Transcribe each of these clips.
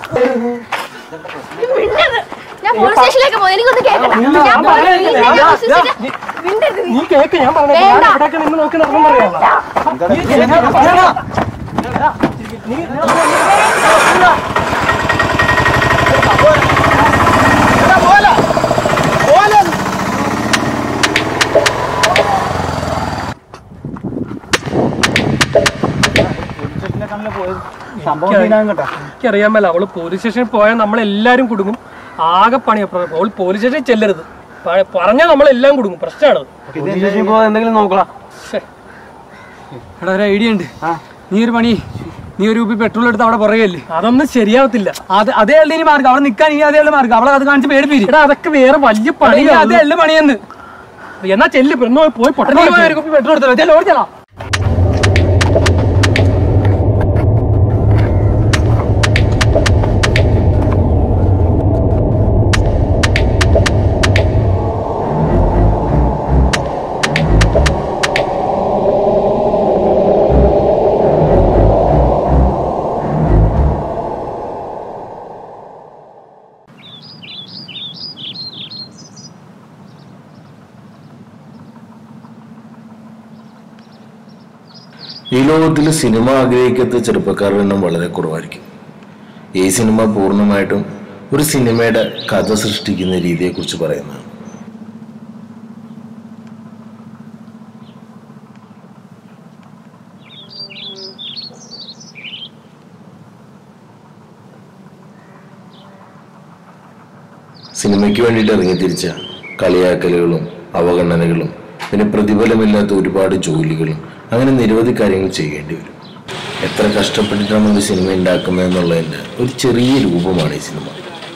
ഞാൻ പോലീസ് സ്റ്റേഷനിലേക്ക് പോയി എനിക്കൊന്ന് കേൾക്കണം ഞാൻ പോലീസ് സ്റ്റേഷനിലേക്ക് മിണ്ടരുത് നീ. നീ കേക്ക് ഞാൻ പറഞ്ഞു വേണ്ട. ഇവിടെയൊക്കെ നിന്ന് നോക്കി നടന്നു പറയാം എനിക്കറിയാൻ മേല അവള് പോലീസ് സ്റ്റേഷനിൽ പോയാൽ നമ്മളെല്ലാരും കുടുങ്ങും ആകെ പണിയാ അവൾ പോലീസ് സ്റ്റേഷനിൽ ചെല്ലരുത് പ- പറഞ്ഞാൽ നമ്മളെല്ലാം കുടുങ്ങും പ്രശ്നമാണ് എന്തെങ്കിലും നോക്കളാ എടാ ഒരു ഐഡിയ ഉണ്ട് നീ ഒരു പണി നീ ഒരു കുപ്പി പെട്രോൾ എടുത്ത് അവിടെ പുറകെയല്ലേ അതൊന്നും ശരിയാവത്തില്ല അത് അതേ ഉള്ളു ഇനി മാർഗം അവിടെ നിൽക്കാൻ ഇനി അതേ ഉള്ള മാർഗം അവളെ അത് കാണിച്ച് പേടിപ്പിരി എടാ അതൊക്കെ വേറെ വലിയ അതേ പണിയാണ് ഉള്ളു പണിയെന്ന് എന്നാ ചെല്ല് പെണ്ണോ പോയി പൊട്ട നീ പോയി ഒരു കുപ്പി പെട്രോൾ എടുത്തോ ചെല്ലോ ഓടിച്ചോ ഈ ലോകത്തിൽ സിനിമ ആഗ്രഹിക്കാത്ത ചെറുപ്പക്കാരുടെ എണ്ണം വളരെ കുറവായിരിക്കും ഈ സിനിമ പൂർണ്ണമായിട്ടും ഒരു സിനിമയുടെ കഥ സൃഷ്ടിക്കുന്ന രീതിയെക്കുറിച്ച് പറയുന്നതാണ് സിനിമയ്ക്ക് വേണ്ടിയിട്ട് ഇറങ്ങിത്തിരിച്ച കളിയാക്കലുകളും അവഗണനകളും പിന്നെ പ്രതിഫലമില്ലാത്ത ഒരുപാട് ജോലികളും അങ്ങനെ നിരവധി കാര്യങ്ങൾ ചെയ്യേണ്ടി വരും എത്ര കഷ്ടപ്പെട്ടിട്ടാണ് ഒരു സിനിമ ഉണ്ടാക്കുന്നത് എന്നുള്ളതിൻ്റെ ഒരു ചെറിയ രൂപമാണ് ഈ സിനിമ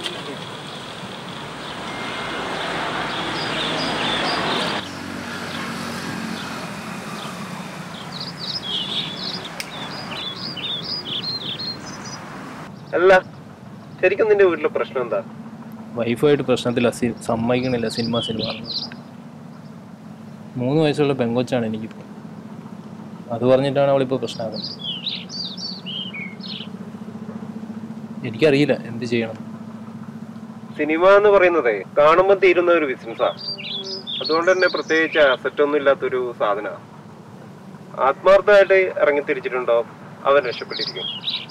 അല്ല ശരിക്കും നിന്റെ വീട്ടിലെ പ്രശ്നം എന്താ വൈഫായിട്ട് പ്രശ്നത്തില്ല സി- സമ്മതിക്കണില്ല സിനിമ സിനിമ മൂന്ന് വയസ്സുള്ള പെങ്കൊച്ചാണ് എനിക്കിപ്പോൾ അത് പറഞ്ഞിട്ടാണ് അവളിപ്പോൾ പ്രശ്നമാക്കുന്നത് എനിക്കറിയില്ല എന്ത് ചെയ്യണം സിനിമ എന്ന് പറയുന്നതേ കാണുമ്പോൾ തീരുന്ന ഒരു ബിസിനസ്സാ അതുകൊണ്ട് തന്നെ പ്രത്യേകിച്ച് അസറ്റ് ഒന്നും ഇല്ലാത്തൊരു സാധന ആത്മാർത്ഥമായിട്ട് ഇറങ്ങി തിരിച്ചിട്ടുണ്ടോ അവൻ രക്ഷപ്പെട്ടിരിക്കും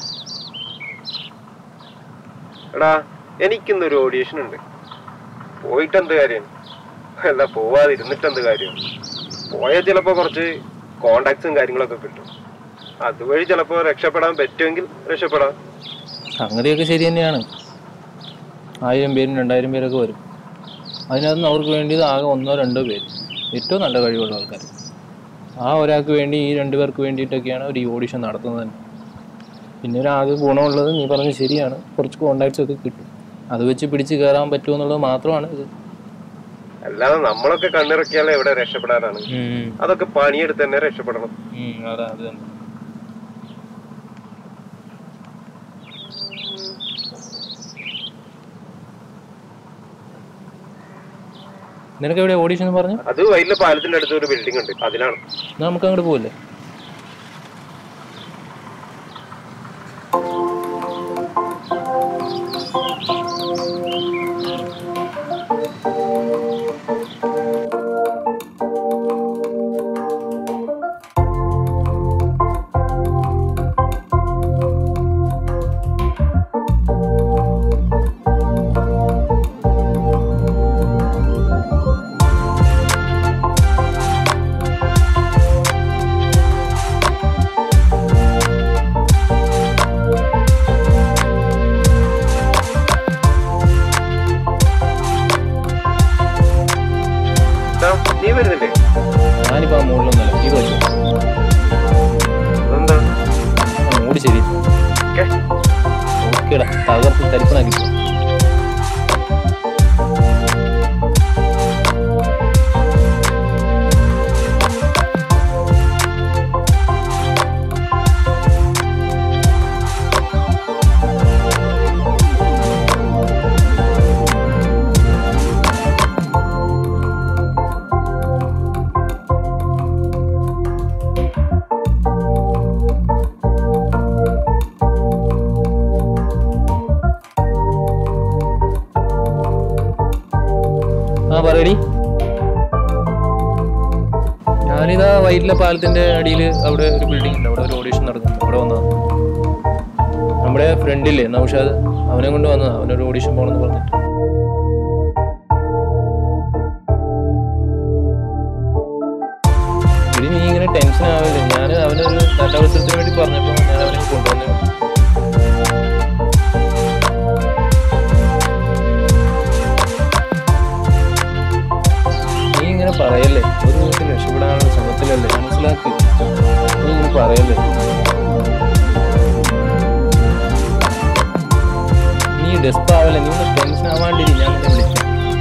എടാ എനിക്കിന്നൊരു ഓഡിയേഷൻ ഉണ്ട് പോയിട്ട് എന്ത് കാര്യം അല്ല പോവാതിരുന്നിട്ട് എന്ത് കാര്യം പോയാൽ ചിലപ്പോ കുറച്ച് കോണ്ടാക്ട്സും കാര്യങ്ങളൊക്കെ കിട്ടും അതുവഴി ചിലപ്പോ രക്ഷപ്പെടാൻ പറ്റുമെങ്കിൽ രക്ഷപ്പെടാം സംഗതിയൊക്കെ ശരി തന്നെയാണ് ആയിരം പേരും രണ്ടായിരം പേരൊക്കെ വരും അതിനകത്ത് അവർക്ക് വേണ്ടിയത് ആകെ ഒന്നോ രണ്ടോ പേര് ഏറ്റവും നല്ല കഴിവുള്ള ആൾക്കാർ ആ ഒരാൾക്ക് വേണ്ടി ഈ രണ്ടു പേർക്ക് വേണ്ടിയിട്ടൊക്കെയാണ് ഒരു ഈ ഓഡിഷൻ നടത്തുന്നത് തന്നെ പിന്നെ ഒരു ആകെ ഗുണമുള്ളത് നീ പറഞ്ഞത് ശരിയാണ് കുറച്ച് കോണ്ടാക്ട്സ് ഒക്കെ കിട്ടും അത് വെച്ച് പിടിച്ച് കയറാൻ പറ്റുമോ എന്നുള്ളത് മാത്രമാണ് ഇത് അല്ലാതെ നമ്മളൊക്കെ കണ്ണിറക്കിയാൽ എവിടെ രക്ഷപ്പെടാനാണ് ഉം. അതൊക്കെ പണിയെടുത്ത് തന്നെ രക്ഷപ്പെടണം ഉം, അതാ അത് തന്നെ നിനക്ക് എവിടെ ഓഡീഷൻ എന്ന് പറഞ്ഞു അത് വൈകിട്ട് പാലത്തിന്റെ അടുത്ത് ഒരു ബിൽഡിംഗ് ഉണ്ട് അതിലാണ് എന്നാ നമുക്ക് അങ്ങോട്ട് പോകല്ലേ ദാ, നീ വരുന്നില്ലേ ഞാനിപ്പോ ആ മൂഡിലൊന്നല്ല ഈ പറ്റും എന്താ മൂഡ് ശരി ഓക്കേ. ഓക്കേടാ തകർത്ത് തരിപ്പണാക്കി റൈറ്റിലെ പാലത്തിന്റെ അടിയിൽ അവിടെ ഒരു ബിൽഡിംഗ് ഉണ്ട് അവിടെ ഒരു ഓഡീഷൻ നടക്കുന്നു അവിടെ വന്നതാണ് നമ്മുടെ ഫ്രണ്ടില്ലേ നൗഷാദ് അവനെ കൊണ്ട് വന്നതാ അവനൊരു ഓഡീഷൻ പോകണമെന്ന് പറഞ്ഞിട്ട് ഇനി നീ ഇങ്ങനെ ടെൻഷൻ ആവില്ല ഞാൻ അവനൊരു നല്ല അവസരത്തിന് വേണ്ടി പറഞ്ഞപ്പോൾ ഞാൻ അവനെ കൊണ്ടുവന്നേ ഉള്ളൂ. നീ ഇങ്ങനെ പറയല്ലേ ഒരു ദിവസം രക്ഷപ്പെടാനുള്ള ശ്രമത്തിലല്ലേ മനസ്സിലാക്കി നീ ഇങ്ങനെ പറയല്ലേ നീ ഡെസ്പ് ആവല്ലേ നീ ഒന്ന് ടെൻഷൻ ആവാണ്ടിരി ഞാൻ നിന്നെ വിളിക്കാം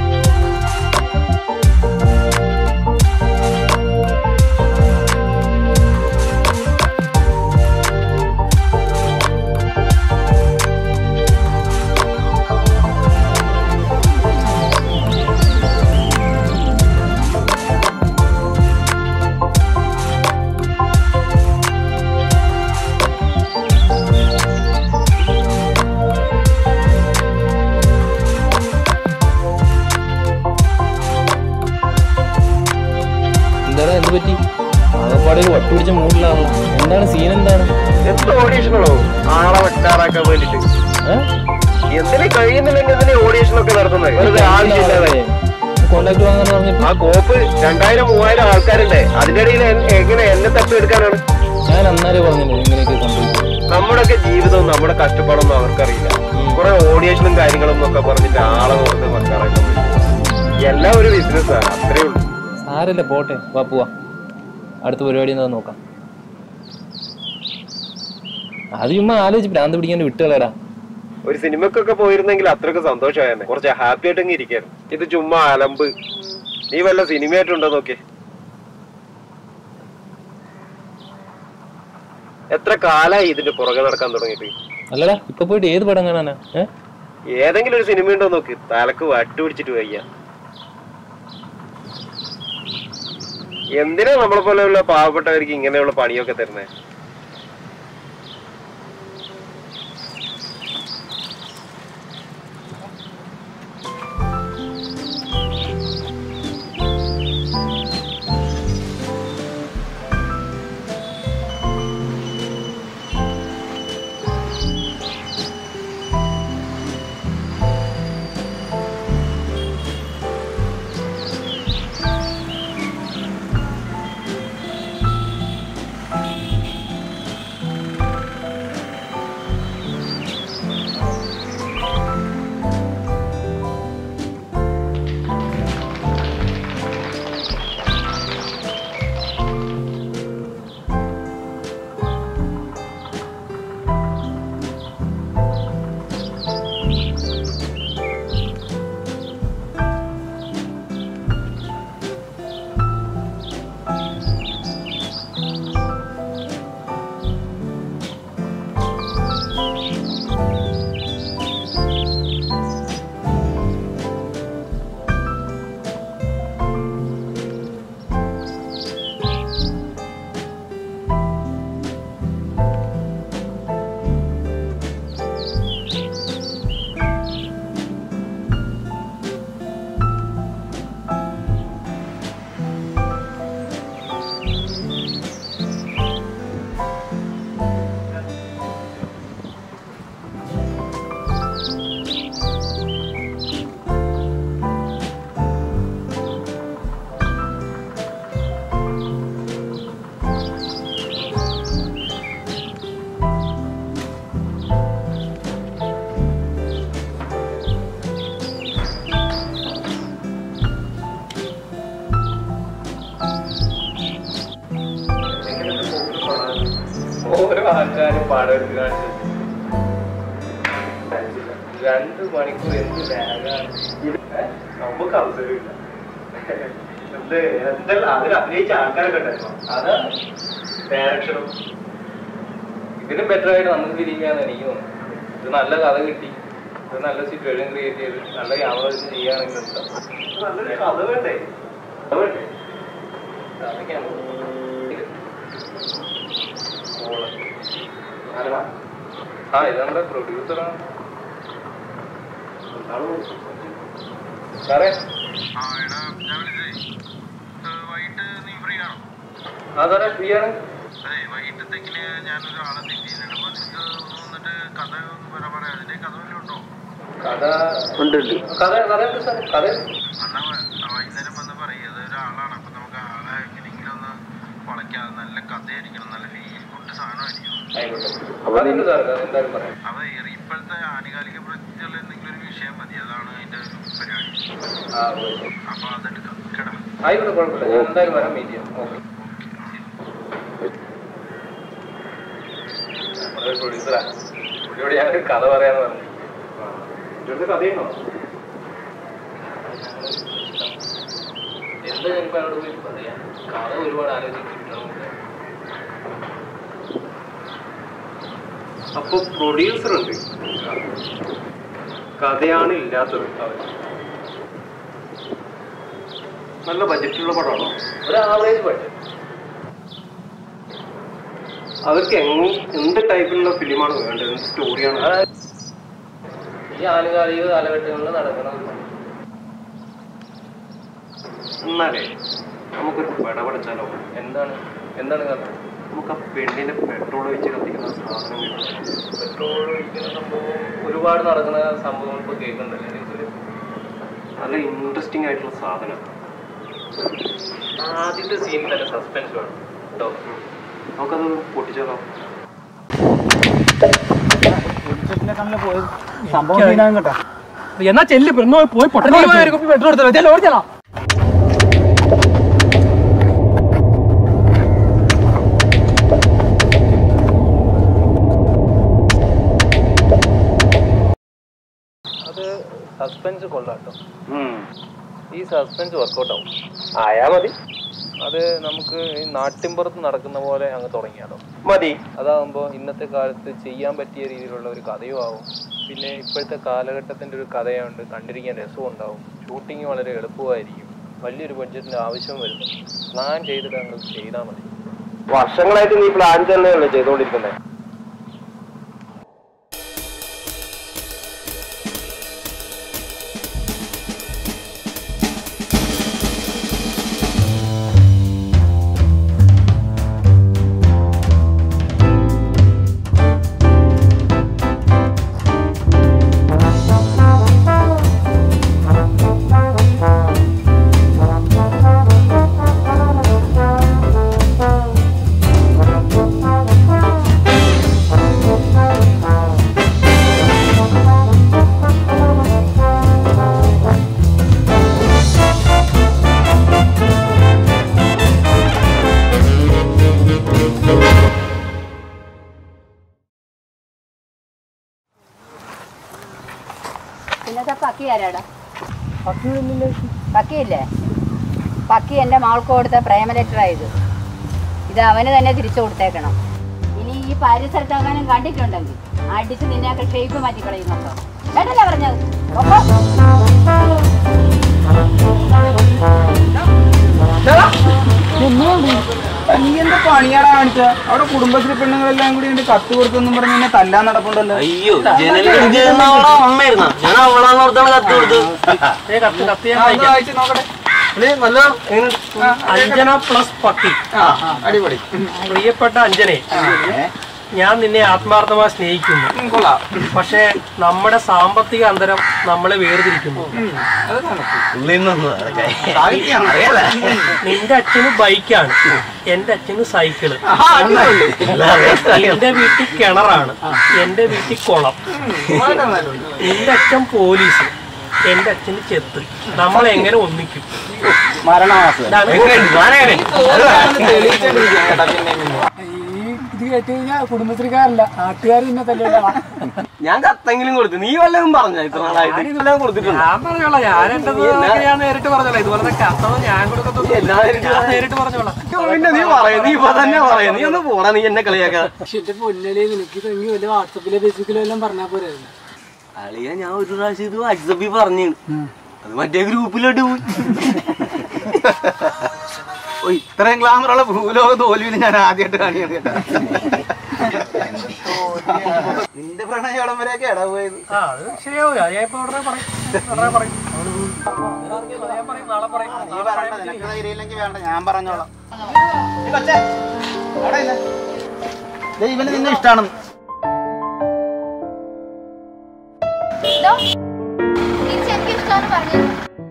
എന്താടാ എന്ത് പറ്റി ആകപ്പാടെ ഒരു വട്ടുപിടിച്ച മൂഡിലാണല്ലോ എന്താണ് സീൻ എന്താണ് എന്ത് ഓഡീഷനാണോ ആളെ വെട്ടാറാക്കാൻ വേണ്ടിട്ട് ഏ? എന്തിനു കഴിയുന്നില്ലെങ്കിൽ എന്തിനാ ഓഡീഷൻ ഒക്കെ നടത്തുന്നത് വെറുതെ ആവശ്യമില്ലാതെ കോണ്ടാക്ട് വാങ്ങാൻ പറഞ്ഞിട്ട് ആ കോപ്പ് രണ്ടായിരം മൂവായിരം ആൾക്കാരുണ്ട് അതിന്റെ ഇടയിൽ എൻ- എങ്ങനെ എന്നെ തപ്പിയെടുക്കാനാണ് ഞാൻ അന്നേരം പറഞ്ഞില്ലേ ഇങ്ങനെയൊക്കെ സംഭവിക്കും നമ്മുടെയൊക്കെ ജീവിതവും നമ്മുടെ കഷ്ടപ്പാടൊന്നും അവർക്കറിയില്ല കുറെ ഓഡിയേഷനും കാര്യങ്ങളും ഒക്കെ പറഞ്ഞിട്ട് ആളെ നോക്കുന്നത് വെക്കാറാക്കാൻ വേണ്ടി എല്ലാം ഒരു ബിസിനസ്സാണ് അത്രേ ഉള്ളൂ സാരല്ല പോട്ടെ വാ പോവാ അടുത്ത പരിപാടി എന്താ നോക്കാം അത് ചുമ്മാ ആലോചിച്ച് ഭ്രാന്ത് പിടിക്കാണ്ട് വിട്ടുകളടാ ഒരു സിനിമക്കൊക്കെ പോയിരുന്നെങ്കിൽ അത്രയ്ക്ക് സന്തോഷമായെന്നെ കുറച്ച് ഹാപ്പി ആയിട്ടെങ്കിൽ ഇരിക്കായിരുന്നു ഇത് ചുമ്മാ അലമ്പ് നീ വല്ല സിനിമയായിട്ടുണ്ടോ നോക്കിയേ എത്ര കാലായി ഇതിന്റെ പുറകെ നടക്കാൻ തുടങ്ങിയിട്ട് അല്ലടാ ഇപ്പൊ പോയിട്ട് ഏത് പടം കാണാനാ ഏ ഏതെങ്കിലും ഒരു സിനിമ ഉണ്ടോ നോക്ക് തലക്ക് വട്ടു പിടിച്ചിട്ട് വയ്യ എന്തിനാ നമ്മളെ പോലെയുള്ള പാവപ്പെട്ടവർക്ക് ഇങ്ങനെയുള്ള പണിയൊക്കെ തരുന്നേ ഓരോ ആൾക്കാരും പടം എടുത്ത് കാണിച്ചു രണ്ട് മണിക്കൂർ എന്ത് ലാഗാണ് നമുക്ക് അവസരമില്ല എന്ത് എന്തെല്ലാം അതിൽ അഭിനയിച്ച ആൾക്കാരൊക്കെ ഉണ്ടായിരുന്നു അതാണ് ഡയറക്ഷനും ഇതിലും ബെറ്റർ ആയിട്ട് നമുക്ക് തിരിക്കാന്ന് എനിക്ക് തോന്നുന്നു ഇത് നല്ല കഥ കിട്ടി ഇത് നല്ല സിറ്റുവേഷൻ ക്രിയേറ്റ് ചെയ്ത് നല്ല ക്യാമറ വെച്ച് ചെയ്യുകയാണെങ്കിൽ എന്താ നല്ലൊരു കഥ വേണ്ടേ കഥ വേണ്ടേ അതൊക്കെയാണ് ഇത്. മോള്. ആരാ? ആ ഇത് നമ്മുടെ പ്രൊഡ്യൂസറാണ് സാറേ അതാ ഫ്രീ ആണ് വൈകിട്ടത്തേക്കിന് ഞാനൊരാളെ തെറ്റിയിട്ടുണ്ട് അപ്പൊ നിനക്ക് വന്നിട്ട് കഥ ഒന്ന് പറ പറയാം അതിന്റെ കഥ വല്ലതും ഉണ്ടോ കഥ കഥ കഥ ഉണ്ട് സാർ കഥ എന്നാ വ- വൈകുന്നേരം വന്ന് പറയും അത് ഒരാളാണ് അപ്പൊ നമുക്ക് ആളെ എങ്ങനെയെങ്കിലും ഒന്ന് വളയ്ക്കാതെ നല്ല കഥയായിരിക്കണം നല്ല ഫീൽ ഗുഡ് സാധനമായിരിക്കണം ആയിക്കോട്ടെ അതുണ്ട് സാർ കഥ എന്തായാലും പറയാം അപ്പൊ ഈ- ഇപ്പോഴത്തെ ആനുകാലിക പ്രത്യേകതയുള്ള എന്തെങ്കിലും ഒരു വിഷയം മതി അതാണ് അതിന്റെ ഒരു പരിപാടി ആ പോയി. അപ്പൊ അതെടുക്കാം കേടാ ആയിക്കോട്ടെ കുഴപ്പമില്ല ഞാൻ എന്തായാലും വരാൻ മീറ്റ് ചെയ്യാം ഓക്കെ നമ്മുടെ പ്രൊഡ്യൂസറാ പുള്ളിയോട് ഞാനൊരു കഥ പറയാന്ന് പറഞ്ഞു ഇവിടുത്തെ കഥയാണോ എന്താ ഞാനിപ്പോ അവരോട് പോയി പറയാം കഥ ഒരുപാട് ആലോചിച്ച് കിട്ടണം അപ്പൊ പ്രൊഡ്യൂസർ ഉണ്ട് കഥയാണ് ഇല്ലാത്തത് നല്ല ബജറ്റുള്ള പടമാണോ ഒരു ആവറേജ് ബഡ്ജറ്റ് അവർക്ക് എങ്ങും എന്ത് ടൈപ്പിലുള്ള ഫിലിമാണ് വേണ്ടത് എന്ത് സ്റ്റോറിയാണ് ഈ ആനുകാലിക കാലഘട്ടങ്ങളിൽ നടക്കുന്ന ഒരു സംഭവം. എന്നാലേ നമുക്കൊരു പെടപടച്ചാലോ എന്താണ് എന്താണ് കഥ നമുക്ക് ആ പെണ്ണിനെ പെട്രോൾ വെച്ച് കത്തിക്കുന്ന സാധനം കിട്ടും പെട്രോൾ ഒഴിക്കുന്ന സംഭവം ഒരുപാട് നടക്കുന്ന സംഭവങ്ങൾ ഇപ്പൊ കേൾക്കുന്നുണ്ടല്ലേ ന്യൂസില് നല്ല ഇൻട്രസ്റ്റിംഗ് ആയിട്ടുള്ള സാധനം ആദ്യത്തെ സീൻ തന്നെ സസ്പെൻസ് വേണം കേട്ടോ നമുക്കത് പൊട്ടിച്ചാലോ സംഭവം തീരുമാനം കേട്ടോ എന്നാ ചെല്ല് പെണ്ണോ പോയി പൊട്ടനെ പെട്രോൾ എടുത്തോ ഓടിച്ചാലോ അത് സസ്പെൻസ് കൊള്ളാട്ടോ ഈ സസ്പെൻസ് വർക്കൗട്ട് ആവും ആയാ മതി അത് നമുക്ക് ഈ നാട്ടിൻപുറത്ത് നടക്കുന്ന പോലെ അങ്ങ് തുടങ്ങിയാലോ മതി അതാകുമ്പോൾ ഇന്നത്തെ കാലത്ത് ചെയ്യാൻ പറ്റിയ രീതിയിലുള്ള ഒരു കഥയും ആവും പിന്നെ ഇപ്പോഴത്തെ കാലഘട്ടത്തിൻ്റെ ഒരു കഥയുണ്ട് കണ്ടിരിക്കാൻ രസവും ഉണ്ടാവും ഷൂട്ടിങ് വളരെ എളുപ്പമായിരിക്കും വലിയൊരു ബഡ്ജറ്റിൻ്റെ ആവശ്യം വരുന്നു പ്ലാൻ ചെയ്തിട്ട് അങ്ങ് ചെയ്താൽ മതി വർഷങ്ങളായിട്ട് നീ പ്ലാൻ തന്നെയല്ലേ ചെയ്തുകൊണ്ടിരിക്കുന്നത് ഇന്നത്തെ പക്കി ആരാടാ പക്കിയില്ലേ പക്കി എൻ്റെ മകൾക്ക് കൊടുത്ത പ്രേമ ലെറ്ററായത് ഇത് അവന് തന്നെ തിരിച്ചു കൊടുത്തേക്കണം ഇനി ഈ പരിസരത്തെങ്ങാനും കണ്ടിട്ടുണ്ടെങ്കിൽ അടിച്ച് നിന്നെയൊക്കെ ഷേപ്പ് മാറ്റി കളയുന്നുണ്ടോ കേട്ടല്ലേ പറഞ്ഞത് ഒപ്പോ. നീ എന്താ പണിയാടാ കാണിച്ച അവിടെ കുടുംബശ്രീ പെണ്ണുങ്ങളെല്ലാം കൂടി എന്റെ കത്ത് കൊടുത്തെന്നും പറഞ്ഞ് എന്നെ തല്ലാൻ നടപ്പുണ്ടല്ലോ അയ്യോ ജനലിൽ അമ്മയായിരുന്ന ഞാൻ അവളാന്ന് ഓർത്താണ് കത്ത് കൊടുത്തത് കത്ത് കത്ത് ഞാൻ ആ, ഒന്ന് വായിക്കാം. വായിച്ച് നോക്കട്ടെ നല്ല അഞ്ജന പ്ലസ് പട്ടി ആ ആ, അടിപൊളി പ്രിയപ്പെട്ട അഞ്ജനെ ഞാൻ നിന്നെ ആത്മാർത്ഥമായി സ്നേഹിക്കുന്നു ഉം, കൊള്ളാം പക്ഷേ നമ്മുടെ സാമ്പത്തിക അന്തരം നമ്മളെ വേർതിരിക്കുന്നു അത് നടക്കും ഉള്ളിൽ നിന്ന് അതൊക്കെ. സാഹിത്യാണ് അറിയാലേ നിന്റെ അച്ഛന് ബൈക്കാണ് എന്റെ അച്ഛന് സൈക്കിള് ആ, അടിപൊളി. നിന്റെ വീട്ടിൽ കിണറാണ് എന്റെ വീട്ടിൽ കുളം വളരെ നന്നായിട്ടുണ്ട്. നിന്റെ അച്ഛൻ പോലീസ് എന്റെ അച്ഛന് ചെത്ത് നമ്മൾ എങ്ങനെ ഒന്നിക്കും മരണമാസം ഇതാണ് തോന്നുകയാണെന്ന് തെളിയിച്ചോണ്ടിരിക്കുകയാണ് കേട്ടോ പിന്നെ പിന്നെ. ഇത് കേട്ട് കഴിഞ്ഞാൽ കുടുംബശ്രീക്കാരല്ല നാട്ടുകാർ പിന്നെ തന്നെയല്ല ഞാൻ കത്തെങ്കിലും കൊടുത്തു നീ വല്ലതും പറഞ്ഞ ഇത്ര നാളായിട്ട് ഇതെല്ലാം കൊടുത്തിട്ടുണ്ട് ഞാൻ പറഞ്ഞോളാം ഞാൻ എന്റെ ഞാൻ നേരിട്ട് പറഞ്ഞോളാം ഇതുപോലത്തെ കത്തത് ഞാൻ കൊടുക്കത്തൊന്നും ഞാൻ നേരിട്ട് പറഞ്ഞോളാം പിന്നെ നീ പറയാ നീ ഇപ്പൊ തന്നെ പറയാ നീ ഒന്ന് പോടാ നീ എന്നെ കളിയാക്കാ പക്ഷെ എന്റെ പൊന്നലേ നിനക്ക് തെങ്ങി വല്ല വാട്സപ്പിലോ ഫേസ്ബുക്കിലോ എല്ലാം പറഞ്ഞാൽ പോരായിരുന്നു അളിയ ഞാൻ ഒരു പ്രാവശ്യം ഇത് വാട്സപ്പിൽ പറഞ്ഞു അത് മറ്റേ ഗ്രൂപ്പിലോട്ട് പോയി ഓ ഇത്രയും ഗ്ലാമറുള്ള ഭൂലോക തോൽവിയിൽ ഞാൻ ആദ്യമായിട്ട് കാണിയത് കേട്ടോ നിന്റെ പ്രണയോളം വരെയൊക്കെ ഇട പോയത് ആ അത് ശരിയാവും അത് ഞാൻ ഇപ്പൊ ഉടനെ പറയും ഉടനെ പറയും ഞാൻ പറയും നാളെ പറയും നീ പറയണ്ട നിനക്ക് ധൈര്യമില്ലെങ്കിൽ വേണ്ട ഞാൻ പറഞ്ഞോളാം ഈ കൊച്ചേ, അവിടെ ഇല്ല. ദേ ഇവന് നിന്നെ ഇഷ്ടമാണ് ഇതോ, തിരിച്ചെനിക്ക് ഇഷ്ടമാണ് പറഞ്ഞത്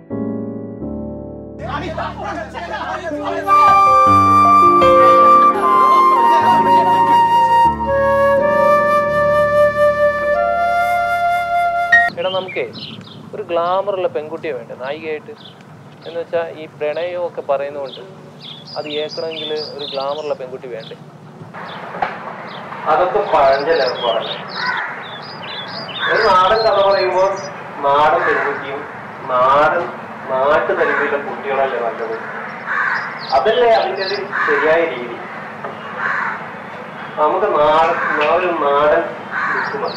എടാ നമുക്കേ ഒരു ഗ്ലാമറുള്ള പെൺകുട്ടിയെ വേണ്ടേ നായികയായിട്ട് എന്ന് വെച്ചാൽ ഈ പ്രണയവും ഒക്കെ പറയുന്നതുകൊണ്ട് അത് കേൾക്കണമെങ്കിൽ ഒരു ഗ്ലാമറുള്ള പെൺകുട്ടി വേണ്ടേ അതൊക്കെ പഴഞ്ചലാണ് പറഞ്ഞു ഒരു നാടൻ കഥ പറയുമ്പോൾ നാടൻ പെൺകുട്ടിയും നാടൻ നാട്ടു തനിക്കുള്ള കുട്ടികളല്ലേ നല്ലത് അതല്ലേ അതിൻ്റെ ഒരു ശരിയായ രീതി നമുക്ക് നാടൻ ഒരു നാടൻ ലുക്ക് മതി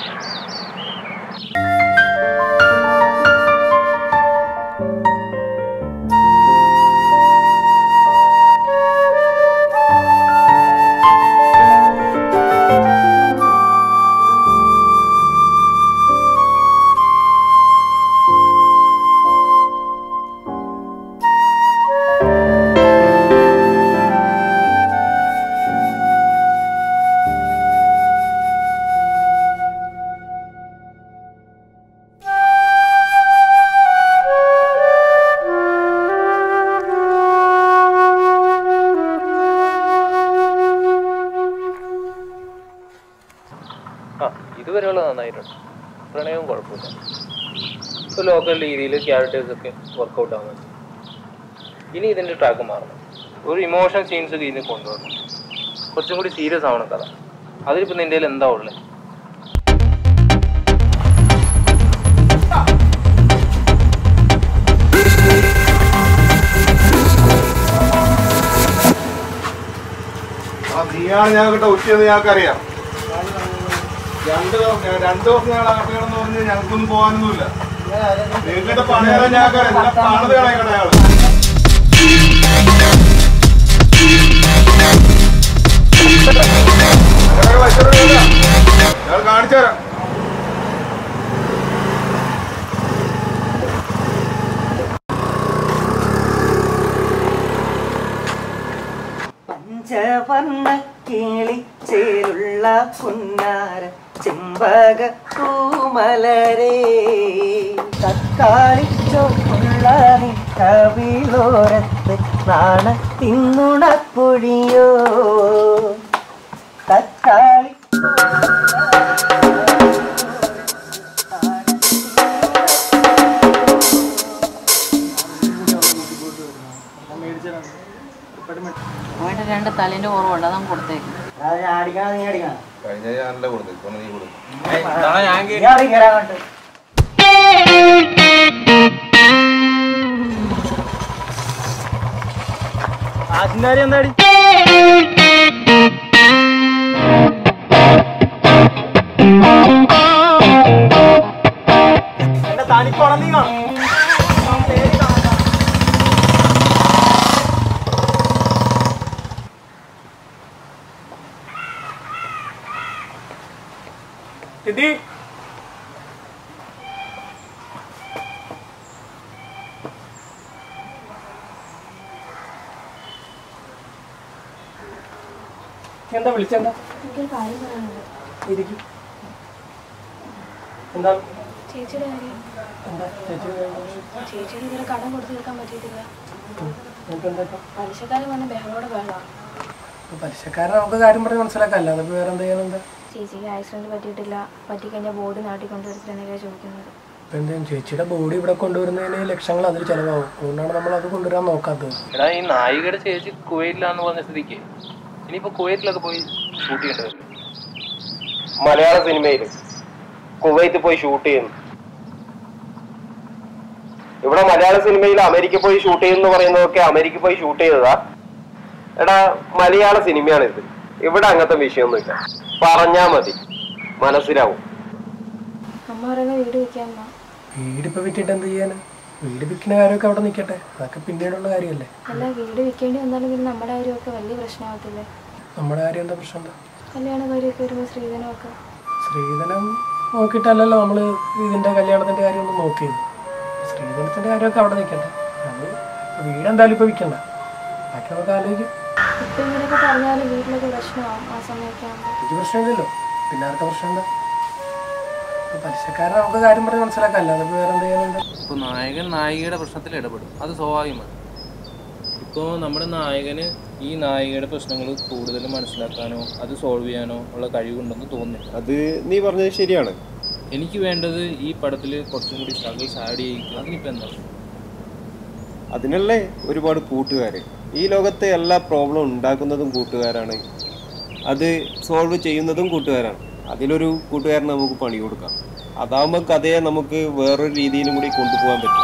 ആ ഇതുവരെയുള്ള നന്നായിട്ടുണ്ട് പ്രണയവും കുഴപ്പമില്ല ഇപ്പോൾ ലോക്കൽ രീതിയിൽ ക്യാരക്ടേഴ്സ് ഒക്കെ വർക്കൗട്ട് ആവുന്നുണ്ട് ഇനി ഇതിൻ്റെ ട്രാക്ക് മാറണം ഒരു ഇമോഷൻ സീൻസ് ഒക്കെ ഇതിന് കൊണ്ടുവരണം കുറച്ചും കൂടി സീരിയസ് ആവണം കഥ അതിലിപ്പോൾ നിൻ്റെ കയ്യിൽ എന്താ ഉള്ളത് നീയാണ് ഞാൻ കിട്ട ഉച്ചയെന്ന് ഞങ്ങൾക്കറിയാം രണ്ട് ദിവസം രണ്ട് ദിവസം ഞങ്ങൾ അകത്ത് കിടന്ന് പറഞ്ഞ് ഞങ്ങൾക്കൊന്നും പോകാനൊന്നുമില്ല നിങ്ങളുടെ പണിയാളെ ഞങ്ങൾക്കറിയാം നിങ്ങളെ പണിത് കളയട്ടെ അയാൾ ഞങ്ങൾ കാണിച്ചു തരാം പഞ്ചവർണ്ണ കിളി ചേലുള്ള പുന്നാര ചെമ്പക പൂമലരേ തക്കാളി ചോപ്പുള്ള നീ കവിളോരത്ത് നാണ തിന്നുണപ്പൊഴിയോ തക്കാളി അവന്റെ രണ്ട് തലേന്റെ കുറവുണ്ട് അതങ്ങ് കൊടുത്തേക്ക് അടിക്കണം നീ അടിക്കണം കഴിഞ്ഞ ഞാനല്ല കൊടുത്തു ഇപ്പൊ നീ കൊടുത്തു നീ അടിക്കടാ അങ്ങോട്ട് ആശുകാരി എന്താടി എന്റെ തനിക്കോണം നീ കാണും സിദ്ധി എന്താ വിളിച്ചെന്താ എനിക്കൊരു കാര്യം പറയാനുണ്ട് ഇരിക്കും എന്താ ചേച്ചിയുടെ കാര്യം എന്താ ചേച്ചി ചേച്ചിയുടെ ഇതുവരെ കടം കൊടുത്തു തീർക്കാൻ പറ്റിയിട്ടില്ല നമുക്ക് എന്താ ഇപ്പം? പലിശക്കാരൻ വന്ന് ബഹളോടെ ബഹളമാണ് ഇപ്പൊ പലിശക്കാരൻ നമുക്ക് കാര്യം പറഞ്ഞ് മനസ്സിലാക്കാം അല്ലാതെ ഇപ്പൊ വേറെ എന്ത് ചെയ്യാനെന്താ ചേച്ചിക്ക് ആക്സിഡന്റ് പറ്റിയിട്ടില്ല പറ്റിക്കഴിഞ്ഞാൽ ബോഡി നാട്ടിൽ കൊണ്ടുവരുത്തിട്ടാണ് ചോദിക്കുന്നത് ഇപ്പൊ എന്താ ചേച്ചിയുടെ ബോഡി ഇവിടെ കൊണ്ടുവരുന്നതിന് ലക്ഷങ്ങൾ അതിൽ ചിലവാകും അതുകൊണ്ടാണ് നമ്മൾ അത് കൊണ്ടുവരാൻ നോക്കാത്തത് എടാ ഈ നായികയുടെ ചേച്ചി കുവൈറ്റിലാന്ന് പറഞ്ഞ സ്ഥിതിക്ക് ഇനിയിപ്പോൾ കുവൈറ്റിലൊക്കെ പോയി ഷൂട്ട് ചെയ്യേണ്ടി വരും മലയാള സിനിമയിൽ കുവൈത്ത് പോയി ഷൂട്ട് ചെയ്യുന്നു ഇവിടെ മലയാള സിനിമയിൽ അമേരിക്ക പോയി ഷൂട്ട് ചെയ്യുന്നു പറയുന്നതൊക്കെ അമേരിക്ക പോയി ഷൂട്ട് ചെയ്തതാ എടാ മലയാള സിനിമയാണ് ഇത് ഇവിടെ അങ്ങനത്തെ വിഷയമൊന്നുമില്ല പറഞ്ഞാ മതി മനസ്സിലാവും അമ്മ പറയുന്ന വീട് വെക്കാൻ വീട് ഇപ്പൊ വിറ്റിട്ട് എന്ത് ചെയ്യാനാ വീട് വിൽക്കുന്ന കാര്യമൊക്കെ അവിടെ നിൽക്കട്ടെ അതൊക്കെ പിന്നീടുള്ള കാര്യമല്ലേ അല്ല വീട് വിൽക്കേണ്ടി വന്നാലും പിന്നെ നമ്മുടെ കാര്യമൊക്കെ വലിയ പ്രശ്നമാകത്തില്ലേ നമ്മുടെ കാര്യം എന്താ പ്രശ്നം എന്താ കല്യാണ കാര്യമൊക്കെ വരുമ്പോൾ സ്ത്രീധനമൊക്കെ സ്ത്രീധനം നോക്കിയിട്ടല്ലല്ലോ നമ്മൾ ഇതിന്റെ കല്യാണത്തിന്റെ കാര്യം ഒന്നും നോക്കിയത് സ്ത്രീധനത്തിന്റെ കാര്യമൊക്കെ അവിടെ നിൽക്കണ്ട അത് വീട് എന്തായാലും ഇപ്പൊ വിൽക്കണ്ട ബാക്കി നമുക്ക് ആലോചിക്കും ഇപ്പം ഇങ്ങനെയൊക്കെ പറഞ്ഞാലും വീട്ടിലൊക്കെ പ്രശ്നമാവും ആ സമയമൊക്കെ ആകുമ്പോൾ എനിക്ക് പ്രശ്നമില്ലല്ലോ പിന്നെ ആർക്കാ പ്രശ്നമുണ്ട് പലിശക്കാരൻ നമുക്ക് കാര്യം പറഞ്ഞ് മനസ്സിലാക്കാം അല്ലാതെ ഇപ്പൊ വേറെ എന്ത് ചെയ്യാനുണ്ട് ഇപ്പോൾ നായകൻ നായികയുടെ പ്രശ്നത്തിൽ ഇടപെടും അത് സ്വാഭാവികമാണ് ഇപ്പോൾ നമ്മുടെ നായകന് ഈ നായികയുടെ പ്രശ്നങ്ങൾ കൂടുതൽ മനസ്സിലാക്കാനോ അത് സോൾവ് ചെയ്യാനോ ഉള്ള കഴിവുണ്ടെന്ന് തോന്നുന്നില്ല അത് നീ പറഞ്ഞത് ശരിയാണ് എനിക്ക് വേണ്ടത് ഈ പടത്തിൽ കുറച്ചും കൂടി സ്ട്രഗിൾസ് ആഡ് ചെയ്യിക്കുക അതിനിപ്പോൾ എന്താ അതിനല്ലേ ഒരുപാട് കൂട്ടുകാർ ഈ ലോകത്തെ എല്ലാ പ്രോബ്ലം ഉണ്ടാക്കുന്നതും കൂട്ടുകാരാണ് അത് സോൾവ് ചെയ്യുന്നതും കൂട്ടുകാരാണ് അതിലൊരു കൂട്ടുകാരന് നമുക്ക് പണി കൊടുക്കാം അതാകുമ്പോൾ കഥയെ നമുക്ക് വേറൊരു രീതിയിലും കൂടി കൊണ്ടുപോകാൻ പറ്റും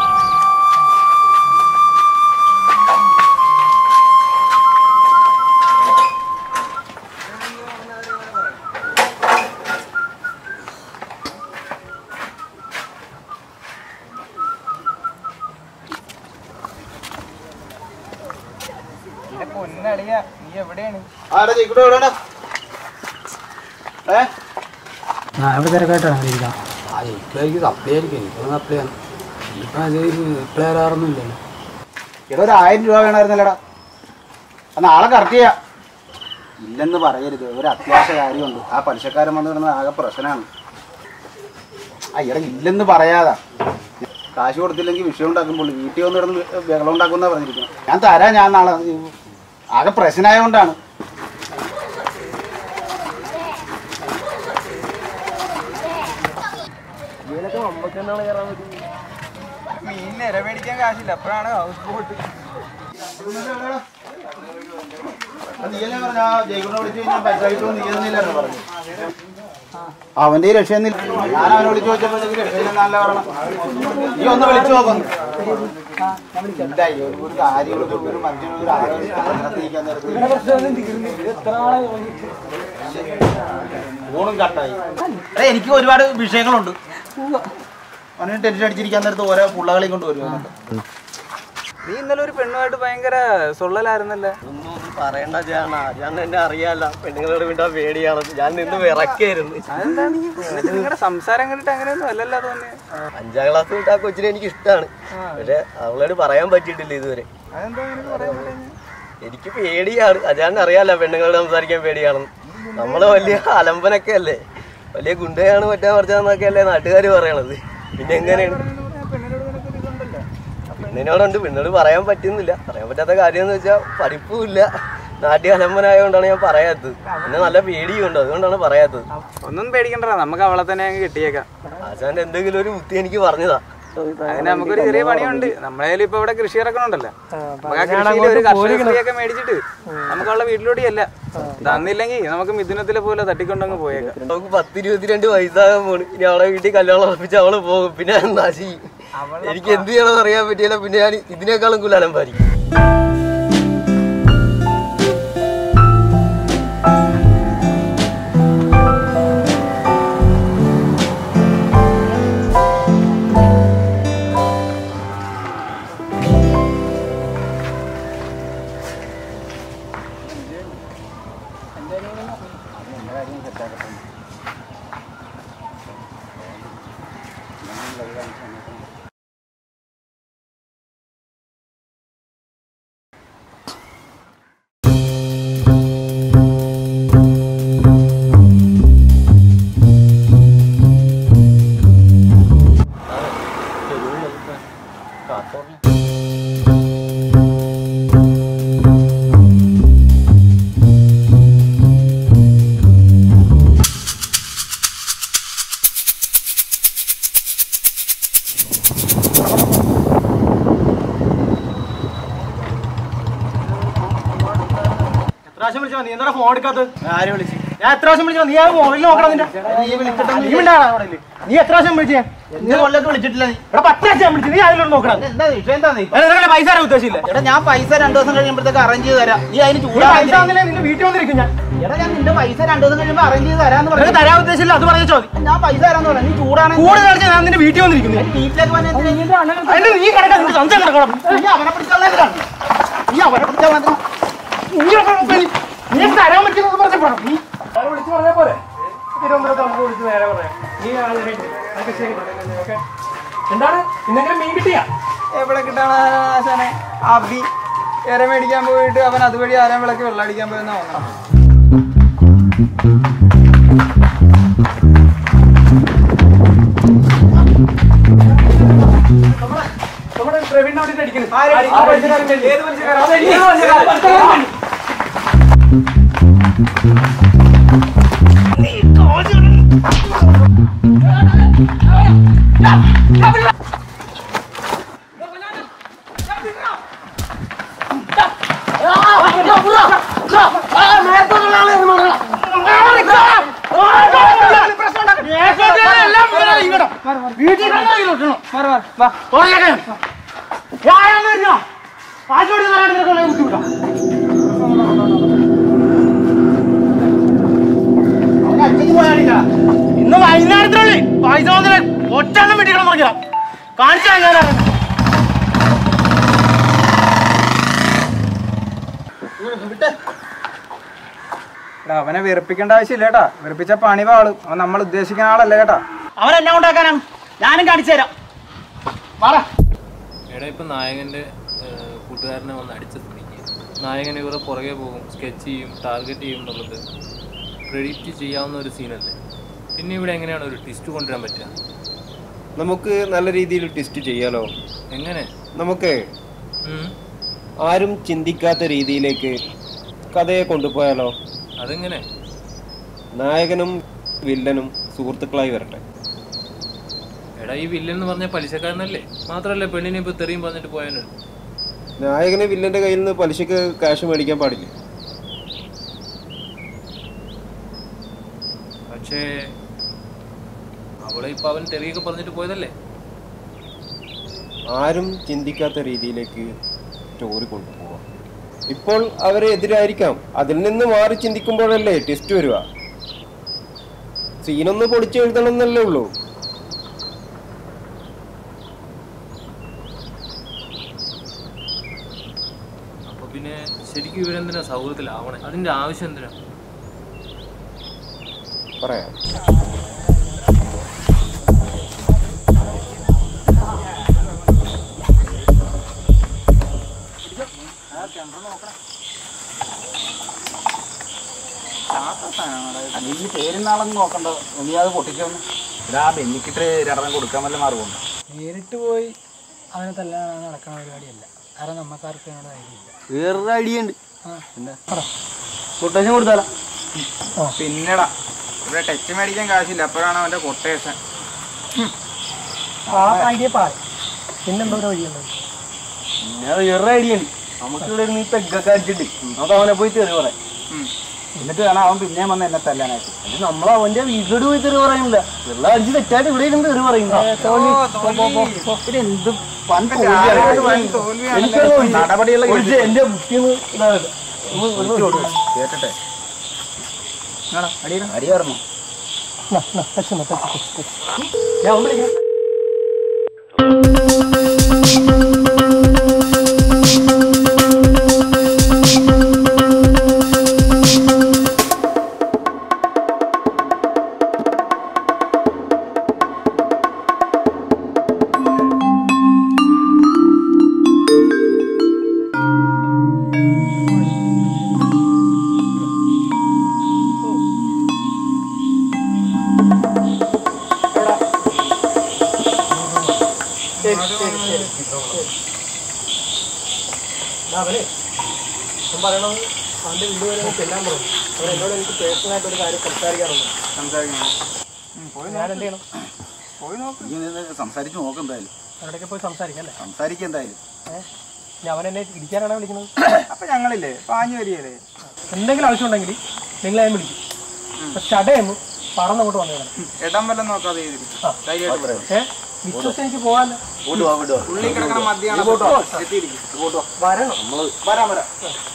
പൊന്നളിയ നീ എവിടെയാണ് ആടെ ചേക്കൂടെ എവിടെയാണ് ഏ ഞാൻ ഇവിടെ തിരക്കായിട്ടാണ് ഇരിക്കാം ആ എനിക്ക് സപ്ലൈ ആയിരിക്കും എനിക്കൊന്നും സപ്ലൈ ആണ് ഇപ്പം അത് റിപ്ലൈ വരാറൊന്നും ഇല്ലല്ലോ ഇവിടെ ഒരു ആയിരം രൂപ വേണമായിരുന്നല്ലടാ ആ നാളെ കറക്റ്റ് ചെയ്യാം ഇല്ലെന്ന് പറയരുത് ഒരു അത്യാവശ്യ കാര്യമുണ്ട് ആ പലിശക്കാരൻ വന്നു കിടന്നത് ആകെ പ്രശ്നമാണ് ആ ഇവിടെ ഇല്ലെന്ന് പറയാതാ കാശ് കൊടുത്തില്ലെങ്കിൽ വിഷയം ഉണ്ടാക്കുമ്പോൾ വീട്ടിൽ വന്ന് കിടന്ന് ബഹളം ഉണ്ടാക്കുന്ന പറഞ്ഞിരിക്കണം ഞാൻ തരാം ഞാൻ നാളെ ആകെ പ്രശ്നമായതുകൊണ്ടാണ് ഇതിനൊക്കെ നമുക്ക് എന്നാണ് കയറാൻ പറ്റും മീൻ നിര മേടിക്കാൻ കാശില്ല അപ്പോഴാണ് ഹൗസ് ബോട്ട് നീയല്ലേ പറഞ്ഞ ജയ്ക്കുണ്ടെ വിളിച്ചു കഴിഞ്ഞാൽ പൈസ കിട്ടുമോ നീ എന്നില്ലായിരുന്നു പറഞ്ഞു അവന്റെ രക്ഷയൊന്നുമില്ല ഞാൻ അവനെ വിളിച്ചു ചോദിച്ചപ്പോഴത്തേക്ക് രക്ഷയില്ലെന്നല്ല പറയണം നീ ഒന്ന് വിളിച്ചു നോക്കുന്നു ഇല്ല, ഈ ഒരു ഒരു കാര്യം ഒരു ഒരു മനുഷ്യന് ഒരു ആലോചന അതിനകത്തിരിക്കാൻ നേരത്ത് ഫോണും കട്ടായി എടാ, എനിക്ക് ഒരുപാട് വിഷയങ്ങളുണ്ട് അവന് ടെൻഷൻ അടിച്ചിരിക്കാൻ നേരത്ത് ഓരോ പുള്ളകളെയും കൊണ്ട് വരുവാണ് നീ ഇന്നലെ ഒരു പെണ്ണുമായിട്ട് ഭയങ്കര സൊള്ളലായിരുന്നല്ലേ ഒന്നും ഒന്നും പറയണ്ട ചേണ ഞാൻ എന്നെ അറിയാല്ല പെണ്ണുങ്ങളോട് വിട്ടാ പേടിയാണ് ഞാൻ നിന്ന് വിറക്കായിരുന്നു അതെന്താണ് നിങ്ങളുടെ സംസാരം കണ്ടിട്ട് അങ്ങനെയൊന്നും അല്ലല്ലോ തോന്നിയ അഞ്ചാം ക്ലാസ് വിട്ട് ആ കൊച്ചിനെ എനിക്ക് ഇഷ്ടമാണ് പക്ഷെ അവളോട് പറയാൻ പറ്റിയിട്ടില്ല ഇതുവരെ അതെന്താ നിനക്ക് പറയാൻ പറ്റുന്നത് എനിക്ക് പേടിയാണ് അജാൻ അറിയാലോ പെണ്ണുങ്ങളോട് സംസാരിക്കാൻ പേടിയാണെന്ന് നമ്മള് വലിയ അലമ്പനൊക്കെ അല്ലേ വലിയ ഗുണ്ടയാണ് മറ്റാ മറിച്ചാന്നൊക്കെ അല്ലേ നാട്ടുകാർ പറയണത് പിന്നെ എങ്ങനെയാണ് പെണ്ണിനോടുണ്ട് പെണ്ണോട് പറയാൻ പറ്റുന്നില്ല പറയാൻ പറ്റാത്ത കാര്യം എന്ന് വെച്ചാൽ പഠിപ്പും ഇല്ല നാട്ടിൽ അലമ്പനായതുകൊണ്ടാണ് ഞാൻ പറയാത്തത് പിന്നെ നല്ല പേടിയുണ്ട് അതുകൊണ്ടാണ് പറയാത്തത് ഒന്നും പേടിക്കണ്ട നമുക്ക് അവളെ തന്നെ അങ്ങ് കിട്ടിയേക്കാം ആശാന്റെ എന്തെങ്കിലും ഒരു ബുദ്ധി എനിക്ക് പറഞ്ഞതാ അതിന് നമുക്കൊരു ചെറിയ പണിയുണ്ട് നമ്മളെ ഇപ്പൊ ഇവിടെ കൃഷി ഇറക്കണുണ്ടല്ലോ നമുക്ക് ആ കൃഷിയിൽ ഒരു കർഷക സ്ത്രീയൊക്കെ മേടിച്ചിട്ട് നമുക്ക് അവളെ വീട്ടിലോട്ട് ചെല്ല തന്നില്ലെങ്കിൽ നമുക്ക് മിഥുനത്തിലെ പോലെ തട്ടിക്കൊണ്ടങ്ങ് പോയേക്കാം നമുക്ക് പത്ത് ഇരുപത്തിരണ്ട് വയസ്സാകാൻ പോണ് ഇനി അവളെ വീട്ടിൽ കല്യാണം ഉറപ്പിച്ച് അവള് പോകും പിന്നെ ഞാൻ നശിക്കും എനിക്ക് എന്ത് ചെയ്യണമെന്ന് അറിയാൻ പറ്റിയില്ല പിന്നെ ഞാൻ ഇതിനേക്കാളും കുലാലം പാലിക്കും പ്രാവശ്യം വിളിച്ചോ നീ എന്താ ഫോൺ എടുക്കാത്തത് ആര് വിളിച്ചു ഞാൻ എത്ര പ്രാവശ്യം വിളിച്ചോ നീ ആ മൊബൈലിൽ നോക്കണം നിന്റെ നീ വിളിച്ചിട്ടൊന്നും നീ മിണ്ടാടാ അവിടെ ഇല്ലേ? നീ എത്ര പ്രാവശ്യം വിളിച്ചേ എന്റെ കൊല്ലത്ത് വിളിച്ചിട്ടില്ല നീ ഇവിടെ പത്ത് പ്രാവശ്യം വിളിച്ചു നീ അതിലൊന്നും നോക്കണം എന്താ വിഷയം എന്താ നീ പൈസ തരാൻ ഉദ്ദേശിച്ചില്ല എടാ ഞാൻ പൈസ രണ്ടു ദിവസം കഴിയുമ്പോഴത്തേക്ക് അറേഞ്ച് ചെയ്ത് തരാം നീ അതിന് ചൂടാ നിന്റെ വീട്ടിൽ വന്നിരിക്കും ഞാൻ എടാ ഞാൻ നിന്റെ പൈസ രണ്ടു ദിവസം കഴിയുമ്പോൾ അറേഞ്ച് ചെയ്ത് തരാന്ന് പറഞ്ഞു തരാൻ ഉദ്ദേശിച്ചില്ല അത് പറഞ്ഞ ചോദ്യം ഞാൻ പൈസ തരാന്ന് പറഞ്ഞു നീ ചൂടാണ് കൂടുതൽ കളിച്ചാൽ ഞാൻ നിന്റെ വീട്ടിൽ വന്നിരിക്കുന്നു വീട്ടിലേക്ക് വന്നിട്ട് നീ കിടക്കാം നിന്റെ സംശയം കിടക്കണം നീ അവനെ പിടിച്ചാൽ നീ അവനെ പിടിച്ചാൽ നീ നീ തരാൻ പറ്റുന്നത് പറഞ്ഞപ്പോഴാണ് നീ നാളെ വിളിച്ച് പറഞ്ഞാൽ പോരെ തിരുവനന്തപുരത്ത് നമുക്ക് വിളിച്ച് നേരെ പറയാം നീ ആളെ ഇറങ്ങി. അതൊക്കെ ശരി ഓക്കെ എന്താണ് ഇന്നെങ്കിലും മീൻ കിട്ടിയാ എവിടെ കിട്ടാണ് ആശാനെ അബി ഇര മേടിക്കാൻ പോയിട്ട് അവൻ അതുവഴി ആരാൻ വിളക്ക് വെള്ളം അടിക്കാൻ പോയെന്നാ തോന്നുന്നു നമ്മുടെ പ്രവീണിനെ അവിടെ അടിക്കുന്നു ആ പലിശക്കാരൻ വേണ്ടി. അതെനിക്ക് പലിശക്കാരൻ. ഇന്ന് വൈകുന്നേരത്തിനുള്ളിൽ പൈസ വന്നിട്ട് ഒറ്റെണ്ണം വെട്ടിക്കണം നോക്കിയാ കാണിച്ചാ ഞാൻ എടാ, അവനെ വെറുപ്പിക്കേണ്ട ആവശ്യമില്ല കേട്ടാ വെറുപ്പിച്ച പണി പാളും അവൻ നമ്മൾ ഉദ്ദേശിക്കുന്ന ആളല്ല കേട്ടാ അവൻ എന്നെ ഉണ്ടാക്കാനാണ് ഞാനും കാണിച്ചു തരാം വാടാ എടാ ഇപ്പം നായകൻ്റെ ഏഹ്, കൂട്ടുകാരനെ വന്ന് അടിച്ച സ്ഥിതിക്ക് നായകൻ ഇവരെ പുറകെ പോകും സ്കെച്ച് ചെയ്യും ടാർഗറ്റ് ചെയ്യും എന്നുള്ളത് പ്രെഡിക്റ്റ് ചെയ്യാവുന്ന ഒരു സീനല്ലേ പിന്നെ ഇവിടെ എങ്ങനെയാണ് ഒരു ട്വിസ്റ്റ് കൊണ്ടുവരാൻ പറ്റുക നമുക്ക് നല്ല രീതിയിൽ ടെസ്റ്റ് ചെയ്യാലോ എങ്ങനെ നമുക്ക് ഉം. ആരും ചിന്തിക്കാത്ത രീതിയിലേക്ക് കഥയെ കൊണ്ടുപോയാലോ അതെങ്ങനെ നായകനും വില്ലനും സുഹൃത്തുക്കളായി വരട്ടെ എടാ ഈ വില്ലൻ എന്ന് പറഞ്ഞ പലിശക്കാരനല്ലേ മാത്രമല്ല പെണ്ണിനെ ഇപ്പോൾ തെറിയും പറഞ്ഞിട്ട് പോയാലും നായകന് വില്ലന്റെ കയ്യിൽ നിന്ന് പലിശക്ക് കാശ് മേടിക്കാൻ പാടില്ല പക്ഷേ അവളെ ഇപ്പൊ അവൻ തെറിയൊക്കെ പറഞ്ഞിട്ട് പോയതല്ലേ ആരും ചിന്തിക്കാത്ത രീതിയിലേക്ക് സ്റ്റോറി കൊണ്ടുപോവാം ഇപ്പോൾ അവരെ എതിരായിരിക്കാം അതിൽ നിന്ന് മാറി ചിന്തിക്കുമ്പോഴല്ലേ ടെസ്റ്റ് വരിക സീനൊന്ന് പൊളിച്ചു എഴുതണം എന്നല്ലേ ഉള്ളൂ അപ്പൊ പിന്നെ ശരിക്കും ഇവരെന്തിനാ സൗഹൃദത്തിലാവണേ അതിന്റെ ആവശ്യം എന്തിനാ പറയാം നീ പേരുന്നാളൊന്നും നോക്കണ്ട നീ അത് പൊട്ടിച്ചോന്ന് ഇതാ ബെന്നിക്കിട്ട് രണ്ടെണ്ണം കൊടുക്കാൻ വല്ല മാർഗമുണ്ട് നേരിട്ട് പോയി അവനെ തല്ലാനാണ് നടക്കണ പരിപാടിയല്ല കാരണം നമ്മക്കാർക്ക് അതിനോട് ധൈര്യമില്ല വേറൊരു ഐഡിയ ഉണ്ട് പറ. കൊട്ടേഷൻ കൊടുത്താലോ പിന്നെടാ ഇവിടെ ടച്ച് മേടിക്കാൻ കാശില്ല അപ്പോഴാണ് അവന്റെ കൊട്ടേഷൻ ആ ഐഡിയ പാ പിന്നെന്തോ ഒരു വഴിയുണ്ട് പിന്നെ വേറെ ഐഡിയ ഉണ്ട് നമുക്കിവിടെ ഇരുന്ന് ഈ പെഗ്ഗൊക്കെ അടിച്ചിട്ട് നമുക്ക് അവനെ പോയി തെറി പറയാം എന്നിട്ട് വേണം അവൻ പിന്നെയും വന്ന് എന്നെ തല്ലാനായിട്ട് അത് നമ്മൾ അവന്റെ വീട്ടിലോട്ട് പോയി തെറി പറയുന്നില്ല വെള്ളം അടിച്ച് തെറ്റായിട്ട് ഇവിടെ ഇരുന്ന് തെറി പറയുന്നു എന്ത് വൻ എനിക്കത് നടപടിയുള്ള ഒഴിച്ച് എന്റെ ബുക്കിന്ന് ഇതാകട്ടെ കേട്ടട്ടെ അടി കയറണോ ഞാൻ ഒന്ന് വിളിക്കാം അവനെ ഞാൻ പറയണത് അവന്റെ വീട് വരെ ഒന്ന് ചെല്ലാൻ പറഞ്ഞു അവൻ എന്നോട് എനിക്ക് പേഴ്സണലായിട്ട് ഒരു കാര്യം സംസാരിക്കാറുണ്ട് ഞാൻ എന്ത് ചെയ്യണം പോയി നോക്ക് സംസാരിച്ച് നോക്ക് എന്തായാലും അവിടേക്ക് പോയി സംസാരിക്കാം അല്ലേ സംസാരിക്കുക എന്തായാലും ഏഹ് ഇനി അവൻ എന്നെ ഇടിക്കാനാണ് വിളിക്കുന്നത് അപ്പൊ ഞങ്ങളില്ലേ പാഞ്ഞു വരികയല്ലേ എന്തെങ്കിലും ആവശ്യമുണ്ടെങ്കിൽ നിങ്ങൾ ഞാൻ വിളിക്കും അപ്പൊ ചടയെന്ന് പറന്നങ്ങോട്ട് വന്നു ഇടം വല്ലതും നോക്കാതെ ചെയ്തിരിക്കും ധൈര്യമായിട്ട് പറയാം ഏഹ് വിശ്വസിച്ച് എനിക്ക് പോകാനല്ലോ ഉള്ളിൽ കിടക്കണ മദ്യാണ് എത്തിയിരിക്കും വരണം വരാം വരാം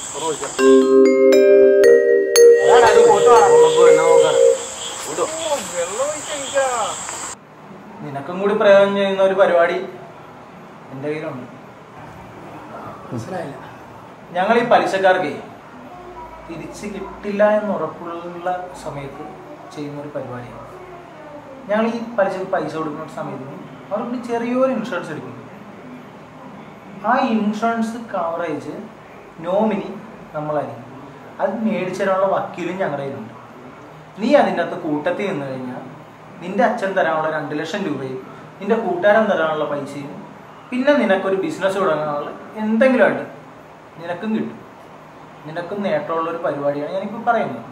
നിനക്കും കൂടി പ്രയോജനം ചെയ്യുന്ന ഒരു പരിപാടി എൻ്റെ കയ്യിലുണ്ട് മനസ്സിലായില്ല ഞങ്ങൾ ഈ പലിശക്കാർക്ക് തിരിച്ച് കിട്ടില്ല എന്ന് ഉറപ്പുള്ള സമയത്ത് ചെയ്യുന്ന ഒരു പരിപാടിയാണ് ഞങ്ങൾ ഈ പലിശക്ക് പൈസ കൊടുക്കുന്ന സമയത്ത് അവർക്ക് ചെറിയൊരു ഇൻഷുറൻസ് എടുക്കും ആ ഇൻഷുറൻസ് കവറേജ് നോമിനി നമ്മളായിരിക്കും അത് മേടിച്ചു തരാനുള്ള വക്കീലും ഞങ്ങളുടെ കയ്യിലുണ്ട് നീ അതിൻ്റെ അകത്ത് കൂട്ടത്തിൽ നിന്ന് കഴിഞ്ഞാൽ നിന്റെ അച്ഛൻ തരാനുള്ള രണ്ട് ലക്ഷം രൂപയും നിന്റെ കൂട്ടുകാരൻ തരാനുള്ള പൈസയും പിന്നെ നിനക്കൊരു ബിസിനസ് തുടങ്ങാനുള്ള എന്തെങ്കിലും ആയിട്ട് നിനക്കും കിട്ടും നിനക്കും നേട്ടമുള്ള ഒരു പരിപാടിയാണ് ഞാനിപ്പോൾ പറയുന്നത്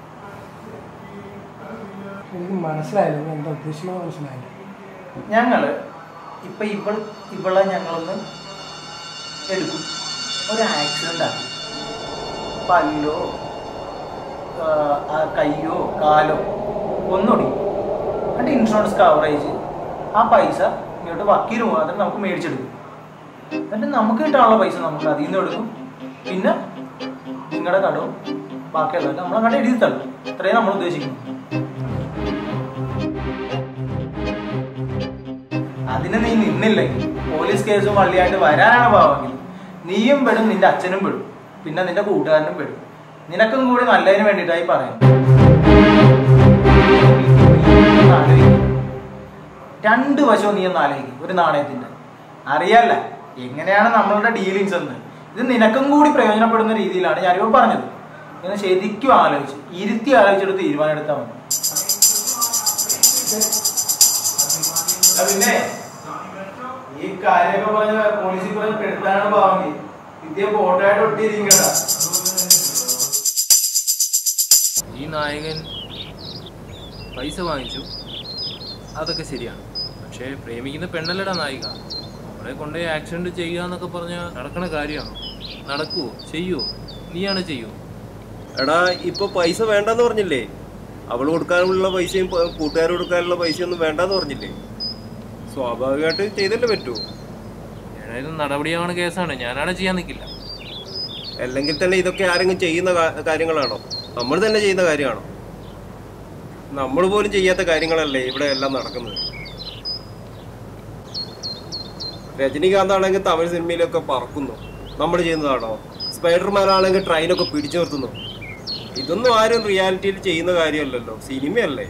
എനിക്ക് മനസ്സിലായില്ല നീ എന്താ ഉദ്ദേശിക്കുന്നത് മനസ്സിലായില്ല ഞങ്ങൾ ഇപ്പം ഇവൾ ഇവളെ ഞങ്ങളൊന്ന് എടുക്കും ഒരു ആക്സിഡൻ്റ് ആക്കും പല്ലോ ആ, ആ കയ്യോ കാലോ ഒന്നൊടിക്കും എന്നിട്ട് ഇൻഷുറൻസ് കവറേജ് ആ പൈസ ഇങ്ങോട്ട് വക്കീൽ മുഖാന്തരം നമുക്ക് മേടിച്ചെടുക്കും എന്നിട്ട് നമുക്ക് കിട്ടാനുള്ള പൈസ നമുക്ക് അതിൽ നിന്ന് എടുക്കും പിന്നെ നിങ്ങളുടെ കടവും ബാക്കിയുള്ളത് നമ്മളെ കട എഴുതി തള്ളും ഇത്രയും നമ്മൾ ഉദ്ദേശിക്കുന്നു അതിന് നീ നിന്നില്ലെങ്കിൽ പോലീസ് കേസും വള്ളിയായിട്ട് വരാനാണ് ഭാവമെങ്കിൽ നീയും പെടും നിന്റെ അച്ഛനും പെടും പിന്നെ നിന്റെ കൂട്ടുകാരനും പെടും നിനക്കും കൂടി നല്ലതിന് വേണ്ടിയിട്ടായി പറയാം രണ്ട് വശവും നീ ഒന്ന് ആലോചിക്കും ഒരു നാണയത്തിന്റെ അറിയാല്ല എങ്ങനെയാണ് നമ്മളുടെ ഡീലിങ്സ് എന്ന് ഇത് നിനക്കും കൂടി പ്രയോജനപ്പെടുന്ന രീതിയിലാണ് ഞാനിപ്പോൾ പറഞ്ഞത് ഇങ്ങനെ ശരിക്കും ആലോചിച്ച് ഇരുത്തി ആലോചിച്ചെടുത്ത് തീരുമാനം എടുത്താൽ മതി ആ, പിന്നെ ഈ കാര്യമൊക്കെ പറഞ്ഞ പോലീസിൽ പറഞ്ഞ് പെടുത്താനാണ് ഭാവമെങ്കിൽ വിദ്യ ഫോട്ടോയായിട്ട് ഒട്ടിയിരിക്കണ്ട ഈ നായകൻ പൈസ വാങ്ങിച്ചു അതൊക്കെ ശരിയാണ് പക്ഷേ പ്രേമിക്കുന്ന പെണ്ണല്ലടാ നായിക അവളെ കൊണ്ടുപോയി ആക്സിഡന്റ് ചെയ്യുക എന്നൊക്കെ പറഞ്ഞാൽ നടക്കണ കാര്യമാണോ നടക്കുവോ ചെയ്യുവോ നീയാണ് ചെയ്യുവോ എടാ ഇപ്പൊ പൈസ വേണ്ടെന്ന് പറഞ്ഞില്ലേ അവൾ കൊടുക്കാനുള്ള പൈസയും പ- കൂട്ടുകാർ കൊടുക്കാനുള്ള പൈസയൊന്നും വേണ്ടെന്ന് പറഞ്ഞില്ലേ സ്വാഭാവികമായിട്ട് ചെയ്തല്ലേ പറ്റൂ ഏതായാലും നടപടിയാവണ കേസാണ് ഞാനാണ് ചെയ്യാൻ നിൽക്കില്ല അല്ലെങ്കിൽ തന്നെ ഇതൊക്കെ ആരെങ്കിലും ചെയ്യുന്ന കാ- കാര്യങ്ങളാണോ നമ്മൾ തന്നെ ചെയ്യുന്ന കാര്യമാണോ നമ്മൾ പോലും ചെയ്യാത്ത കാര്യങ്ങളല്ലേ ഇവിടെ എല്ലാം നടക്കുന്നത് രജനീകാന്ത് ആണെങ്കിൽ തമിഴ് സിനിമയിലൊക്കെ പറക്കുന്നു നമ്മൾ ചെയ്യുന്നതാണോ സ്പൈഡർമാൻ ആണെങ്കിൽ ട്രെയിനൊക്കെ പിടിച്ചു നിർത്തുന്നു ഇതൊന്നും ആരും റിയാലിറ്റിയിൽ ചെയ്യുന്ന കാര്യമല്ലല്ലോ സിനിമയല്ലേ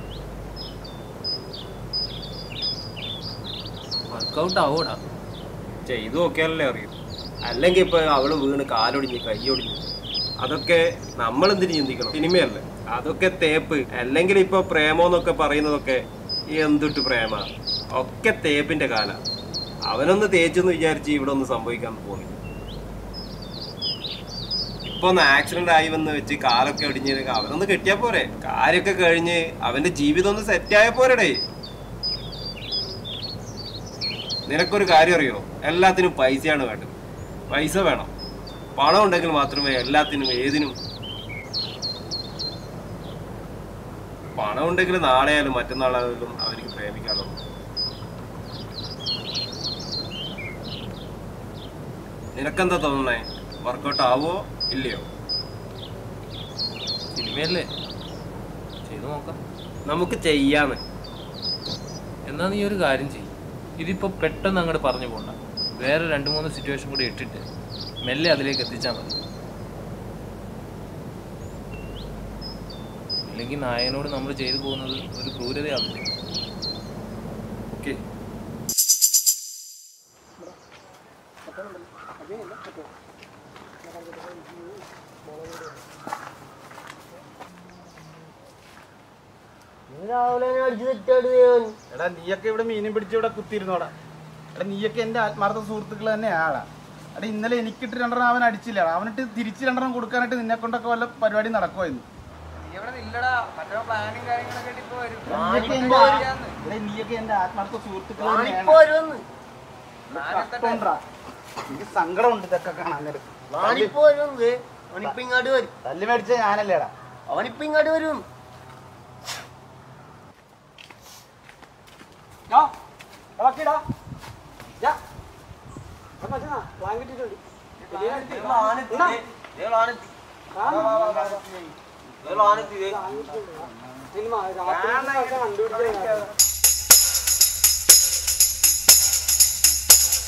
വർക്കൗട്ട് ആവൂടാ ചെയ്തു നോക്കിയാലല്ലേ അറിയൂ അല്ലെങ്കിൽ ഇപ്പൊ അവള് വീണ് കാലൊടിഞ്ഞ് കൈയൊടിഞ്ഞ് അതൊക്കെ നമ്മൾ എന്തിനു ചിന്തിക്കണം സിനിമയല്ലേ അതൊക്കെ തേപ്പ് അല്ലെങ്കിൽ ഇപ്പൊ പ്രേമോന്നൊക്കെ പറയുന്നതൊക്കെ എന്തിട്ട് പ്രേമ ഒക്കെ തേപ്പിന്റെ കാല അവനൊന്ന് തേച്ചെന്ന് വിചാരിച്ച് ഇവിടെ ഒന്നും സംഭവിക്കാൻ പോകുന്നില്ല ഇപ്പൊ ഒന്ന് ആക്സിഡന്റ് ആയി വന്ന് വെച്ച് കാലൊക്കെ ഒടിഞ്ഞ് അവനൊന്ന് കെട്ടിയാ പോരെ കാര്യമൊക്കെ കഴിഞ്ഞ് അവന്റെ ജീവിതം ഒന്ന് സെറ്റായ പോരടേ നിനക്കൊരു കാര്യം അറിയോ എല്ലാത്തിനും പൈസയാണ് വേണ്ടത് പൈസ വേണം പണം ഉണ്ടെങ്കിൽ മാത്രമേ എല്ലാത്തിനും ഏതിനും പണം ഉണ്ടെങ്കിൽ നാളെയായാലും മറ്റന്നാളായാലും അവർക്ക് പ്രേമിക്കാനുള്ളൂ നിനക്കെന്താ തോന്നണേ വർക്കൗട്ട് ആവോ ഇല്ലയോ സിനിമയല്ലേ ചെയ്തു നോക്കാം നമുക്ക് ചെയ്യാന്ന് എന്നാ നീ ഒരു കാര്യം ചെയ്യും ഇതിപ്പോ പെട്ടെന്ന് അങ്ങോട്ട് പറഞ്ഞു പോണ്ട വേറെ രണ്ട് മൂന്ന് സിറ്റുവേഷൻ കൂടി ഇട്ടിട്ട് മെല്ലെ അതിലേക്ക് എത്തിച്ചാൽ മതി ഇല്ലെങ്കിൽ നായകനോട് നമ്മൾ ചെയ്തു പോകുന്നത് ഒരു ക്രൂരതയാവില്ലേ ഓക്കെ എടാ നീയൊക്കെ ഇവിടെ മീനും പിടിച്ച് ഇവിടെ കുത്തിയിരുന്നോടാ എടാ നീയൊക്കെ എന്റെ ആത്മാർത്ഥ സുഹൃത്തുക്കൾ തന്നെ ആളാ എടാ ഇന്നലെ എനിക്കിട്ട് രണ്ടെണ്ണം അവൻ അടിച്ചില്ല അവനിട്ട് തിരിച്ച് രണ്ടെണ്ണം കൊടുക്കാനായിട്ട് നിന്നെ കൊണ്ടൊക്കെ വല്ല പരിപാടി നടക്കുമായിരുന്നു നീയൊക്കെ എന്റെ ആ- എടാ, നീയൊക്കെ എന്റെ ആത്മാർത്ഥ സുഹൃത്തുക്കൾ തന്നെയാണ്. കഷ്ടമുണ്ടെടാ. എനിക്ക് സങ്കടമുണ്ട് ഇതൊക്കെ കാണാൻ നേരം ഇങ്ങോട്ട് വരും തല്ലി മേടിച്ച ഞാനല്ലേടാ അവനിപ്പോ ഇങ്ങോട്ട് വരും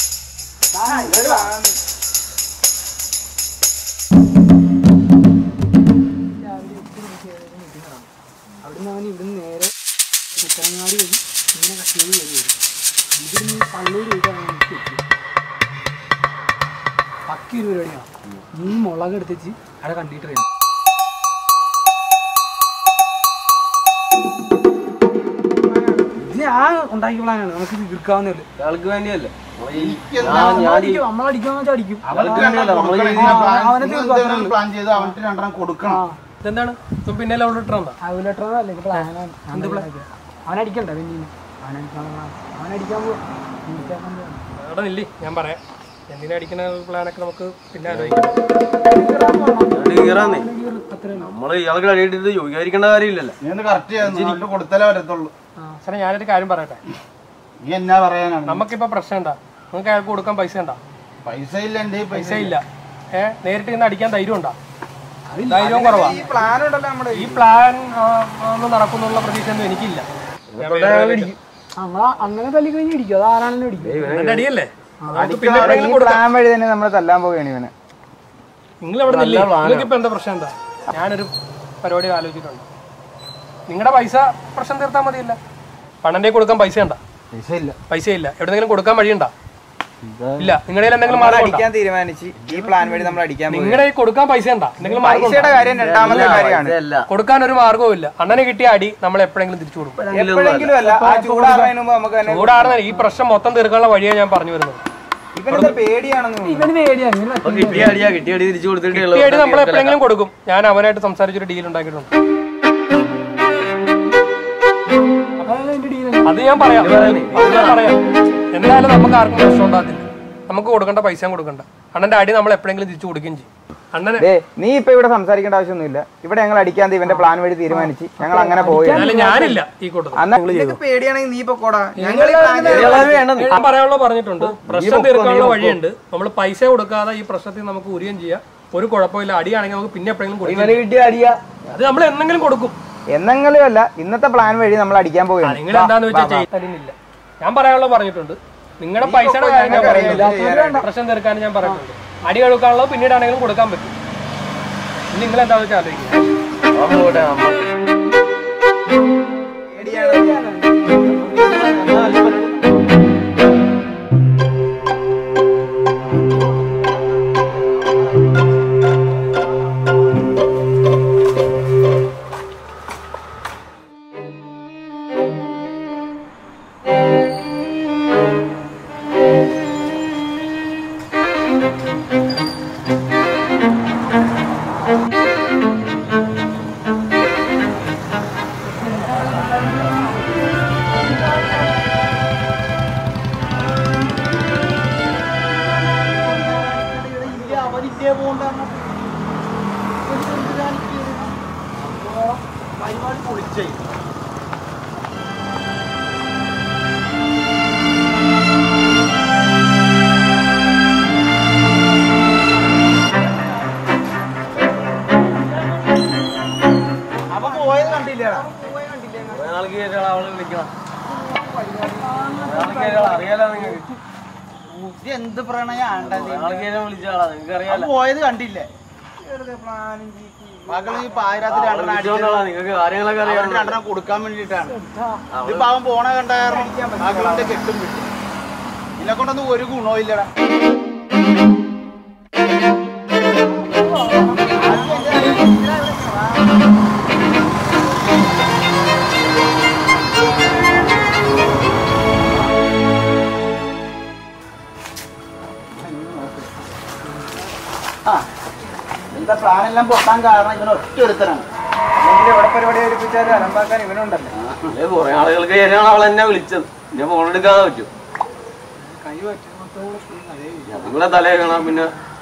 ആ പക്കി ഒരു പരിപാടിയാണ് നീ മുളക് എടുത്തിച്ച് അവിടെ കണ്ടിട്ട് വരും ഇത് ഞാൻ ഉണ്ടാക്കിയ പ്ലാനാണ് നമുക്ക് തീർക്കാവുന്നേ ഉള്ളൂ ആൾക്ക് വേണ്ടിയല്ലേ നമ്മളടിക്കും നമ്മളടിക്കാന്ന് വെച്ചാൽ അടിക്കും അവർക്ക് വേണ്ടിയല്ല നമ്മള് അവനെ തീർക്കും പ്ലാൻ ചെയ്ത് അവൻക്ക് രണ്ടെണ്ണം കൊടുക്കണം ഇതെന്താണ് ഇപ്പം പിന്നെ അവിടെ ഇട്ടാ ആ ലെറ്റർ അല്ലേ ഇത് പ്ലാനാണ് അവനടിക്കണ്ട പിന്നെ അവനടിക്കാൻ അവനടിക്കാൻ പോവാ എനിക്കങ്ങനെ പോവാ. അവിടെ നില്ലേ ഞാൻ പറയാം എന്തിനാ അടിക്കുന്ന പ്ലാനൊക്കെ നമുക്ക് പിന്നെ ആലോചിക്കാം കീറാന്നേ നമ്മള് ഇയാൾക്ക് അടിയിട്ടിട്ട് ചോദിക്കാതിരിക്കേണ്ട കാര്യമില്ലല്ലോ നീ ഒന്ന് കറക്റ്റ് ചെയ്യാൻ കൊടുത്താലേ വരത്തുള്ളൂ സാറേ ഞാനൊരു കാര്യം പറയട്ടെ നീ എന്നാ പറയാനാണ് നമുക്കിപ്പോ പ്രശ്നം എന്താ നിങ്ങൾക്ക് അയാൾക്ക് കൊടുക്കാൻ പൈസ ഉണ്ടാ പൈസ ഇല്ല എന്റെ പൈസ ഇല്ല ഏ നേരിട്ട് ഇന്ന് അടിക്കാൻ ധൈര്യം ഉണ്ടാ ധൈര്യവും കുറവാ ഈ പ്ലാൻ ഉണ്ടല്ലോ നമ്മുടെ ഈ പ്ലാൻ ആ, ഒന്നും നടക്കുന്നുള്ള പ്രതീക്ഷയൊന്നും എനിക്കില്ല ഞാൻ വേറെ ആലോചിക്കാം. നമ്മളാ അങ്ങനെ തല്ലി കഴിഞ്ഞ് ഇടിക്കും അത് ആരാണെങ്കിലും ഇടിക്കും ഇവന്റെ അടിയല്ലേ ഈ പ്ലാൻ വഴി തന്നെ നമ്മൾ തല്ലാൻ പോവുകയാണ് ഇവനെ നിങ്ങൾ എവിടെ നിന്നില്ലേ നിങ്ങൾക്ക് ഇപ്പൊ എന്താ പ്രശ്നം എന്താ ഞാനൊരു പരിപാടി ആലോചിച്ചിട്ടുണ്ട് നിങ്ങളുടെ പൈസ പ്രശ്നം തീർത്താൽ മതിയല്ല പണന്റെ കൊടുക്കാൻ പൈസ ഉണ്ടാ പൈസ ഇല്ല പൈസ ഇല്ല എവിടെന്നെങ്കിലും കൊടുക്കാൻ വഴിയുണ്ടാ ഇല്ല നിങ്ങളുടെ കയ്യിൽ എന്തെങ്കിലും മാർഗം ഉണ്ടോ? അടിക്കാൻ തീരുമാനിച്ച് ഈ പ്ലാൻ വഴി നമ്മൾ അടിക്കാൻ പോയി നിങ്ങളുടെ കയ്യിൽ കൊടുക്കാൻ പൈസ ഉണ്ടാ എന്തെങ്കിലും മാർഗം ഉണ്ടോ? പൈസയുടെ കാര്യം രണ്ടാമത്തെ കാര്യമാണ് കൊടുക്കാൻ ഒരു മാർഗവും ഇല്ല അണ്ണനെ കിട്ടിയ അടി നമ്മൾ എപ്പോഴെങ്കിലും തിരിച്ചു കൊടുക്കും എപ്പോഴെങ്കിലും അല്ല ആ ചൂടാറുന്നതിന് മുമ്പ് നമുക്ക് തന്നെ ചൂടാറുന്ന ഈ പ്രശ്നം മൊത്തം തീർക്കാനുള്ള വഴിയാണ് ഞാൻ പറഞ്ഞു വരുന്നത് ഇവനെന്താ പേടിയാണെന്ന് തോന്നുന്നു. ഇവന് പേടിയാണ് ഇവന് അപ്പൊ കിട്ടിയ അടിയാ കിട്ടിയ അടി തിരിച്ചു കൊടുത്തിട്ട് കിട്ടിയ അടി നമ്മൾ എപ്പോഴെങ്കിലും കൊടുക്കും ഞാൻ അവനായിട്ട് സംസാരിച്ചൊരു ഡീൽ ഉണ്ടാക്കിയിട്ടുണ്ട് അതാണ് എന്റെ ഡീൽ അത് ഞാൻ പറയാം അത് ഞാൻ പറയാം എന്തായാലും നമുക്ക് ആർക്കും പ്രശ്നം ഉണ്ടാകത്തില്ല നമുക്ക് കൊടുക്കേണ്ട പൈസ കൊടുക്കണ്ട അണ്ണന്റെ അടി നമ്മൾ എപ്പോഴെങ്കിലും തിരിച്ചു കൊടുക്കുകയും ചെയ്യും അണ്ണനെ ദേ, നീ ഇപ്പൊ ഇവിടെ സംസാരിക്കേണ്ട ആവശ്യമൊന്നുമില്ല ഇവിടെ ഞങ്ങൾ അടിക്കാൻ ഇവന്റെ പ്ലാൻ വഴി തീരുമാനിച്ച് ഞങ്ങൾ അങ്ങനെ പോയി എന്നാലും ഞാനില്ല ഈ കൂട്ടത്തിൽ അന്നാ നിനക്ക് പേടിയാണെങ്കിൽ നീ പൊക്കോടാ ഞങ്ങൾ ഞാൻ പറയാനുള്ള പറഞ്ഞിട്ടുണ്ട് പ്രശ്നം തീർക്കാനുള്ള വഴിയുണ്ട് നമ്മൾ പൈസ കൊടുക്കാതെ ഈ പ്രശ്നത്തിൽ നമുക്ക് ഉരിയും ചെയ്യാം ഒരു കുഴപ്പമില്ല അടിയാണെങ്കിൽ നമുക്ക് പിന്നെ എപ്പോഴെങ്കിലും കൊടുക്കും ഇവന് കിട്ടിയ അടിയാ അത് നമ്മൾ എന്തെങ്കിലും കൊടുക്കും എന്നെങ്കിലും അല്ല ഇന്നത്തെ പ്ലാൻ വഴി നമ്മൾ അടിക്കാൻ പോവുകയാണ് നിങ്ങൾ എന്താന്ന് വെച്ചാൽ ചെയ്തില്ല ഞാൻ പറയാനുള്ളത് പറഞ്ഞിട്ടുണ്ട് നിങ്ങളുടെ പൈസയുടെ കാര്യം ഞാൻ പറയുന്നില്ല പ്രശ്നം തീർക്കാൻ ഞാൻ പറഞ്ഞിട്ടുണ്ട് അടി കൊടുക്കാനുള്ളത് പിന്നീടാണെങ്കിലും കൊടുക്കാൻ പറ്റും ഇനി നിങ്ങൾ എന്താ വെച്ചാൽ ആലോചിക്കുക പോട്ടെ നമ്മ പരിപാടി പൊളിച്ചേ അപ്പൊ പോയത് കണ്ടില്ലേടാ ഒരാൾക്ക് കേട്ടാ അവളെ വിളിക്കണം ഒരാൾക്ക് കേട്ടാ അറിയാലോ നിങ്ങൾക്ക് ഇത് എന്ത് പ്രണയാണ്ടത് ഒരാൾക്ക് കേട്ടാ വിളിച്ചാളാ നിങ്ങൾക്ക് അറിയാലോ പോയത് കണ്ടില്ലേ മകള് ഈ പാതിരാത്രി രണ്ടെണ്ണം വിളിച്ചോണ്ടാ നിങ്ങൾക്ക് കാര്യങ്ങളൊക്കെ അറിയാം അവർക്ക് രണ്ടെണ്ണം കൊടുക്കാൻ വേണ്ടിയിട്ടാണ് ഇതിപ്പോ അവൻ പോണ കണ്ട കാരണം മകളുടെ കെട്ടും വിട്ടു ഇതിനെ കൊണ്ടൊന്നും ഒരു ഗുണവും ഇല്ലടാ ആ എന്താ പ്ലാൻ എല്ലാം പൊട്ടാൻ കാരണം ഇവൻ ഒറ്റ ഒരുത്തനാണ് അല്ലെങ്കിൽ എവിടെ പരിപാടി ഏൽപ്പിച്ചാലും അലമ്പാക്കാൻ ഇവനുണ്ടല്ലോ അല്ലേ കുറെ ആളുകൾക്ക് ശരിയാണ് അവൾ എന്നെ വിളിച്ചത് ഞാൻ ഫോൺ എടുക്കാതെ പറ്റും നിങ്ങളെ തലേ കാണാം പിന്നെ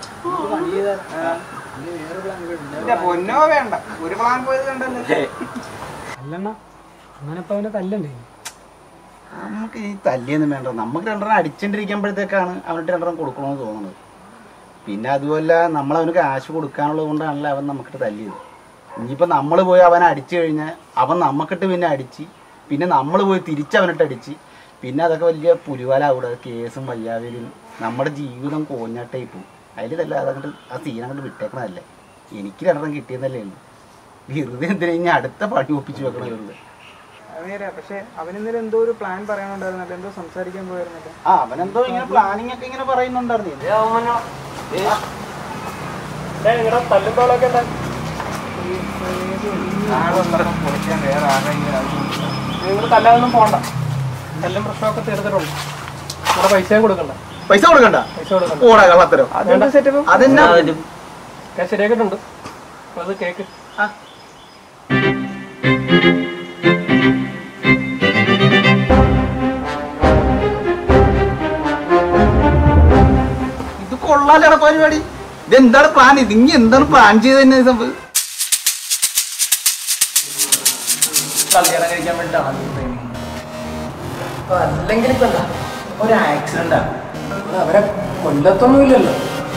എന്റെ പൊന്നോ വേണ്ട ഒരു പ്ലാൻ പോയത് കണ്ടല്ലോ അല്ലണ്ണ അങ്ങനെ ഇപ്പൊ അവനെ തല്ലണ്ടേ നമുക്ക് ഈ തല്ലിയൊന്നും വേണ്ട നമുക്ക് രണ്ടെണ്ണം അടിച്ചോണ്ടിരിക്കുമ്പോഴത്തേക്കാണ് അവനിട്ട് രണ്ടെണ്ണം കൊടുക്കണമെന്ന് തോന്നുന്നത് പിന്നെ അതുമല്ല നമ്മൾ അവന് കാശ് കൊടുക്കാനുള്ളത് കൊണ്ടാണല്ലോ അവൻ നമുക്കിട്ട് തല്ലിയത് ഇനിയിപ്പോൾ നമ്മൾ പോയി അവനെ അടിച്ചു കഴിഞ്ഞാൽ അവൻ നമുക്കിട്ട് പിന്നെ അടിച്ച് പിന്നെ നമ്മൾ പോയി തിരിച്ച് അവനിട്ട് അടിച്ച് പിന്നെ അതൊക്കെ വലിയ പുലിവാലാവിടെ കേസും വയ്യാവേലും നമ്മുടെ ജീവിതം കോഞ്ഞാട്ടായി പോകും അതിൽ തന്നെ അതങ്ങോട്ട് ആ സീൻ അങ്ങോട്ട് വിട്ടേക്കണതല്ലേ എനിക്ക് രണ്ടെണ്ണം കിട്ടിയെന്നല്ലേ ഉള്ളൂ വെറുതെ എന്തിനാ ഇനി അടുത്ത പണി ഒപ്പിച്ച് വെക്കണം വെറുതെ പറഞ്ഞുതരാം പക്ഷെ അവനിന്നലെ എന്തോ ഒരു പ്ലാൻ പറയാനുണ്ടായിരുന്നല്ലോ എന്തോ സംസാരിക്കാൻ പോയിരുന്നല്ലോ ആ അവനെന്തോ ഇങ്ങനെ പ്ലാനിങ് ഒക്കെ ഇങ്ങനെ പറയുന്നുണ്ടായിരുന്നു നിങ്ങളുടെ തല്ലുമ്പോഴൊക്കെ എന്താ നിങ്ങൾ തല്ലാതൊന്നും പോണ്ട തല്ലും പ്രശ്നമൊക്കെ തീർത്തിട്ടുണ്ട് നമ്മുടെ പൈസയും കൊടുക്കണ്ട പൈസ കൊടുക്കണ്ട പൈസ കൊടുക്കണ്ട ഓടാ കള്ളത്തരം വേണ്ട. അതെന്നാ ഞാൻ ശരിയാക്കിയിട്ടുണ്ട് അപ്പൊ അത് കേക്ക് ഇത് കൊള്ളാലട പരിപാടി ഇത് എന്താണ് പ്ലാൻ ഇത് ഇനി എന്താണ് പ്ലാൻ ചെയ്ത് തന്നെ സംഭവം കല്യാണം കഴിക്കാൻ വേണ്ടിട്ടാണ് അല്ലെങ്കിൽ ഇപ്പൊ എന്താ ഒരു ആക്സിഡന്റ് അവരെ കൊല്ലത്തൊന്നും ഇല്ലല്ലോ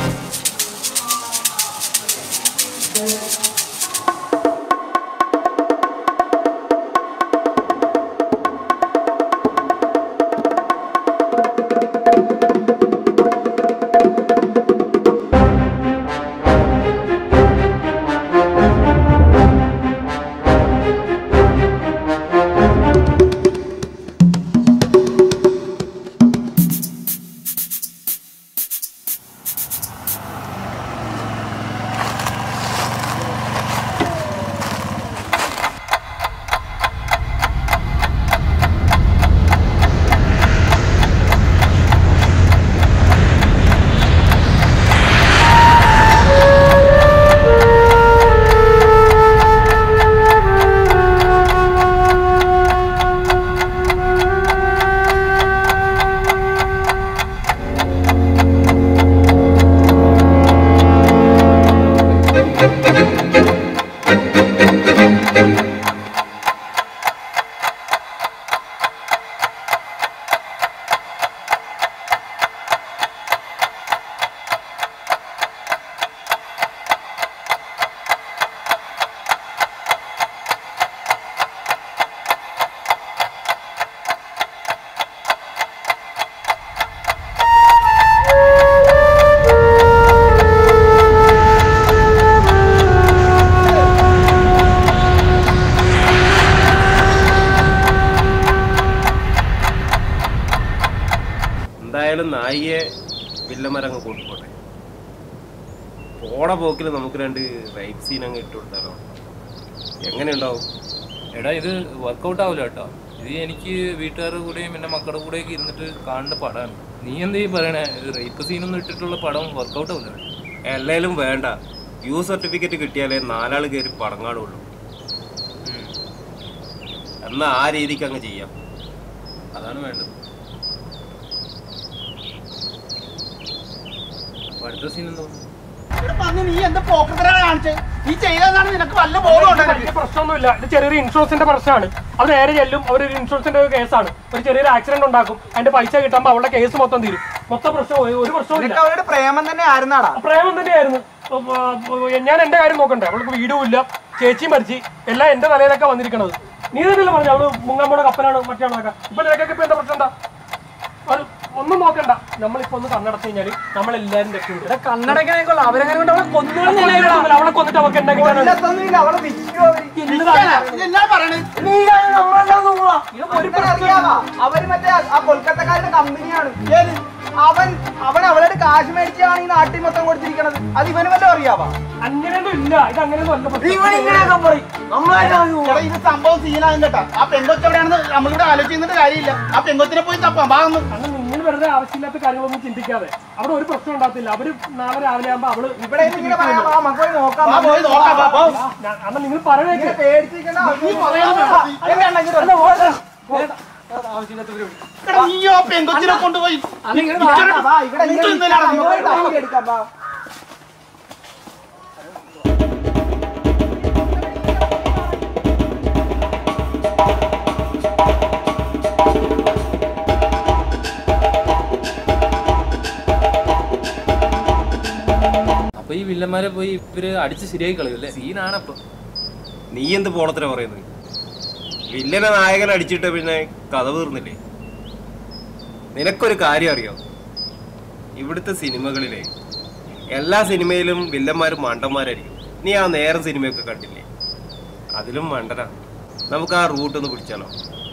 എന്തായാലും നായിയെ വില്ലന്മാരങ്ങ് കൊണ്ടുപോട്ടെ പോണ പോക്കിൽ നമുക്ക് രണ്ട് റൈറ്റ് സീൻ അങ്ങ് ഇട്ട് കൊടുത്താലോ എങ്ങനെ ഉണ്ടാവും എടാ ഇത് വർക്കൗട്ട് ആവില്ല കേട്ടോ ഇത് എനിക്ക് വീട്ടുകാരുടെ കൂടെയും എൻ്റെ മക്കളുടെ കൂടെയൊക്കെ ഇരുന്നിട്ട് കാണേണ്ട പടമാണ് നീ എന്താ ഈ പറയണേ റേപ്പ് സീനൊന്നും ഇട്ടിട്ടുള്ള പടം വർക്കൗട്ട് ആവില്ല എല്ലാലും വേണ്ട യു സർട്ടിഫിക്കറ്റ് കിട്ടിയാലേ നാലാൾ കയറി പടങ്ങാടുള്ളൂ എന്നാ ആ രീതിക്ക് അങ്ങ് ചെയ്യാം അതാണ് വേണ്ടത് അപ്പൊ അടുത്ത സീൻ എന്തോ നീ എന്താ പോക്കത്തിലാണ് കാണിച്ചത് നീ ചെയ്തതാണ് നിനക്ക് വല്ല ബോധം വലിയ പ്രശ്നമൊന്നുമില്ല ഇത് ചെറിയൊരു ഇൻഷുറൻസിന്റെ പ്രശ്നമാണ് അവർ നേരെ ചെല്ലും അവർ ഒരു ഇൻഷുറൻസിന്റെ ഒരു കേസാണ് ഒരു ചെറിയൊരു ആക്സിഡന്റ് ഉണ്ടാക്കും അതിന്റെ പൈസ കിട്ടുമ്പോൾ അവളുടെ കേസ് മൊത്തം തീരും മൊത്തം പ്രശ്നം ഒരു- ഒരു പ്രശ്നവും നിനക്ക് അവരുടെ പ്രേമം തന്നെ ആയിരുന്നാടാ പ്രേമം തന്നെയായിരുന്നു ഉം, ആ, ഉം, ഞാൻ എന്റെ കാര്യം നോക്കണ്ടേ അവൾക്ക് വീടും ഇല്ല ചേച്ചിയും മരിച്ചു എല്ലാം എന്റെ തലയിലൊക്കെ വന്നിരിക്കണത് നീ തന്നെയല്ലേ പറഞ്ഞു അവള് മുങ്ങാമ്പോടെ കപ്പലാണ് മറ്റാണൊക്കെ ഇപ്പൊ നിനക്കൊക്കെ ഇപ്പൊ എന്താ പ്രശ്നം എന്താ അത് ഒന്നും നോക്കണ്ട നമ്മളിപ്പോ ഒന്ന് കണ്ണടച്ചു കഴിഞ്ഞാല് നമ്മളെല്ലാരും രക്ഷപ്പെട്ടു കണ്ണടക്കണേ കൊള്ളാം അവരെങ്ങനെ കൊണ്ട് അവളെ കൊന്നു അവളെ കൊന്നിട്ട് അവർക്ക് എന്താ കിട്ടാനാണ് അവളെ വിൽക്കുവോ അവര്? ഇതെന്നാ പറയണേ? നീ ഇതാണ് നമ്മളെല്ലാം നോക്കുക. നിനക്കറിയാവാ? അവര് മറ്റേ ആ കൊൽക്കത്തക്കാരുടെ കമ്പനിയാണ് ഏത് അവൻ അവൻ അവളോട് കാശ് മേടിച്ചാണ് ഈ നാട്ടിൽ മൊത്തം കൊടുത്തിരിക്കണത് അത് ഇവന് വല്ലതും അറിയാവാ അങ്ങനെയൊന്നും ഇല്ല ഇത് അങ്ങനെയൊന്നും അല്ല പ്രശ്നം. ഇവൻ ഇങ്ങനെയൊക്കെ പറയും എടാ, ഇത് സംഭവം സീനാകും കേട്ടാ ആ പെങ്കൊച്ച് എവിടെയാണെന്ന് നമ്മളിവിടെ ആലോചിച്ചിട്ട് കാര്യമില്ല ആ പെങ്കൊച്ചിനെ പോയി തപ്പാം ഭാഗം അന്ന് നിങ്ങൾ വെറുതെ ആവശ്യമില്ലാത്ത കാര്യങ്ങളൊന്നും ചിന്തിക്കാതെ അവിടെ ഒരു പ്രശ്നം ഉണ്ടാകത്തില്ല അവര് നാളെ രാവിലെ ആകുമ്പോ അവള് ഇവിടെ ഇങ്ങനെ പറയാം വാ, നമുക്ക് പോയി നോക്കാം വാ, പോയി നോക്കാം വാ, പോ. അന്ന് നിങ്ങൾ പറയണേക്ക് പേടിച്ചിരിക്കണ്ട നീ പറയാതെ അല്ല, ഓടാ. എടാ, നീ ആ പെങ്കൊച്ചിനെ കൊണ്ടുപോയി ഇച്ചിരി- വാ, ഇവിടെ ഇങ്ങോട്ട് നിന്നില്ലാടാ, നമുക്ക് പോയി ടാങ്ക് എടുക്കാം വാ. അപ്പൊ ഈ വില്ലന്മാരെ പോയി ഇവര് അടിച്ച് ശരിയായി കളയൂല്ലേ സീനാണ് അപ്പൊ നീ എന്ത് പോണത്തിനാ പറയുന്നത് വില്ലനെ നായകൻ അടിച്ചിട്ട് പിന്നെ കഥ തീർന്നില്ലേ നിനക്കൊരു കാര്യം അറിയോ ഇവിടുത്തെ സിനിമകളിലെ എല്ലാ സിനിമയിലും വില്ലന്മാരും മണ്ടന്മാരായിരിക്കും നീ ആ നേരം സിനിമയൊക്കെ കണ്ടില്ലേ അതിലും മണ്ടനാ നമുക്ക് ആ റൂട്ട് ഒന്ന് പിടിച്ചാലോ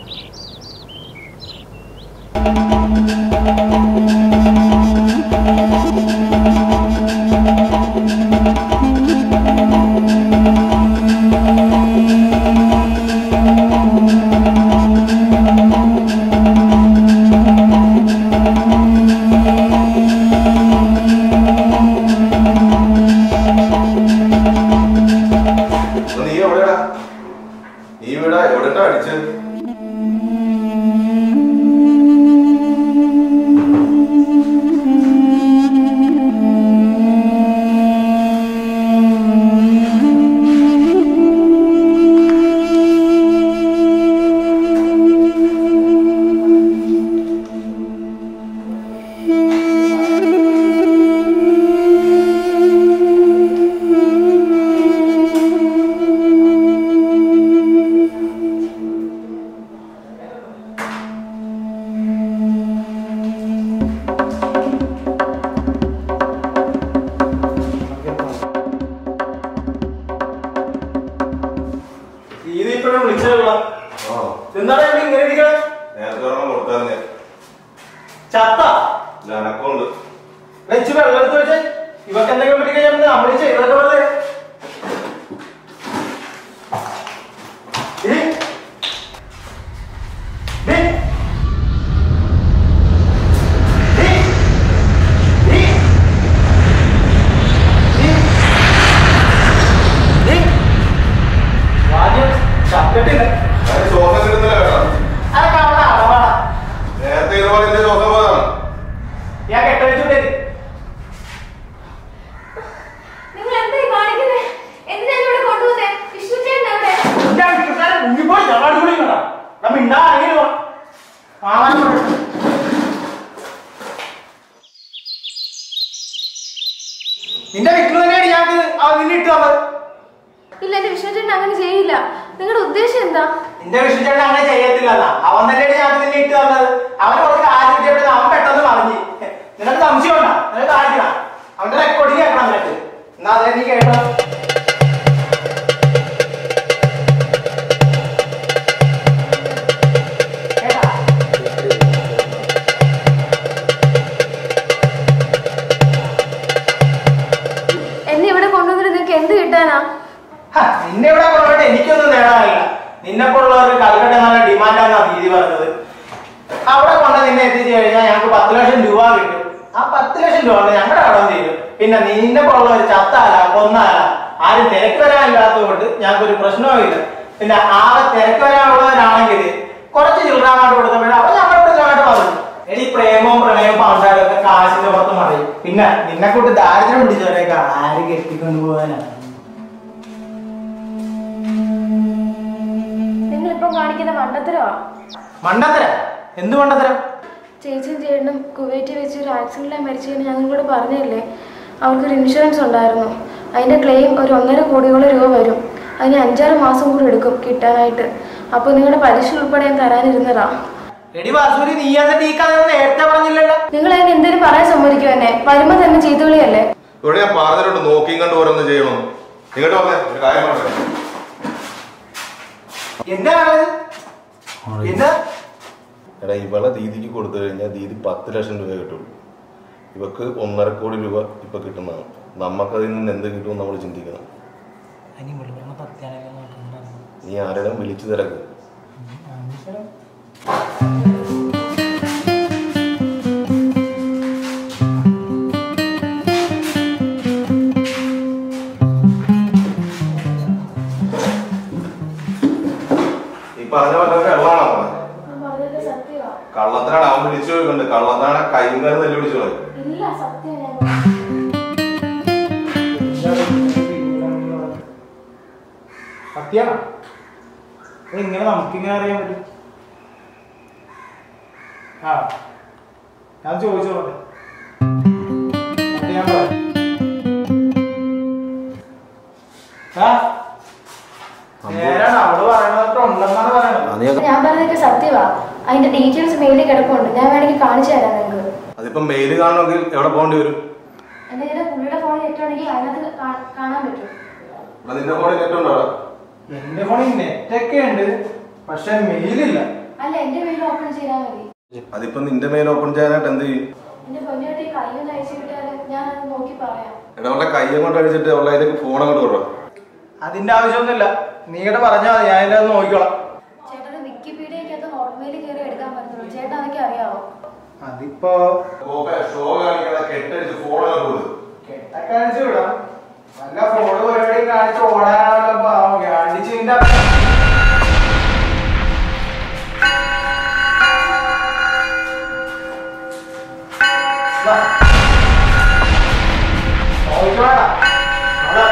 ചത്ത എനക്കുണ്ട് വെച്ച് വെള്ളം എടുത്ത് വെച്ച് ഇവക്ക് എന്തെങ്കിലും പറ്റി കഴിഞ്ഞാൽ നമ്മൾ ചെയ്തൊക്കെ വെറുതെ ഡി. ഡി. ഡി. ഡി. ഡി. ഡി. വാദ്യം ചത്തിട്ടില്ല അതിന് ശ്വാസം കിട്ടുന്നില്ല കേട്ടോ അതൊക്കെ അവിടെ അടവാണ് നേരത്തെ ഇതുപോലെ എന്റെ ശ്വാസം പോയതാണ് ഞാൻ കെട്ടഴിച്ചുകൊണ്ടേ നിങ്ങൾ എന്താ ഈ കാണിക്കുന്നേ എന്തിനാ ഇവിടെ കൊണ്ടുവന്നേ വിഷ്ണു ചേട്ടൻ എവിടെ കുഞ്ഞിപ്പോയി ഞങ്ങളാട് കൂടി കണ്ടാ നമ്മ ഇണ്ടാ ആരെങ്കിലും വാ. കാണാൻ പറ്റും. നിന്റെ വീട്ടിൽ തന്നെയാണ് ഞാൻ നിന്നെ ഇട്ട് തന്നത് ഇല്ല എന്റെ വിഷ്ണു ചേട്ടൻ അങ്ങനെ ചെയ്യില്ല നിങ്ങളുടെ ഉദ്ദേശം എന്താ നിന്റെ വിഷ്ണുചേട്ടൻ അങ്ങനെ ചെയ്യത്തില്ല അവൻ തന്നെയാണ് ഞാൻ നിന്നെ ഇട്ട് തന്നത് അവന് കുറച്ച് കാര്യം കിട്ടിയപ്പോഴേ അവൻ പെട്ടെന്ന് പറഞ്ഞു നിനക്ക് സംശയം ഉണ്ടോ നിനക്ക് കാണിക്കണം അവന്റെ റെക്കോർഡിങ് കേൾക്കണം നിനക്ക് എന്നാ അതെ നീ കേട്ടോ എന്നെ ഇവിടെ കൊണ്ടുവന്നിട്ട് നിങ്ങൾക്ക് എന്ത് കിട്ടാനാ ഹ, നിന്നെ ഇവിടെ കൊണ്ടുപോയിട്ട് എനിക്കൊന്നും നേടാനില്ല നിന്നെ പോലുള്ളവർക്ക് കൽക്കട്ട നല്ല ഡിമാൻഡാണെന്നാ ദീദി പറഞ്ഞത് അവിടെ കൊണ്ട് നിന്നെ എത്തിച്ചു കഴിഞ്ഞാൽ ഞങ്ങൾക്ക് പത്ത് ലക്ഷം രൂപ കിട്ടും ആ പത്ത് ലക്ഷം രൂപ കൊണ്ട് ഞങ്ങളുടെ കടം തീരും പിന്നെ നിന്നെ പോലുള്ളവർ ചത്താല കൊന്നാല ആരും തിരക്ക് വരാനില്ലാത്തത് കൊണ്ട് ഞങ്ങൾക്ക് ഒരു പ്രശ്നവും ഇല്ല പിന്നെ ആകെ തിരക്ക് വരാനുള്ളവരാണെങ്കിൽ കുറച്ച് ചില്ലറാമായിട്ട് കൊടുത്തപ്പോഴേ അവർ ഞങ്ങളുടെ പ്രശ്നമായിട്ട് പറഞ്ഞു എടി പ്രേമവും പ്രണയവും പണ്ടാലും ഒക്കെ കാശിന്റെ പുറത്ത് മറിയും പിന്നെ നിന്നെ കൊണ്ട് ദാരിദ്ര്യം പിടിച്ചവരെയൊക്കെ ആര് കെട്ടിക്കൊണ്ടു പോകാനാണ് നിങ്ങൾ ഇപ്പം കാണിക്കുന്ന മണ്ടത്തരമാ മണ്ടത്തരം എന്ത് മണ്ടത്തരം ചേച്ചിയും ചേട്ടനും കുവൈറ്റിൽ വെച്ച് ഒരു ആക്സിഡന്റിലായി മരിച്ചതിന് ഞങ്ങൾ കൂടെ പറഞ്ഞില്ലേ അവർക്കൊരു ഇൻഷുറൻസ് ഉണ്ടായിരുന്നു അതിന്റെ ക്ലെയിം ഒരു ഒന്നര കോടിയോളം രൂപ വരും അതിന് അഞ്ചാറ് മാസം കൂടി എടുക്കും കിട്ടാനായിട്ട് അപ്പോൾ നിങ്ങളുടെ പലിശ ഉൾപ്പെടെ ഞാൻ തരാനിരുന്നതാ എടി വാസൂരി നീ എന്നിട്ട് ഈ കഥ നേരത്തെ പറഞ്ഞില്ലല്ലോ നിങ്ങൾ അതിന് എന്തെങ്കിലും പറയാൻ സമ്മതിക്കും എന്നെ വരുമ്പോൾ തന്നെ ചീത്തവിളിയല്ലേ ഇവിടെ ഞാൻ പറഞ്ഞിട്ടുണ്ട് നോക്കിയും കണ്ട് ഓരോന്ന് ചെയ്യണം നിങ്ങോട്ട് പറഞ്ഞേ ഒരു കാര്യം പറഞ്ഞേ എന്താ പറഞ്ഞത് എന്താ എടാ ഇവളെ ദീദിക്ക് കൊടുത്തു കഴിഞ്ഞാൽ ദീദി പത്ത് ലക്ഷം രൂപ കിട്ടുള്ളൂ ഇവക്ക് ഒന്നര കോടി രൂപ ഇപ്പൊ കിട്ടുന്നതാണ് നമുക്കതിൽ നിന്ന് എന്ത് കിട്ടുമെന്ന് നമ്മൾ ചിന്തിക്കണം നീ ആരെങ്കിലും വിളിച്ചു തിരക്ക് ഈ പറഞ്ഞ പോലെ വെള്ളമാണോ പറഞ്ഞത് സത്യമാ കള്ളത്തിനാണ് അവൻ വിളിച്ചു ചോദിക്കുന്നുണ്ട് കള്ളത്താണ് കൈയും കാലം നെല്ലു വിളിച്ചു കളയും ഇല്ല സത്യം ഞാൻ സത്യാണ് ഇങ്ങനെ നമുക്കിങ്ങനെ അറിയാൻ പറ്റും ആ ഞാൻ ചോദിച്ചോട്ടെ അത് ഞാൻ പറയാം ആ നേരാണ് അവള് പറയണതൊക്കെ ഉണ്ടെന്നാണ് പറയണത് ഞാൻ പറഞ്ഞതൊക്കെ സത്യമാ അതിന്റെ ഡീറ്റെയിൽസ് മെയിലിൽ കിടപ്പുണ്ട് ഞാൻ വേണമെങ്കിൽ കാണിച്ചു തരാം നിങ്ങൾക്ക് അതിപ്പോ മെയിൽ കാണണമെങ്കിൽ എവിടെ പോകേണ്ടി വരും എന്തെങ്കിലും പുള്ളിയുടെ ഫോണിൽ നെറ്റുണ്ടെങ്കിൽ അതിനകത്ത് കാ- കാണാൻ പറ്റും ഇവിടെ നിന്റെ ഫോണിൽ നെറ്റ് ഉണ്ടോ അവിടെ? എന്റെ ഫോണിൽ നെറ്റൊക്കെ ഉണ്ട് പക്ഷെ മെയിലില്ല അല്ല എന്റെ മെയിൽ ഓപ്പൺ ചെയ്താൽ മതി അതിപ്പോ നിന്റെ മെയിൽ ഓപ്പൺ ചെയ്യാനായിട്ട് എന്ത് ചെയ്യും എന്റെ പൊന്നിയോട്ട് ഈ കയ്യൊന്ന് അയച്ചു കിട്ടിയാൽ ഞാൻ അത് നോക്കി പറയാം എടാ അവളുടെ കൈ അങ്ങോട്ട് അടിച്ചിട്ട് അവളുടെ അതിലേക്ക് ഫോൺ അങ്ങോട്ട് കൊടുക്കാം അതിന്റെ ആവശ്യമൊന്നുമില്ല നീയുടെ പറഞ്ഞാൽ മതി ഞാൻ അതിന്റെ നോക്കിക്കോളാം ചേട്ടന് വിക്കിപീഡിയക്കകത്ത് ഹോട്ട്മെയിൽ കയറി എടുക്കാൻ പറ്റുള്ളൂ ചേട്ടൻ അതൊക്കെ അറിയാവോ അതിപ്പോ ഷോ കാണിക്കാതെ കെട്ടടിച്ച് ഫോൺ അങ്ങോട്ട് കൊടുക്കും കെട്ടൊക്കെ കാണിച്ചു വിടാം നല്ല ഫോണ് പരിപാടി കാണിച്ച് ഓടാനാണല്ലോ പാവം കാണിച്ച് നിന്റെ വാ. നോക്കിക്കോളാ. അവിടെ.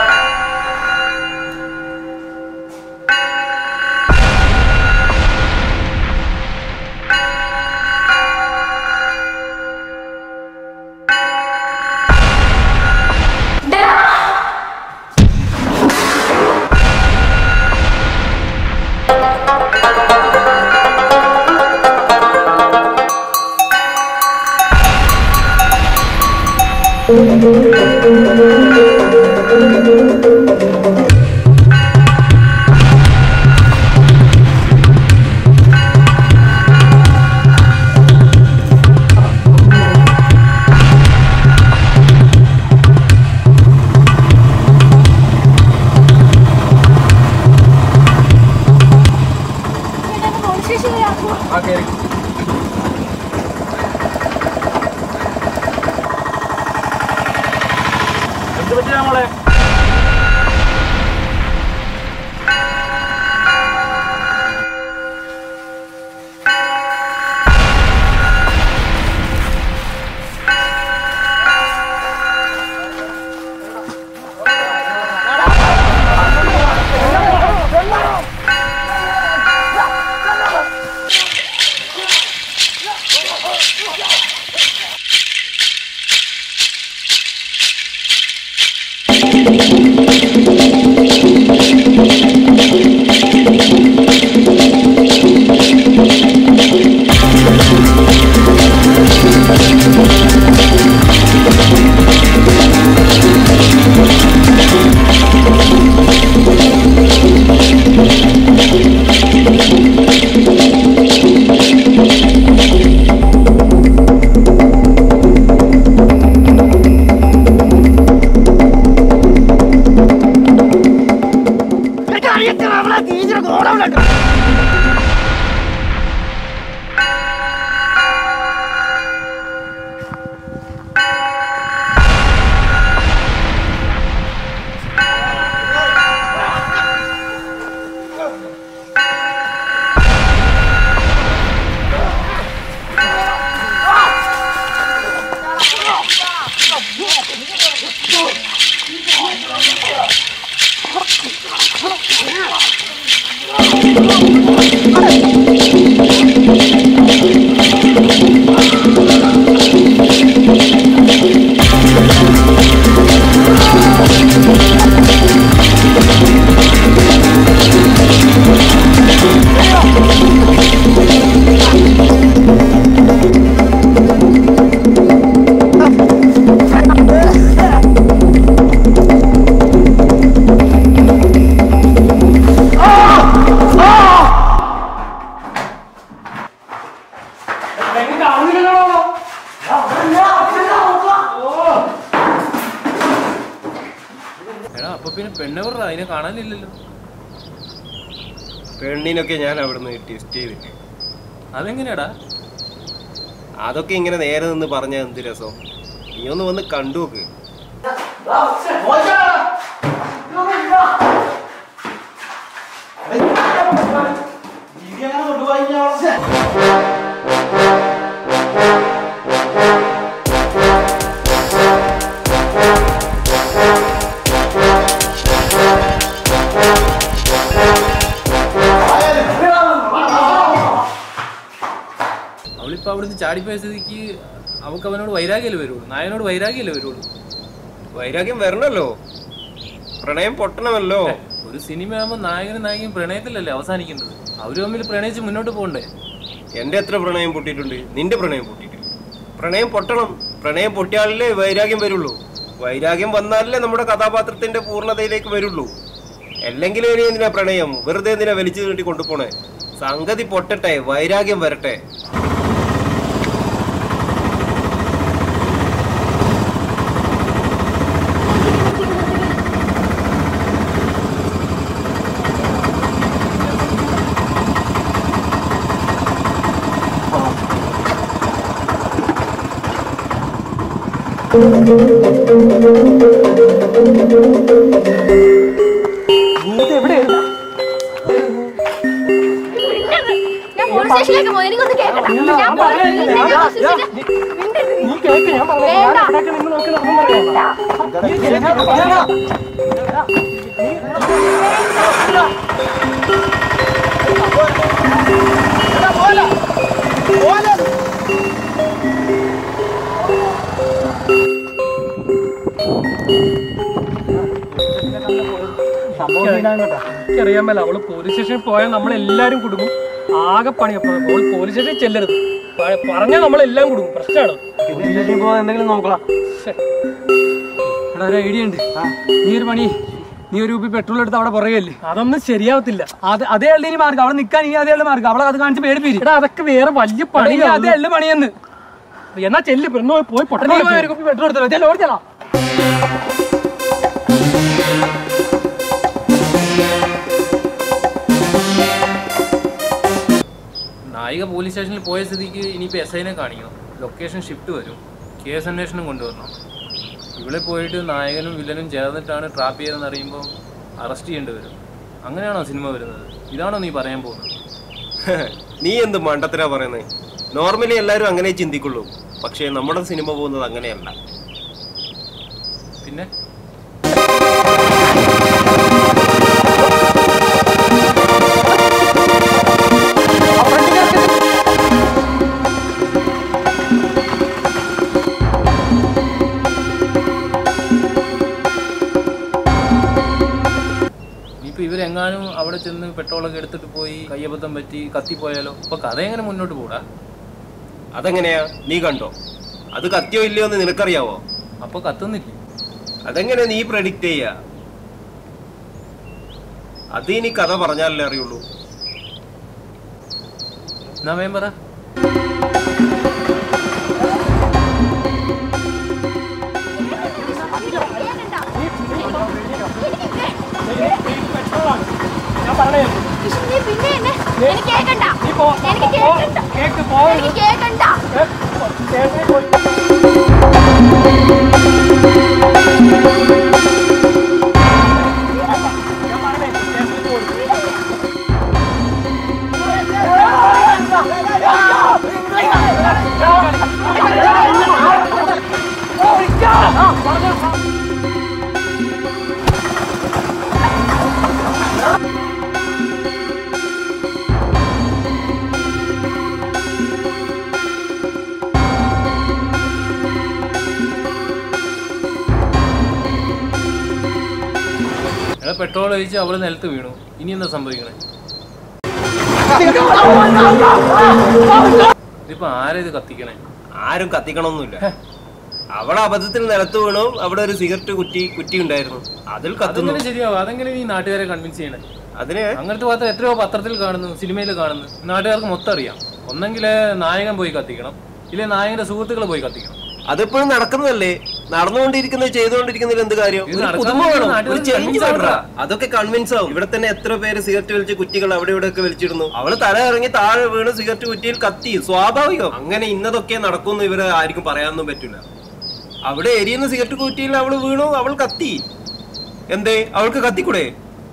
എടാ അപ്പൊ പിന്നെ പെണ്ണവർ അതിനെ കാണാനില്ലല്ലോ പെണ്ണിനൊക്കെ ഞാൻ അവിടുന്ന് ടെസ്റ്റ് ചെയ്തിട്ട് അതെങ്ങനെയാടാ അതൊക്കെ ഇങ്ങനെ നേരെ നിന്ന് പറഞ്ഞാൽ എന്ത് രസം നീ ഒന്ന് വന്ന് കണ്ടു നോക്ക് അവളിപ്പോ അവിടുന്ന് ചാടിപ്പോയ സ്ഥിതിക്ക് അവൾക്ക് അവനോട് വൈരാഗ്യമല്ലേ വരുള്ളൂ നായനോട് വൈരാഗ്യമല്ലേ വരുള്ളൂ വൈരാഗ്യം വരണല്ലോ പ്രണയം പൊട്ടണമല്ലോ ഒരു സിനിമ ആകുമ്പോൾ നായകനും നായികയും പ്രണയത്തിലല്ലേ അവസാനിക്കേണ്ടത് അവര് തമ്മിൽ പ്രണയിച്ച് മുന്നോട്ട് പോകണ്ടേ എന്റെ എത്ര പ്രണയം പൊട്ടിയിട്ടുണ്ട് നിന്റെ പ്രണയം പൊട്ടിയിട്ടുണ്ട് പ്രണയം പൊട്ടണം പ്രണയം പൊട്ടിയാലല്ലേ വൈരാഗ്യം വരുള്ളൂ വൈരാഗ്യം വന്നാലല്ലേ നമ്മുടെ കഥാപാത്രത്തിന്റെ പൂർണ്ണതയിലേക്ക് വരുള്ളൂ അല്ലെങ്കിൽ ഇനി എന്തിനാ പ്രണയം വെറുതെ എന്തിനാ വലിച്ചു നീട്ടി കൊണ്ടുപോണേ സംഗതി പൊട്ടട്ടെ വൈരാഗ്യം വരട്ടെ ഞാൻ പോലീസ് സ്റ്റേഷനിലേക്ക് പോയി എനിക്കൊന്ന് കേൾക്കണം ഞാൻ പോലീസ് നീ കേക്ക് ഞാൻ പറഞ്ഞു വേണ്ട. ഞാൻ ഇവിടേക്ക് നിന്ന് നോക്കി നടന്നു എനിക്കറിയാൻ മേല അവള് പോലീസ് സ്റ്റേഷനിൽ പോയാൽ നമ്മളെല്ലാരും കുടുങ്ങും ആകെ പണിയപ്പോ അവൾ പോലീസ് സ്റ്റേഷനിൽ ചെല്ലരുത് പ- പറഞ്ഞാൽ നമ്മളെല്ലാം കുടുങ്ങും പ്രശ്നമാണ് എന്തെങ്കിലും നോക്കാം എടാ ഒരു ഐഡിയ ഉണ്ട് നീ ഒരു പണി നീ ഒരു രൂപ പെട്രോൾ എടുത്ത് അവിടെ പുറകെയല്ലേ അതൊന്നും ശരിയാവത്തില്ല അത് അതേ അല്ല ഇനി മാർഗം അവിടെ നിൽക്കാൻ ഇനി അതേ ഉള്ള മാർഗം അവളെ അത് കാണിച്ച് പേടിപ്പിരി എടാ അതൊക്കെ വേറെ വലിയ പണി അതേ അല്ല പണിയെന്ന് എന്നാ ചെല്ല് പെണ്ണോ പോയി പൊട്ടണ ഒരു കുപ്പി പെട്രോൾ എടുത്തല്ലോ ചെല്ലോ ഓടിച്ചല്ലോ നായിക പോലീസ് സ്റ്റേഷനിൽ പോയ സ്ഥിതിക്ക് ഇനിയിപ്പോൾ എസ് ഐനെ കാണിക്കണം ലൊക്കേഷൻ ഷിഫ്റ്റ് വരും കേസ് അന്വേഷണം കൊണ്ടുവരണം ഇവിടെ പോയിട്ട് നായകനും വില്ലനും ചേർന്നിട്ടാണ് ട്രാപ്പ് ചെയ്തതെന്ന് അറിയുമ്പോൾ അറസ്റ്റ് ചെയ്യേണ്ടി വരും അങ്ങനെയാണോ സിനിമ വരുന്നത് ഇതാണോ നീ പറയാൻ പോകുന്നത് നീ എന്ത് മണ്ടത്തിനാ പറയുന്നത് നോർമലി എല്ലാവരും അങ്ങനെ ചിന്തിക്കുള്ളൂ പക്ഷേ നമ്മുടെ സിനിമ പോകുന്നത് അങ്ങനെയല്ല പിന്നെ എങ്ങാനും അവിടെ ചെന്ന് പെട്രോളൊക്കെ എടുത്തിട്ട് പോയി കയ്യബദ്ധം പറ്റി കത്തിപ്പോയാലോ അപ്പൊ കഥ എങ്ങനെ മുന്നോട്ട് പോടാ അതെങ്ങനെയാ നീ കണ്ടോ അത് കത്തിയോ ഇല്ലയോ എന്ന് നിനക്കറിയാവോ അപ്പൊ കത്തുന്നില്ലേ അതെങ്ങനെ നീ പ്രഡിക്റ്റ് ചെയ്യാ അത് ഇനി കഥ പറഞ്ഞാലല്ലേ അറിയുള്ളൂ എന്നാ വേം പറ നീ പിന്നെ എന്നെ എനിക്ക് കേക്കണ്ട എനിക്ക് കേക്കണ്ട എനിക്ക് കേക്കണ്ട എടാ പെട്രോൾ ഒഴിച്ച് അവള് നിലത്ത് വീണു ഇനി എന്താ സംഭവിക്കണേ ഇതിപ്പോ ആരാ ഇത് കത്തിക്കണേ ആരും കത്തിക്കണമൊന്നുമില്ല അവിടെ അബദ്ധത്തിൽ നിലത്ത് വീണു അവിടെ ഒരു സിഗരറ്റ് കുറ്റി കുറ്റി ഉണ്ടായിരുന്നു അതിൽ കത്തുന്നു അതെങ്ങനെ ശരിയാവും അതെങ്ങനെ നീ നാട്ടുകാരെ കൺവിൻസ് ചെയ്യണേ അതിന് അങ്ങനത്തെ വാർത്ത എത്രയോ പത്രത്തിൽ കാണുന്നു സിനിമയിൽ കാണുന്നു നാട്ടുകാർക്ക് മൊത്തം അറിയാം ഒന്നെങ്കിൽ നായകൻ പോയി കത്തിക്കണം ഇല്ലേ നായകന്റെ സുഹൃത്തുക്കൾ പോയി കത്തിക്കണം അതിപ്പോഴും നടക്കുന്നതല്ലേ നടന്നുകൊണ്ടിരിക്കുന്നത് ചെയ്തുകൊണ്ടിരിക്കുന്നതിൽ എന്ത് കാര്യം ഇത് ഒരു നടക്കാൻ പുതുമ വേണം നാട്ടുകാർക്ക് ഒരു ചേഞ്ച് convince വേണ്ട ആവണ്ടാ. അതൊക്കെ കൺവിൻസ് ആവും ഇവിടെ തന്നെ എത്ര പേര് സിഗരറ്റ് വലിച്ച് കുറ്റികൾ അവിടെ ഇവിടെ ഒക്കെ വലിച്ചിടുന്നു അവള് തല ഇറങ്ങി താഴെ വീണ് സിഗരറ്റ് കുറ്റിയിൽ കത്തി സ്വാഭാവികം അങ്ങനെ ഇന്നതൊക്കെ നടക്കുമെന്ന് ഇവര് ആർക്കും പറയാനൊന്നും പറ്റില്ല അവിടെ എരിയുന്ന സിഗരറ്റ് കുറ്റിയിൽ അവള് വീണു അവൾ കത്തി എന്തേ അവൾക്ക് കത്തിക്കൂടെ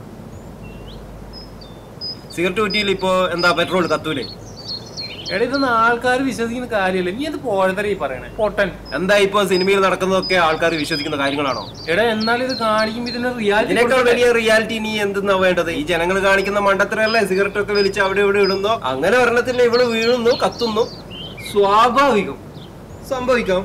സിഗരറ്റ് കുറ്റിയിൽ ഇപ്പോ എന്താ പെട്രോൾ കത്തൂലേ എടാ ഇതൊന്നും ആൾക്കാർ വിശ്വസിക്കുന്ന കാര്യമല്ല നീ അത് പോഴത്തര ഈ പറയണേ പൊട്ടൻ എന്താ ഇപ്പൊ സിനിമയിൽ നടക്കുന്നതൊക്കെ ആൾക്കാർ വിശ്വസിക്കുന്ന കാര്യങ്ങളാണോ എടാ എന്നാൽ ഇത് കാണിക്കുമ്പോ ഇതിന് റിയാലിറ്റി ഇതിനേക്കാൾ വലിയ റിയാലിറ്റി നീ എന്തെന്നാ വേണ്ടത് ഈ ജനങ്ങൾ കാണിക്കുന്ന മണ്ടത്തരല്ലേ സിഗരറ്റ് ഒക്കെ വലിച്ച് അവിടെ ഇവിടെ ഇടുന്നു അങ്ങനെ ഒരെണ്ണത്തിൽ ഇവള് വീഴുന്നു കത്തുന്നു സ്വാഭാവികം സംഭവിക്കാം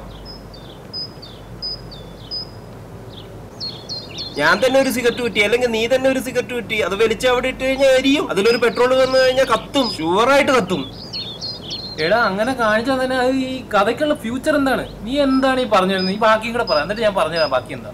ഞാൻ തന്നെ ഒരു സിഗരറ്റ് കുറ്റി അല്ലെങ്കിൽ നീ തന്നെ ഒരു സിഗരറ്റ് കുറ്റി അത് വലിച്ച് അവിടെ ഇട്ട് കഴിഞ്ഞാൽ എരിയും അതിലൊരു പെട്രോൾ വന്നു കഴിഞ്ഞാൽ കത്തും ഷുവറായിട്ട് കത്തും എടാ അങ്ങനെ കാണിച്ചാൽ തന്നെ അത് ഈ കഥയ്ക്കുള്ള ഫ്യൂച്ചർ എന്താണ് നീ എന്താണ് ഈ പറഞ്ഞു തരുന്നത് നീ ബാക്കിയും കൂടെ പറ എന്നിട്ട് ഞാൻ പറഞ്ഞുതരാം ബാക്കി എന്താ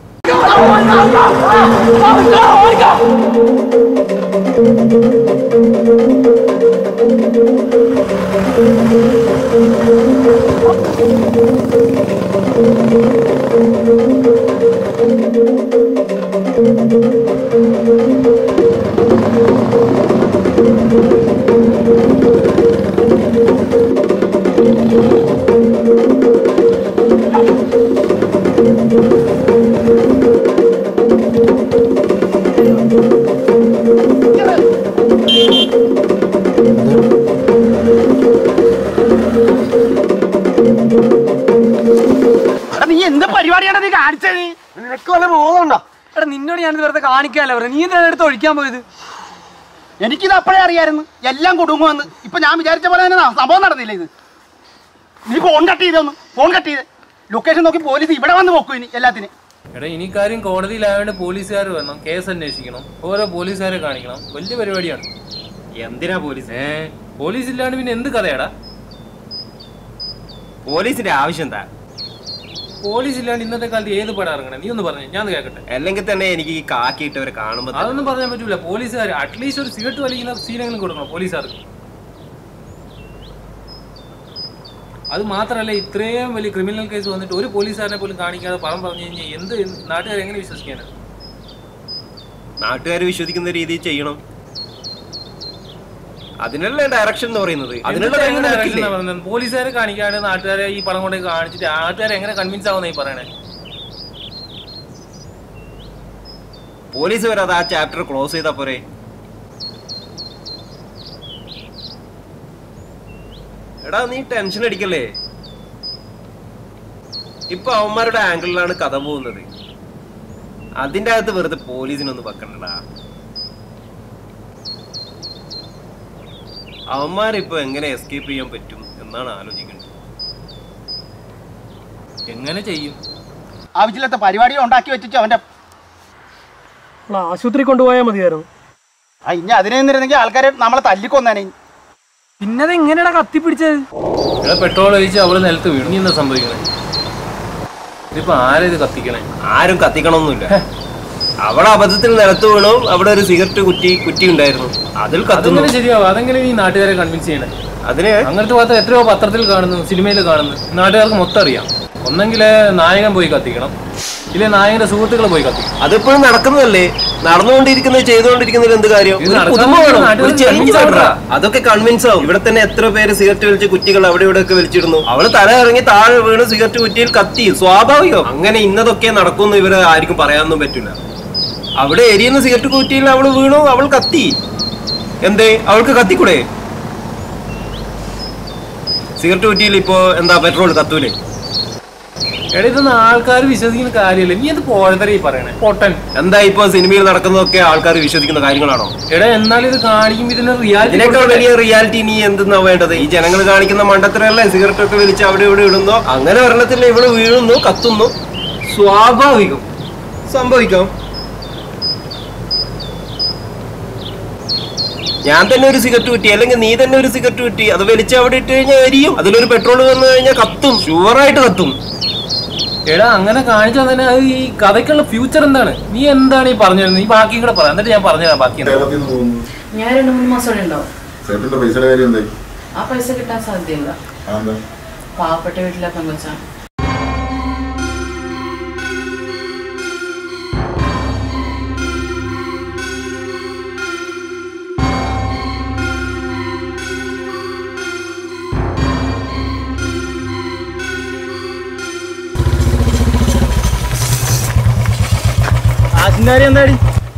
എടാ നീ എന്ത് പരിപാടിയാണ് നീ കാണിച്ചത് നീ നിനക്ക് വല്ല ബോധമുണ്ടോ എടാ നിന്നോട് ഞാൻ വറുതെ കാണിക്കാനല്ല പറഞ്ഞു നീ എന്താണ് എടുത്ത് ഒഴിക്കാൻ പോയത് എനിക്കിത് അപ്പോഴേ അറിയായിരുന്നു എല്ലാം കൊടുങ്ങുമെന്ന് ഇപ്പൊ ഞാൻ വിചാരിച്ച പോലെ തന്നെ ന- സംഭവം നടന്നില്ല ഇത് നീ ഫോൺ കട്ട് ചെയ്തൊന്ന് ഫോൺ കട്ട് ചെയ്ത് ലൊക്കേഷൻ നോക്കി പോലീസ് ഇവിടെ വന്ന് നോക്കൂ ഇനി എല്ലാത്തിനും എടാ ഇനി കാര്യം കോടതിയിലായതുകൊണ്ട് പോലീസുകാർ വരണം കേസ് അന്വേഷിക്കണം ഓരോ പോലീസുകാരെ കാണിക്കണം വലിയ പരിപാടിയാണ് എന്തിനാ പോലീസ് ഏ പോലീസ് ഇല്ലാണ്ട് പിന്നെ എന്ത് കഥയാടാ പോലീസിന്റെ ആവശ്യം എന്താ പോലീസ് ഇല്ലാണ്ട് ഇന്നത്തെ കാലത്ത് ഏത് പടം ഇറങ്ങണേ നീ ഒന്ന് പറഞ്ഞു ഞാൻ കേൾക്കട്ടെ അല്ലെങ്കിൽ തന്നെ എനിക്ക് ഈ കാക്കിയിട്ടവരെ കാണുമ്പോ തന്നെ അതൊന്നും പറയാൻ പറ്റൂല പോലീസുകാർ അറ്റ്ലീസ്റ്റ് ഒരു സിഗരറ്റ് വലിക്കുന്ന സീനെങ്കിലും കൊടുക്കണം പോലീസുകാർക്ക് അത് മാത്രമല്ല ഇത്രയും വലിയ ക്രിമിനൽ കേസ് വന്നിട്ട് ഒരു പോലീസുകാരനെ പോലും കാണിക്കാതെ പണം പറഞ്ഞു കഴിഞ്ഞാൽ എന്ത് നാട്ടുകാർ എങ്ങനെ വിശ്വസിക്കാനാണ് നാട്ടുകാർ വിശ്വസിക്കുന്ന രീതിയിൽ ചെയ്യണം അതിനല്ലേ ഡയറക്ഷൻ എന്ന് പറയുന്നത് അതിനുള്ള എന്നിട്ട് time എങ്ങനെ നിനക്കില്ലേ? direction ആ പറയുന്നത്? പോലീസുകാരെ കാണിക്കാണ്ട് നാട്ടുകാരെ ഈ പണം കൊണ്ട് കാണിച്ചിട്ട് നാട്ടുകാരെ എങ്ങനെ കൺവിൻസ് ആവുന്ന ഈ പറയണേ പോലീസ് വരാതെ ആ ചാപ്റ്റർ ക്ലോസ് ചെയ്താ പോരെ എടാ നീ ടെൻഷൻ അടിക്കല്ലേ ഇപ്പൊ അവന്മാരുടെ ആംഗിളിലാണ് കഥ പോകുന്നത് അതിന്റെ അകത്ത് വെറുതെ പോലീസിനൊന്നും വെക്കണ്ടടാ അവന്മാരിപ്പോ എങ്ങനെ എസ്കേപ്പ് ചെയ്യാൻ പറ്റും എന്നാണ് ആലോചിക്കുന്നത് എങ്ങനെ ചെയ്യും ആവശ്യമില്ലാത്ത പരിപാടികൾ ഉണ്ടാക്കി വെച്ചിട്ട് അവന്റെ ആശുപത്രി കൊണ്ടുപോയാൽ മതിയായിരുന്നു ആ ഇനി അതിനെ നിന്നിരുന്നെങ്കിൽ ആൾക്കാരെ നമ്മളെ തല്ലിക്കൊന്നേനെ പിന്നെ അത് എങ്ങനെയാ കത്തിപ്പിടിച്ചത് ഇവിടെ പെട്രോൾ ഒഴിച്ച് അവള് നിലത്ത് വീണു ഇനി എന്താ സംഭവിക്കണേ ഇതിപ്പോ ആരാ ഇത് കത്തിക്കണേ ആരും കത്തിക്കണമൊന്നുമില്ല അവിടെ അബദ്ധത്തിൽ നിലത്ത് വീണു അവിടെ ഒരു സിഗരറ്റ് കുറ്റി കുറ്റി ഉണ്ടായിരുന്നു അതിൽ കത്തുന്നു അതെങ്ങനെ ശരിയാവും അതെങ്ങനെ ഈ നാട്ടുകാരെ കൺവിൻസ് ചെയ്യണേ അതിന് അങ്ങനത്തെ വാർത്ത എത്രയോ പത്രത്തിൽ കാണുന്നു സിനിമയിൽ കാണുന്നു നാട്ടുകാർക്ക് മൊത്തം അറിയാം ഒന്നെങ്കിൽ നായകൻ പോയി കത്തിക്കണം ഇല്ലെ നായകന്റെ സുഹൃത്തുക്കൾ പോയി കത്തിക്കണം അതിപ്പോഴും നടക്കുന്നതല്ലേ നടന്നുകൊണ്ടിരിക്കുന്നത് ചെയ്തുകൊണ്ടിരിക്കുന്നതിൽ എന്ത് കാര്യം ഇത് ഒരു നടക്കാൻ പുതുമ വേണം. നാട്ടുകാർ ഒരു ചേഞ്ച് convince വേണ്ട ആവണം. അതൊക്കെ കൺവിൻസ് ആവും ഇവിടെ തന്നെ എത്ര പേര് സിഗരറ്റ് വലിച്ച് കുറ്റികൾ അവിടെ ഇവിടെ ഒക്കെ വലിച്ചിടുന്നു അവള് തല ഇറങ്ങി താഴെ വീണ് സിഗരറ്റ് കുറ്റിയിൽ കത്തി സ്വാഭാവികം അങ്ങനെ ഇന്നതൊക്കെ നടക്കുമെന്ന് ഇവര് ആർക്കും പറയാനൊന്നും പറ്റില്ല അവിടെ എരിയുന്ന സിഗരറ്റ് കുറ്റിയിൽ അവള് വീണു അവൾ കത്തി എന്തേ അവൾക്ക് കത്തിക്കൂടെ സിഗരറ്റ് കുറ്റിയിൽ ഇപ്പോ എന്താ പെട്രോൾ കത്തൂലേ എടാ ഇതൊന്നും ആൾക്കാർ വിശ്വസിക്കുന്ന കാര്യമില്ല നീ എന്ത് പോഴതര ഈ പറയണേ പൊട്ടൻ എന്താ ഇപ്പൊ സിനിമയിൽ നടക്കുന്നതൊക്കെ ആൾക്കാർ വിശ്വസിക്കുന്ന കാര്യങ്ങളാണോ എടാ എന്നാൽ ഇത് കാണിക്കുമ്പോ ഇതിന് ഇതിനേക്കാൾ റിയാലിറ്റി വലിയ റിയാലിറ്റി നീ എന്തെന്നാ വേണ്ടത് ഈ ജനങ്ങൾ കാണിക്കുന്ന മണ്ടത്തരല്ലേ സിഗരറ്റ് ഒക്കെ വലിച്ച് അവിടെ ഇവിടെ ഇടുന്നു അങ്ങനെ ഒരെണ്ണത്തിൽ ഇവള് വീഴുന്നു കത്തുന്നു സ്വാഭാവികം സംഭവിക്കാം ഞാൻ തന്നെ ഒരു സിഗരറ്റ് കുറ്റി അല്ലെങ്കിൽ നീ തന്നെ ഒരു സിഗരറ്റ് കുറ്റി അത് വലിച്ച് അവിടെ ഇട്ട് കഴിഞ്ഞാൽ എരിയും അതിലൊരു പെട്രോൾ വന്നു കഴിഞ്ഞാൽ കത്തും ഷുവറായിട്ട് കത്തും എടാ അങ്ങനെ കാണിച്ചാൽ തന്നെ അത് ഈ കഥയ്ക്കുള്ള ഫ്യൂച്ചർ എന്താണ് നീ എന്താണ് ഈ പറഞ്ഞു നീ ബാക്കിയും കൂടെ പറയാം എന്നിട്ട് ഞാൻ പറഞ്ഞുതരാം ബാക്കി എന്താ. കേരളത്തിൽ നിന്ന് പോകുന്നു ഞാൻ രണ്ട് മൂന്ന് മാസം ഇവിടെ ഉണ്ടാവും ചേട്ടന്റെ പൈസയുടെ കാര്യം എന്തായി ആ പൈസ കിട്ടാൻ സാധ്യതയില്ല അതെന്താ പാവപ്പെട്ട വീട്ടിലെ പെങ്കൊച്ചാണ് കാശിന്റെ കാര്യം എന്താടി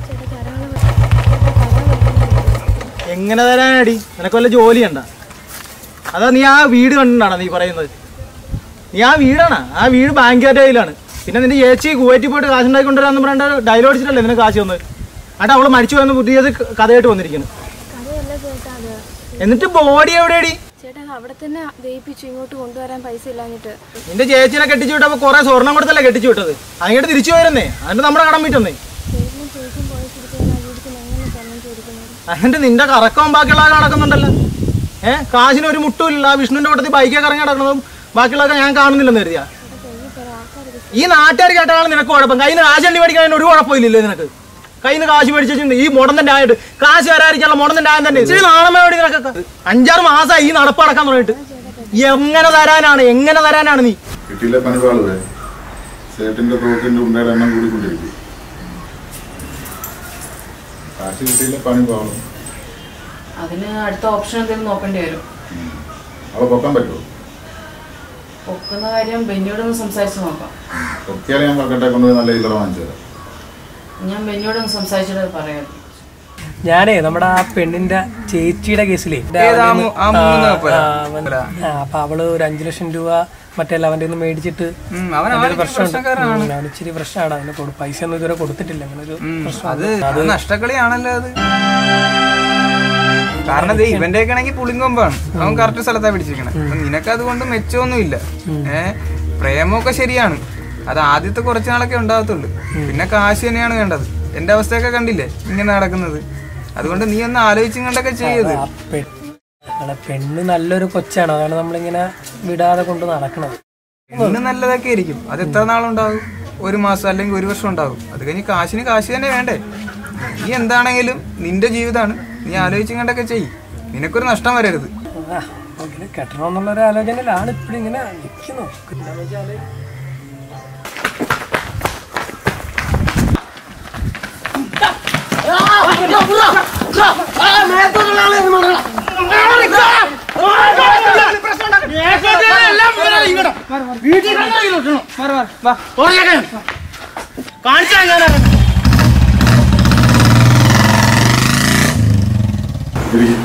എങ്ങനെ തരാനടി നിനക്ക് വല്ല ജോലി ഉണ്ട അതാ നീ ആ വീട് കണ്ടിട്ടാണോ നീ പറയുന്നത് നീ ആ വീടാണ് ആ വീട് ബാങ്കുകാരുടെ കയ്യിലാണ് പിന്നെ നിന്റെ ചേച്ചി കുവൈറ്റിൽ പോയിട്ട് കാശുണ്ടാക്കി കൊണ്ടുവരാന്ന് പറഞ്ഞിട്ട് ഡയലോഗ് അടിച്ചിട്ടല്ലേ നിനക്ക് കാശ് വന്നത് എന്നിട്ട് അവള് മരിച്ചു വന്ന് പുതിയത് കഥയായിട്ട് വന്നിരിക്കുന്നു അതല്ല ചേട്ടാ അത് എന്നിട്ട് ബോഡി എവിടെയടി ചേട്ടാ അത് അവിടെ തന്നെ ദയിപ്പിച്ചു ഇങ്ങോട്ട് കൊണ്ടുവരാൻ പൈസ ഇല്ലാഞ്ഞിട്ട് നിന്റെ ചേച്ചിനെ കെട്ടിച്ചു വിട്ടപ്പോ കുറെ സ്വർണം കൊടുത്തല്ലേ കെട്ടിച്ചു വിട്ടത് അങ്ങോട്ട് തിരിച്ചു പോയിരുന്നേ എന്നിട്ട് നമ്മുടെ കടം വീട്ടെന്നേ ചേട്ടനും ചേച്ചിയും പോയ സ്ഥിതിക്ക് ഞാൻ ആ വീട്ടിൽ എങ്ങനെ സ്വർണം ചോദിക്കുന്നത് എന്നിട്ട് നിന്റെ കറക്കവും ബാക്കിയുള്ള നടക്കുന്നുണ്ടല്ലോ ഏഹ് കാശിന് ഒരു മുട്ടുമില്ല ആ വിഷ്ണുവിന്റെ കൂട്ടത്തിൽ ബൈക്കൊക്കെ ഇറങ്ങി നടക്കുന്നതും ബാക്കിയുള്ളതൊക്കെ ഞാൻ കാണുന്നില്ലെന്ന് കരുതിയാ ഈ നാട്ടുകാർ കേട്ടാണ് നിനക്ക് കുഴപ്പം കയ്യിൽ നിന്ന് കാശ് എണ്ണി മേടിക്കാൻ ഒരു കുഴപ്പമില്ലല്ലോ നിനക്ക് കയ്യിൽ നിന്ന് കാശ് മേടിച്ചിട്ടുണ്ട് ഈ മുടന്തന്റെ ആയിട്ട് കാശ് വരാതിരിക്കാനുള്ള മുടന്തന്റെ ആയം തന്നെ ഇച്ചിരി നാളെ വേണ്ടി നിനക്കൊക്കെ അഞ്ചാറ് മാസമായി ഈ നടപ്പ് അടക്കാൻ തുടങ്ങിയിട്ട് എങ്ങനെ തരാനാണ് എങ്ങനെ തരാനാണ് നീ കിട്ടിയില്ല പണിപാളുവേ ചേട്ടന്റെ തോക്കിന്റെ ഉണ്ടയുടെ എണ്ണം കൂടിക്കൊണ്ടിരിക്കും കാശ് കിട്ടിയില്ല പണി പാളും അതിന് അടുത്ത ഓപ്ഷൻ എന്തെങ്കിലും നോക്കേണ്ടി വരും അവളെ പൊക്കാൻ പറ്റുമോ പൊക്കുന്ന കാര്യം ബെന്നിയോടൊന്ന് സംസാരിച്ച് നോക്കാം പൊക്കിയാലേ ഞാൻ കൽക്കട്ടെ കൊണ്ടുപോയി നല്ല ഇല്ലറ വാങ്ങിച്ചു തരാം ഞാൻ ബെന്നിയോടൊന്ന് സംസാരിച്ചിട്ട് പറയാം ഞാനേ നമ്മുടെ ആ പെണ്ണിന്റെ ചേച്ചിയുടെ കേസിലേ ഏതാ ആ മൂ- ആ മൂന്ന് പേരാ? അപ്പൊ അവള് ഒരു അഞ്ചു ലക്ഷം രൂപ മറ്റേ അവന്റെ നിന്ന് മേടിച്ചിട്ട് ഉം, അവൻ അതിന്റെ ഒരു ആദ്യം പ്രശ്നമുണ്ട് പ്രശ്നക്കാരനാണ്. ഉം, അവന് ഇച്ചിരി പ്രശ്നമാണ് അതിന് കൊടു- പൈസ ഒന്നും ഇതുവരെ കൊടുത്തിട്ടില്ല അങ്ങനെ ഒരു പ്രശ്നം അത് അത് നഷ്ടക്കളിയാണല്ലോ അത് കാരണം ദേ ഇവന്റെ ഒക്കെ ആണെങ്കിൽ പുളിങ്കൊമ്പാണ് അവൻ കറക്റ്റ് സ്ഥലത്താ പിടിച്ചിരിക്കണേ അപ്പൊ നിനക്ക് അതുകൊണ്ട് മെച്ചമൊന്നും ഇല്ല ഏ പ്രേമമൊക്കെ ശരിയാണ് അത് ആദ്യത്തെ കുറച്ച് നാളൊക്കെ ഉണ്ടാകത്തുള്ളൂ പിന്നെ കാശ് തന്നെയാണ് വേണ്ടത് എന്റെ അവസ്ഥയൊക്കെ കണ്ടില്ലേ ഇങ്ങനെ നടക്കുന്നത് അതുകൊണ്ട് നീ ഒന്ന് ആലോചിച്ചും കണ്ടൊക്കെ ചെയ്യത് ആ പെ- നമ്മളെ പെണ്ണ് നല്ലൊരു കൊച്ചാണ് അതാണ് നമ്മളിങ്ങനെ വിടാതെ കൊണ്ട് നടക്കണത് ഇന്ന് നല്ലതൊക്കെ ആയിരിക്കും അത് എത്ര നാളുണ്ടാകും ഒരു മാസം അല്ലെങ്കിൽ ഒരു വർഷം ഉണ്ടാകും അത് കഴിഞ്ഞ് കാശിന് കാശ് തന്നെ വേണ്ടേ നീ എന്താണെങ്കിലും നിന്റെ ജീവിതമാണ് നീ ആലോചിച്ചും കണ്ടൊക്കെ ചെയ്യ് നിനക്കൊരു നഷ്ടം വരരുത് ആ, അങ്ങനെ കെട്ടണമെന്നുള്ള ഒരു ആലോചനയിലാണ് ഇപ്പോഴും ഇങ്ങനെ നിൽക്കുന്നു എന്താന്ന് വെച്ചാല് ഇരിക്ക്.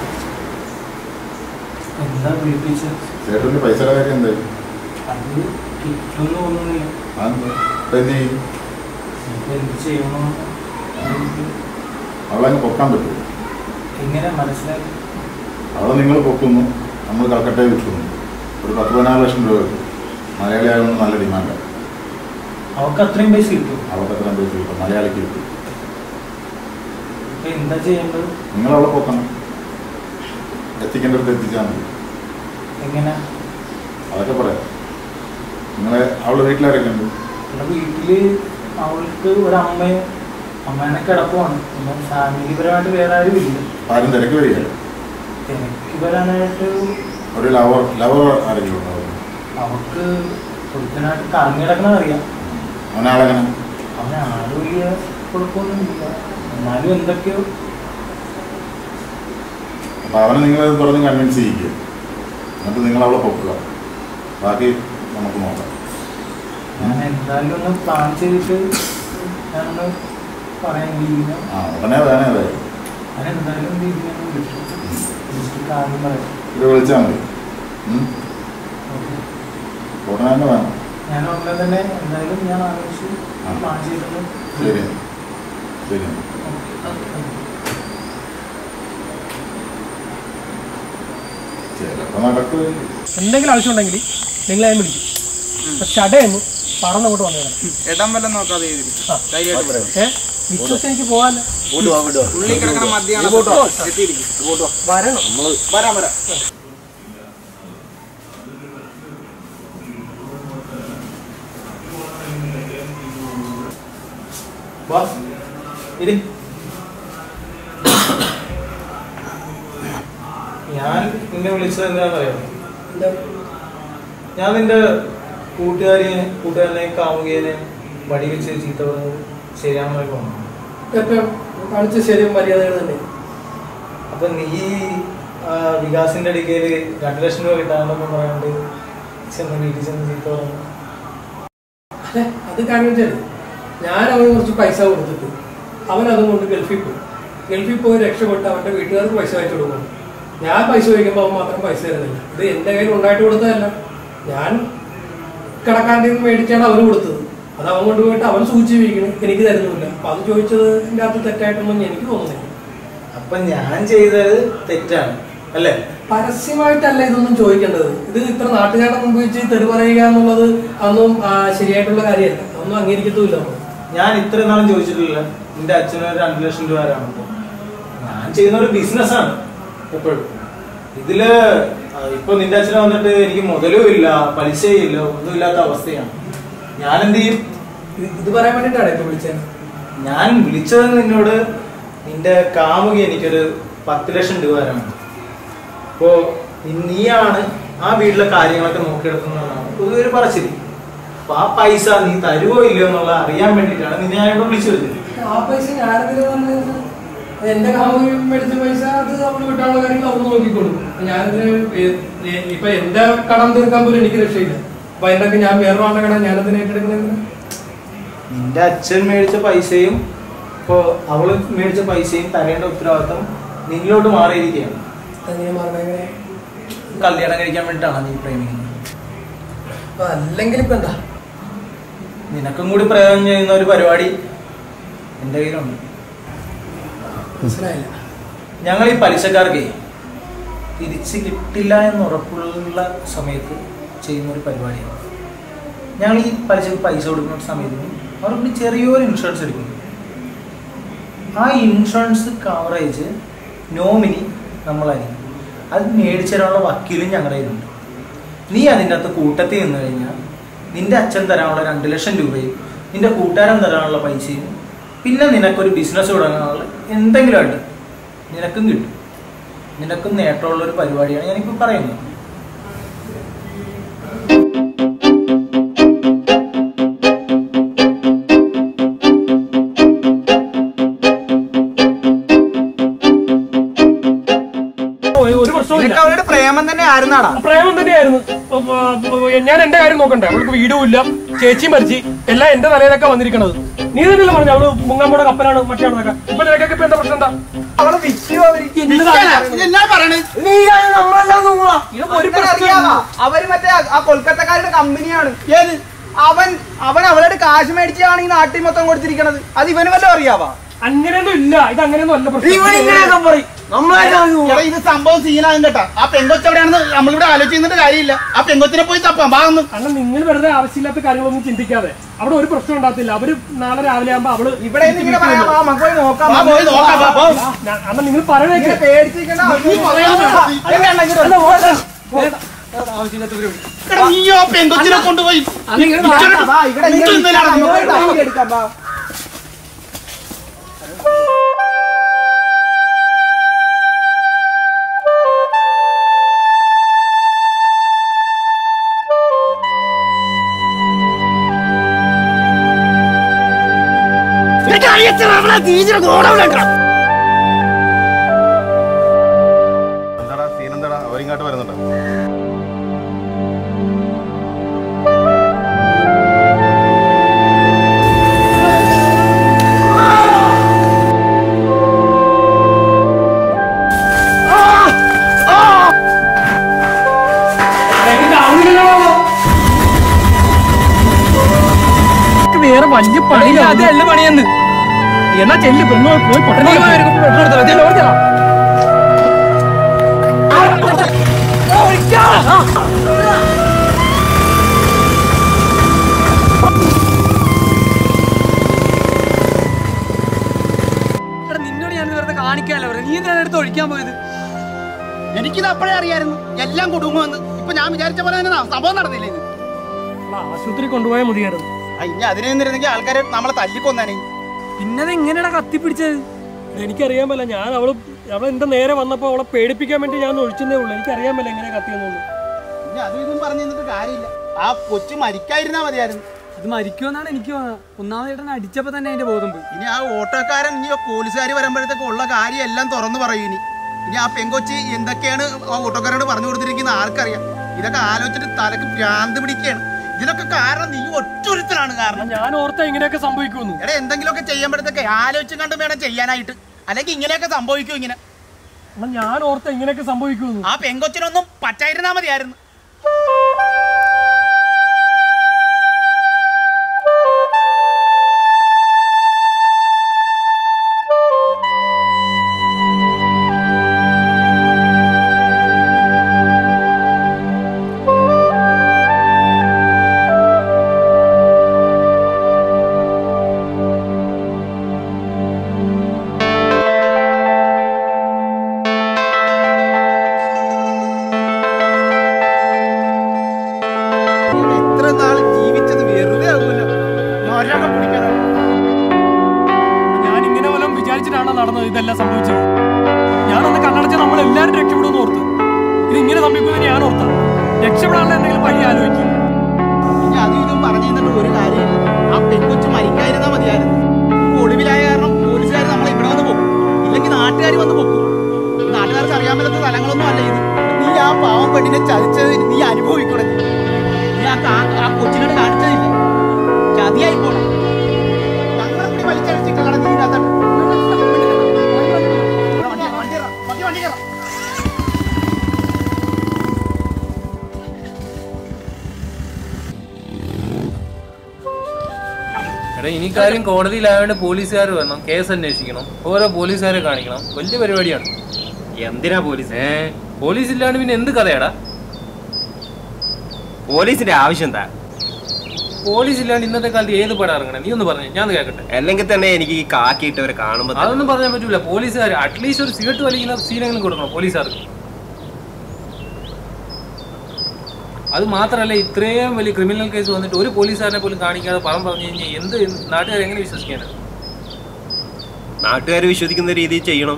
എന്താ വിളിപ്പിച്ചത് ചേട്ടന്റെ പൈസയുടെ കാര്യം എന്തായി അത് കിട്ടുമെന്ന് തോന്നുന്നില്ല അതെന്താ? ഇപ്പൊ എന്ത് ചെയ്യും ഇപ്പൊ എന്ത് ചെയ്യണോ അവളങ്ങ് പൊക്കാൻ പറ്റുമോ എങ്ങനെ മനസ്സിലാക്കി അവളെ നിങ്ങൾ പൊക്കുന്നു നമ്മൾ കൽക്കട്ടയിൽ വിൽക്കുന്നു ഒരു പത്ത് പതിനാറ് ലക്ഷം രൂപ കിട്ടും മലയാളി ആയതുകൊണ്ട് നല്ല ഡിമാൻഡാണ് അവർക്ക് അത്രയും പൈസ കിട്ടും അവൾക്ക് അത്രയും പൈസ കിട്ടും മലയാളിക്ക് കിട്ടും അപ്പൊ എന്താ ചെയ്യേണ്ടത് നിങ്ങൾ അവളെ പൊക്കണം എത്തിക്കേണ്ടടുത്ത് എത്തിച്ചാൽ മതി എങ്ങനെ അതൊക്കെ പറയാം നിങ്ങളെ അവളെ വീട്ടിലാരൊക്കെ ഉണ്ട് നമ്മുടെ വീട്ടില് അവൾക്ക് ഒരമ്മയും അമ്മേനെ കിടപ്പുമാണ് പിന്നെ ഫാമിലി പരമായിട്ട് വേറെ ആരും ഇല്ല ആരും തിരക്ക് വരികയല്ല തിരക്ക് വരാനായിട്ട് ഒരു ലവർ ലവർ ആരെങ്കിലും ഉണ്ടോ അവൾക്ക് കൊടുക്കാനായിട്ട് കറങ്ങി കിടക്കണത് അറിയാം അവനാളെങ്ങനെ അവന് ആരും വലിയ കുഴപ്പമൊന്നുമില്ല എന്നാലും എന്തൊക്കെയോ അപ്പൊ അവനെ നിങ്ങൾ പറഞ്ഞ് കൺവിൻസ് ചെയ്യിക്കുക എന്നിട്ട് നിങ്ങൾ അവളെ പൊക്കുക ബാക്കി നമുക്ക് നോക്കാം ഞാൻ എന്തായാലും ഒന്ന് പ്ലാൻ ചെയ്തിട്ട് ഞാനൊന്ന് പറയാൻ ലീവിന് ആ ഉടനെ വേണേ അതായി ഞാൻ എന്തായാലും ലീവിനൊന്ന് വിളിച്ചു വിളിച്ചിട്ട് കാര്യം പറയാം ഇത് വിളിച്ചാൽ മതി ഉം? ഉടനെ തന്നെ വേണം ഞാൻ ഉടനെ തന്നെ എന്തായാലും ഞാൻ ആലോചിച്ച് പ്ലാൻ ചെയ്തിട്ട് ശരി ശരി ചിലപ്പോ നടക്കുമായിരിക്കും എന്തെങ്കിലും ആവശ്യമുണ്ടെങ്കിൽ നിങ്ങൾ ഞാൻ വിളിക്കും ചടയെന്ന് പറന്നങ്ങോട്ട് വന്നേക്കണം ഇടം വല്ലതും നോക്കാതെ ചെയ്തിരിക്കും ധൈര്യമായിട്ട് പറയാം ഏ വിശ്വസിച്ച് എനിക്ക് പോകാല്ലോ ഉള്ളിൽ കിടക്കണ മദ്യാണ് എത്തിയിരിക്കും വരണം വരാം വരാം വാ ഇരി ഞാൻ നിന്നെ വിളിച്ചത് എന്താണെന്നറിയോ ഞാൻ നിന്റെ കൂട്ടുകാരിയെ കൂട്ടുകാരനെ കാമുകേനെ വടി വെച്ച് ചീത്ത പറഞ്ഞത് ശരിയാണെന്ന് തോന്നുന്നു കാണിച്ച ശരിയും മര്യാദകൾ തന്നെ അപ്പൊ നീ ആ, വികാസിന്റെ അടുക്കല് രണ്ടു ലക്ഷം രൂപ കിട്ടാനെന്നൊക്കെ പറയാണ്ട് ചെന്ന് വീട്ടിൽ ചെന്ന് ചീത്ത പറഞ്ഞു അതെ അത് കാണിച്ചാല് ഞാൻ അവന് കുറച്ച് പൈസ കൊടുത്തിട്ട് അവൻ അതും കൊണ്ട് ഗൾഫിൽ പോയി ഗൾഫിൽ പോയി രക്ഷപ്പെട്ട് അവന്റെ വീട്ടുകാർക്ക് പൈസ അയച്ചു കൊടുക്കണം ഞാൻ പൈസ ചോദിക്കുമ്പോൾ അവൻ മാത്രം പൈസ തരുന്നില്ല ഇത് എന്റെ കയ്യിൽ ഉണ്ടായിട്ട് കൊടുത്തതല്ല ഞാൻ കടക്കാരുടെ നിന്ന് മേടിച്ചാണ് അവന് കൊടുത്തത് അത് അവൻ കൊണ്ടുപോയിട്ട് അവൻ സൂചിച്ച് വീക്കണം എനിക്ക് തരുന്നില്ല അപ്പൊ അത് ചോദിച്ചത് എൻ്റെ അകത്ത് തെറ്റായിട്ടൊന്നും എനിക്ക് തോന്നുന്നില്ല അപ്പൊ ഞാൻ ചെയ്തത് തെറ്റാണ് അല്ലേ പരസ്യമായിട്ടല്ല ഇതൊന്നും ചോദിക്കേണ്ടത് ഇത് ഇത്ര നാട്ടുകാരുടെ മുമ്പ് വെച്ച് തെറി പറയുക എന്നുള്ളത് അതൊന്നും ആ, ശരിയായിട്ടുള്ള കാര്യമല്ല അതൊന്നും അംഗീകരിക്കത്തുമില്ല നമ്മൾ ഞാൻ ഇത്ര നാളും ചോദിച്ചിട്ടില്ല നിന്റെ അച്ഛന് ഒരു രണ്ടു ലക്ഷം രൂപ തരാമെന്ന് ഞാൻ ചെയ്യുന്ന ഒരു ബിസിനസ്സാണ് എപ്പോഴും ഇതില് ആ, ഇപ്പൊ നിന്റെ അച്ഛന് വന്നിട്ട് എനിക്ക് മുതലും ഇല്ല പലിശയും ഇല്ല ഒന്നും ഇല്ലാത്ത അവസ്ഥയാണ് ഞാൻ എന്ത് ചെയ്യും ഇത് പറയാൻ വേണ്ടിയിട്ടാണ് ഇപ്പൊ വിളിച്ചത് ഞാൻ വിളിച്ചത് നിന്നോട് നിന്റെ കാമുകി എനിക്കൊരു പത്ത് ലക്ഷം രൂപ തരാണ് അപ്പോ നി- നീയാണ് ആ വീട്ടിലെ കാര്യങ്ങളൊക്കെ നോക്കിയെടുക്കുന്നതാണ് പൊതുവെ ഒരു പറച്ചില് അപ്പൊ ആ പൈസ നീ തരുവോ ഇല്ലയോ എന്നുള്ള അറിയാൻ വേണ്ടിയിട്ടാണ് നിന്നെ ഞാൻ ഇവിടെ വിളിച്ചു വരുന്നത് ആ പൈസ ഞാനെന്തിനാ പറഞ്ഞത് അത് എന്റെ കാമുകി മേടിച്ച പൈസ അത് അവള് വിട്ടാനുള്ള കാര്യങ്ങൾ അവൾ നോക്കിക്കോളും ഞാനതിന് ഏ- ഏ- ഇപ്പൊ എന്റെ കടം തീർക്കാൻ പോലും എനിക്ക് രക്ഷയില്ല അപ്പൊ അതിനൊക്കെ ഞാൻ വേറെ ആളുടെ കടം ഞാനതിന് ഏറ്റെടുക്കുന്നത് നിന്റെ അച്ഛൻ മേടിച്ച പൈസയും ഇപ്പോ അവള് മേടിച്ച പൈസയും തരേണ്ട ഉത്തരവാദിത്തം നിന്നിലോട്ട് മാറിയിരിക്കുകയാണ് അങ്ങനെ മാറണങ്ങനെ കല്യാണം കഴിക്കാൻ വേണ്ടിയിട്ടാണ് നീ പ്രേമിക്കുന്നത് അല്ലെങ്കിൽ ഇപ്പൊ എന്താ നിനക്കും കൂടി പ്രയോജനം ചെയ്യുന്ന ഒരു പരിപാടി എന്റെ കയ്യിലുണ്ട് മനസ്സിലായില്ല ഞങ്ങൾ ഈ പലിശക്കാർക്ക് തിരിച്ച് കിട്ടില്ല എന്ന് ഉറപ്പുള്ള സമയത്ത് ചെയ്യുന്ന ഒരു പരിപാടിയാണ് ഞങ്ങൾ ഈ പലിശക്ക് പൈസ കൊടുക്കുന്ന സമയത്ത് അവർക്ക് ചെറിയൊരു ഇൻഷുറൻസ് എടുക്കുന്നു ആ ഇൻഷുറൻസ് കവറേജ് നോമിനി നമ്മളായിരിക്കും അത് മേടിച്ചു തരാനുള്ള വക്കീലും ഞങ്ങളുടെ കയ്യിലുണ്ട് നീ അതിൻ്റെ അകത്ത് കൂട്ടത്തിൽ നിന്ന് കഴിഞ്ഞാൽ നിന്റെ അച്ഛൻ തരാനുള്ള രണ്ട് ലക്ഷം രൂപയും നിന്റെ കൂട്ടുകാരൻ തരാനുള്ള പൈസയും പിന്നെ നിനക്കൊരു ബിസിനസ് തുടങ്ങാനുള്ള എന്തെങ്കിലും ആയിട്ട് നിനക്കും കിട്ടും നിനക്കും നേട്ടമുള്ള ഒരു പരിപാടിയാണ് ഞാനിപ്പോൾ പറയുന്നത് ഒരു പ്രശ്നവും നിനക്ക് അവരുടെ പ്രേമം തന്നെ ആയിരുന്നാടാ പ്രേമം തന്നെയായിരുന്നു അപ്പൊ, അപ്പൊ, ഞാൻ എന്റെ കാര്യം നോക്കണ്ടേ അവൾക്ക് വീടും ഇല്ല ചേച്ചി മരിച്ചു എല്ലാം എന്റെ തലയിലൊക്കെ വന്നിരിക്കണത് നീ തന്നെയല്ലേ പറഞ്ഞു അവള് മുങ്ങാമ്പോടെ കപ്പലാണ് മറ്റാണെന്നൊക്കെ ഇപ്പൊ നിനക്കൊക്കെ ഇപ്പൊ എന്താ പ്രശ്നം എന്താ അവളെ വിറ്റു അവര് എന്നാ പറയണേ നീ നമ്മളെല്ലാം നോങ്ങളാ ഒരു അറിയാവാ അവര് മറ്റേ ആ- ആ കൊൽക്കത്തക്കാരുടെ കമ്പനിയാണ് ഏത് അവൻ അവൻ അവളുടെ കാശ് മേടിച്ചാണ് ഈ നാട്ടിൽ മൊത്തം കൊടുത്തിരിക്കണത് അത് ഇവന് വല്ലതും അറിയാവാ അങ്ങനെയൊന്നും ഇല്ല ഇത് അങ്ങനെയൊന്നും അല്ല ഇവൻ ഇങ്ങനെയൊക്കെ പറയും എടാ, ഇത് സംഭവം സീനാകും കേട്ടാ ആ പെങ്കൊച്ച് എവിടെയാണെന്ന് നമ്മളിവിടെ ആലോചിച്ചിട്ട് കാര്യമില്ല ആ പെങ്കൊച്ചിനെ പോയി തപ്പാം വാങ്ങുന്നു അണ്ണാ നിങ്ങൾ വെറുതെ ആവശ്യമില്ലാത്ത കാര്യങ്ങളൊന്നും ചിന്തിക്കാതെ അവിടെ ഒരു പ്രശ്നം ഉണ്ടാകത്തില്ല അവര് നാളെ രാവിലെ ആകുമ്പോ അവള് ഇവിടെ നിന്ന് ഇങ്ങനെ പറയാം, വാ, നമുക്ക് പോയി നോക്കാം. ആ, പോയി നോക്കാം, വാ, പോ. അണ്ണ നിങ്ങൾ പറയണേക്ക് ഇങ്ങനെ പേടിച്ചിരിക്കണ്ട, നീ പറയാതെ. അല്ല, അണ്ണാ, ഇങ്ങോട്ട് അല്ല, വാ. വേണ്ട. എടാ, നീ ആ പെങ്കൊച്ചിനെ കൊണ്ടുപോയി ഇച്ചോട്ട് ഇങ്ങോട്ട് നിന്നേലാണ് നമുക്ക് എടുക്കാം വാ. എന്താടാ സീൻ എന്താടാ അവരിങ്ങോട്ട് വരുന്നുണ്ടോ വേറെ വലിയ പണി അതല്ല പണിയെന്ന് എന്നാ ചെല്ല് പെണ്ണോ പോയി പൊട്ടനെ നിന്നോട് ഞാൻ വെറുതെ കാണിക്കാനല്ല പറഞ്ഞു നീ എന്തിനാണ് എടുത്ത് ഒഴിക്കാൻ പോയത് എനിക്കിത് അപ്പോഴേ അറിയായിരുന്നു എല്ലാം കുടുങ്ങുമെന്ന് ഇപ്പൊ ഞാൻ വിചാരിച്ച പോലെ തന്നെ ന- സംഭവം നടന്നില്ല ഇത് ആശുപത്രി കൊണ്ടുപോയാൽ മതിയായിരുന്നു ആ, ഇനി അതിനെ നിന്നിരുന്നെങ്കിൽ ആൾക്കാരെ നമ്മളെ തല്ലിക്കൊന്നാനേ പിന്നെ എങ്ങനെയാണ് കത്തിപ്പിടിച്ചത് എനിക്കറിയാൻ പറ്റില്ല ഞാൻ അവള് അവളെ എന്റെ നേരെ വന്നപ്പോ അവളെ പേടിപ്പിക്കാൻ വേണ്ടി ഞാൻ ഒഴിച്ചതേ ഉള്ളൂ എനിക്കറിയാൻ പറ്റില്ല എങ്ങനെ കത്തിയെന്നുള്ളൂ ഇനി അതും ഇതും പറഞ്ഞു നിന്നിട്ട് കാര്യമില്ല ആ കൊച്ചു മരിക്കാതിരുന്നാ മതിയായിരുന്നു അത് മരിക്കുമെന്നാണ് എനിക്ക് തോന്നുന്നത് ഒന്നാമതായിട്ട് അടിച്ചപ്പോ തന്നെ അതിന്റെ ബോധം പോയി ഇനി ആ ഓട്ടോക്കാരൻ ഇനി പോലീസുകാർ വരുമ്പോഴത്തേക്ക് ഉള്ള കാര്യം എല്ലാം തുറന്നു പറയും ഇനി ഇനി ആ പെങ്കൊച്ചി എന്തൊക്കെയാണ് ആ ഓട്ടോക്കാരോട് പറഞ്ഞു കൊടുത്തിരിക്കുന്ന ആർക്കറിയാം ഇതൊക്കെ ആലോചിച്ചിട്ട് തലക്ക് ഭ്രാന്ത് പിടിക്കുകയാണ് ഇതിനൊക്കെ കാരണം നീ ഒറ്റൊരുത്തനാണ് കാരണം ഞാൻ ഓർത്ത ഇങ്ങനെയൊക്കെ സംഭവിക്കുന്നു എടാ എന്തെങ്കിലുമൊക്കെ ചെയ്യുമ്പോഴത്തേക്ക് ആലോചിച്ചും കണ്ടും വേണം ചെയ്യാനായിട്ട് അല്ലെങ്കിൽ ഇങ്ങനെയൊക്കെ സംഭവിക്കും ഇങ്ങനെ എന്നാ ഞാൻ ഓർത്ത ഇങ്ങനെയൊക്കെ സംഭവിക്കുന്നു ആ പെങ്കൊച്ചിനൊന്നും പറ്റായിരുന്നാ മതിയായിരുന്നു ഇത്ര നാൾ ജീവിച്ചത് വെറുതെ ആകൂല നരകം പിടിക്കാനാണ് ഞാൻ ഇങ്ങനെ വല്ലതും വിചാരിച്ചിട്ടാണോ നടന്നത് ഇതെല്ലാം സംഭവിച്ചത് ഞാനന്ന് കണ്ണടച്ച നമ്മൾ എല്ലാവരും രക്ഷപ്പെടുമെന്ന് ഓർത്ത് ഇത് ഇങ്ങനെ സംഭവിക്കുമെന്ന് ഞാൻ ഓർത്ത രക്ഷപ്പെടാനുള്ള എന്തെങ്കിലും വഴി ആലോചിക്കും ഇനി അതും ഇതും പറഞ്ഞു തന്നിട്ട് ഒരു കാര്യമില്ല ആ പെൺകൊച്ചു മരിക്കാതിരുന്നാ മതിയായിരുന്നു ഇപ്പൊ ഒടുവിലായ കാരണം പോലീസുകാർ നമ്മളെ ഇവിടെ വന്ന് പോകും ഇല്ലെങ്കിൽ നാട്ടുകാർ വന്ന് പൊക്കും നാട്ടുകാർക്ക് അറിയാൻ പറ്റാത്ത സ്ഥലങ്ങളൊന്നും അല്ല ഇത് നീ ആ പാവം പെണ്ണിനെ ചതിച്ചത് നീ അനുഭവിക്കണം നീ ആ കാ- ആ കൊച്ചിനോട് കാണിച്ചതില്ല ചതിയായി പോണം ഞങ്ങളെ കൂടി വലിച്ചടിച്ചിട്ടാണ് നീ ഇതിനകത്തോട്ട്. വണ്ടി വണ്ടി ഇറ, വണ്ടി വണ്ടി കയറാം എടാ ഇനി കാര്യം കോടതിയിലായതുകൊണ്ട് പോലീസുകാർ വരണം കേസ് അന്വേഷിക്കണം ഓരോ പോലീസുകാരെ കാണിക്കണം വലിയ പരിപാടിയാണ് എന്തിനാ പോലീസ് ഏ പോലീസ് ഇല്ലാണ്ട് പിന്നെ എന്ത് കഥയാടാ പോലീസിന്റെ ആവശ്യം എന്താ പോലീസ് ഇല്ലാണ്ട് ഇന്നത്തെ കാലത്ത് ഏത് പടം ഇറങ്ങണേ നീ ഒന്ന് പറഞ്ഞു ഞാൻ ഒന്ന് കേൾക്കട്ടെ അല്ലെങ്കിൽ തന്നെ എനിക്ക് ഈ കാക്കിയിട്ടവരെ കാണുമ്പോ തന്നെ അതൊന്നും പറയാൻ പറ്റൂല പോലീസുകാർ അറ്റ്ലീസ്റ്റ് ഒരു സിഗരറ്റ് വലിക്കുന്ന സീനെങ്കിലും കൊടുക്കണം പോലീസുകാർക്ക് അത് മാത്രമല്ല ഇത്രയും വലിയ ക്രിമിനൽ കേസ് വന്നിട്ട് ഒരു പോലീസുകാരനെ പോലും കാണിക്കാതെ പണം പറഞ്ഞു കഴിഞ്ഞാൽ എന്ത് നാട്ടുകാർ എങ്ങനെ വിശ്വസിക്കാനാണ് നാട്ടുകാർ വിശ്വസിക്കുന്ന രീതിയിൽ ചെയ്യണം